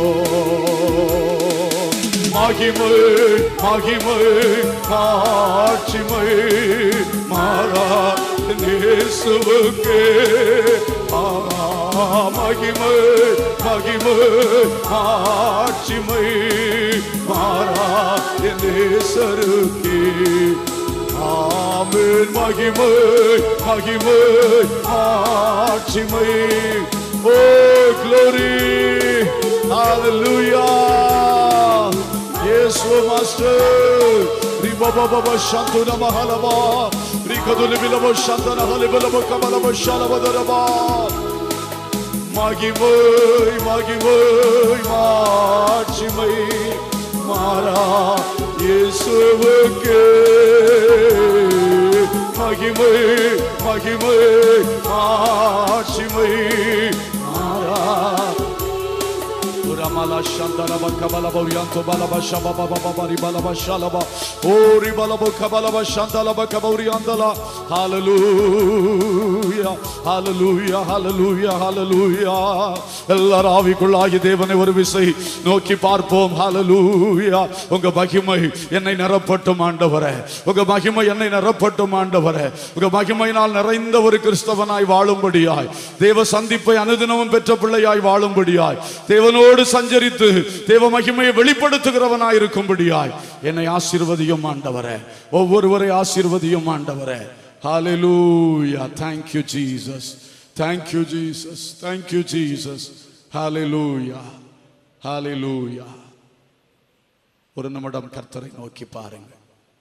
மகிமை மகிமை மாட்சிமை மாறா நேசுவுக்கே ஆ, மகிமை மகிமை மாட்சிமை மாறா நேசருக்கே ஆமென் மகிமை மகிமை மாட்சிமை ஓ glory hallelujah yes oh master riba baba baba shantuna mahalaba rikaduli bilabo shantana halibalabo kamalabo shalaba daraba மகிமை மகிமை மாட்சிமை மாறா இயேசுவுக்கே மகிமை மகிமை மாட்சிமை மாறா Ramala Shandana Bakabala Borianto Balaba Shababa Baba Ribalaba Shalaba Ori Balabo Kabalaba Shandala Bakaboriandala Hallelujah Hallelujah Hallelujah Hallelujah எல்லாரும் ஆவிக்குள்ளாகி தேவனை ஒரு விசை நோக்கி பார்ப்போம் Hallelujah உங்க மகிமை என்னை நிரப்பட்டும் ஆண்டவரே உங்க மகிமை என்னை நிரப்பட்டும் ஆண்டவரே உங்க மகிமையினால் நிறைந்த ஒரு கிறிஸ்தவனாய் வாழும்படியாய் தேவ சந்திப்பை அனுதினமும் பெற்ற பிள்ளையாய் வாழும்படியாய் தேவனோடு சஞ்சரித்து தேவ மகிமையை வெளிப்படுத்துகிறவனாய் இருக்கும்படியாய் என்னை ஆசீர்வதியும் ஆண்டவரே ஒவ்வொருவரை ஆசீர்வதியும் ஆண்டவரே Hallelujah. Thank you, Jesus. Thank you, Jesus. Thank you, Jesus. Hallelujah. Hallelujah. ஒரு நிமிடம் கர்த்தரை நோக்கி பாருங்கள்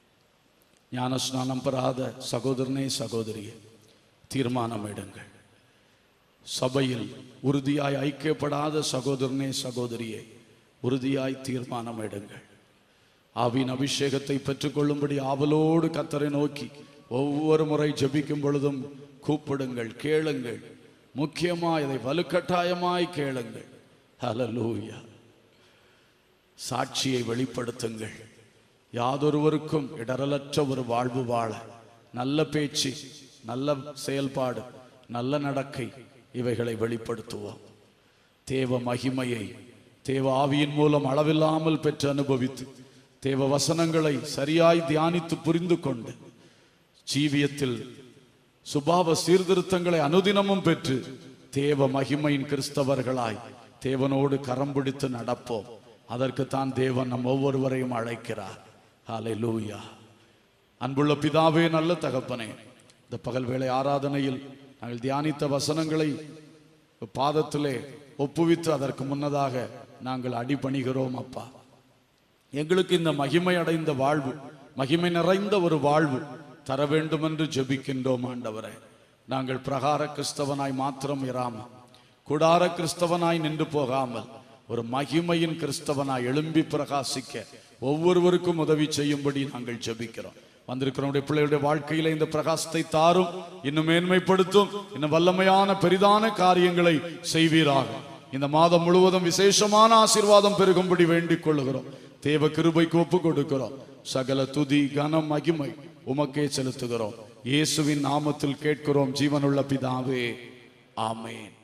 ஞான ஸ்நானம் பெறாத சகோதரனே சகோதரியே தீர்மானம் எடுங்கள் சபையில் உறுதியாய் ஐக்கியப்படாத சகோதரனே சகோதரியே உறுதியாய் தீர்மானம் எடுங்கள் ஆவின் அபிஷேகத்தை பெற்றுக்கொள்ளும்படி ஆவலோடு கத்தரை நோக்கி ஒவ்வொரு முறை ஜெபிக்கும் பொழுதும் கூப்பிடுங்கள் கேளுங்கள் முக்கியமாய் இதை வலுக்கட்டாயமாய் கேளுங்கள் ஹalleluya சாட்சியை வெளிப்படுத்துங்கள் யாதொருவருக்கும் இடரலற்ற ஒரு வாழ்வு வாழ நல்ல பேச்சு நல்ல செயல்பாடு நல்ல நடக்கை இவைகளை வெளிப்படுத்துவோம் தேவ மகிமையை தேவ ஆவியின் மூலம் அளவில்லாமல் பெற்று அனுபவித்து தேவ வசனங்களை சரியாய் தியானித்து புரிந்து கொண்டு ஜீவியத்தில் சுபாவ சீர்திருத்தங்களை அனுதினமும் பெற்று தேவ மகிமையின் கிறிஸ்தவர்களாய் தேவனோடு கரம் பிடித்து நடப்போம் அதற்குத்தான் தேவன் நம் ஒவ்வொருவரையும் அழைக்கிறார் ஹalleluya அன்புள்ள பிதாவே நல்ல தகப்பனே இந்த பகல் வேளை ஆராதனையில் நாங்கள் தியானித்த வசனங்களை பாதத்திலே ஒப்புவித்து அதற்கு முன்னதாக நாங்கள் அடிபணிகிறோம் அப்பா எங்களுக்கு இந்த மகிமை அடைந்த வாழ்வு மகிமை நிறைந்த ஒரு வாழ்வு தர வேண்டும் என்று ஜெபிக்கின்றோம் ஆண்டவரே நாங்கள் பிரகார கிறிஸ்தவனாய் மாத்திரம் இராமல் குடார கிறிஸ்தவனாய் நின்று போகாமல் ஒரு மகிமையின் கிறிஸ்தவனாய் எழும்பி பிரகாசிக்க ஒவ்வொருவருக்கும் உதவி செய்யும்படி நாங்கள் ஜெபிக்கிறோம் வந்திருக்கிற நம்முடைய பிள்ளைகளுடைய வாழ்க்கையில இந்த பிரகாசத்தை தாரும் இன்னும் மேன்மைப்படுத்தும் இன்னும் வல்லமையான பெரிதான காரியங்களை செய்வீராக இந்த மாதம் முழுவதும் விசேஷமான ஆசீர்வாதம் பெருகும்படி வேண்டிக் கொள்ளுகிறோம் தேவ கிருபைக்கு ஒப்பு கொடுக்கிறோம் சகல துதி கனம் மகிமை உமக்கே செலுத்துகிறோம் இயேசுவின் நாமத்தில் கேட்கிறோம் ஜீவனுள்ள பிதாவே ஆமென்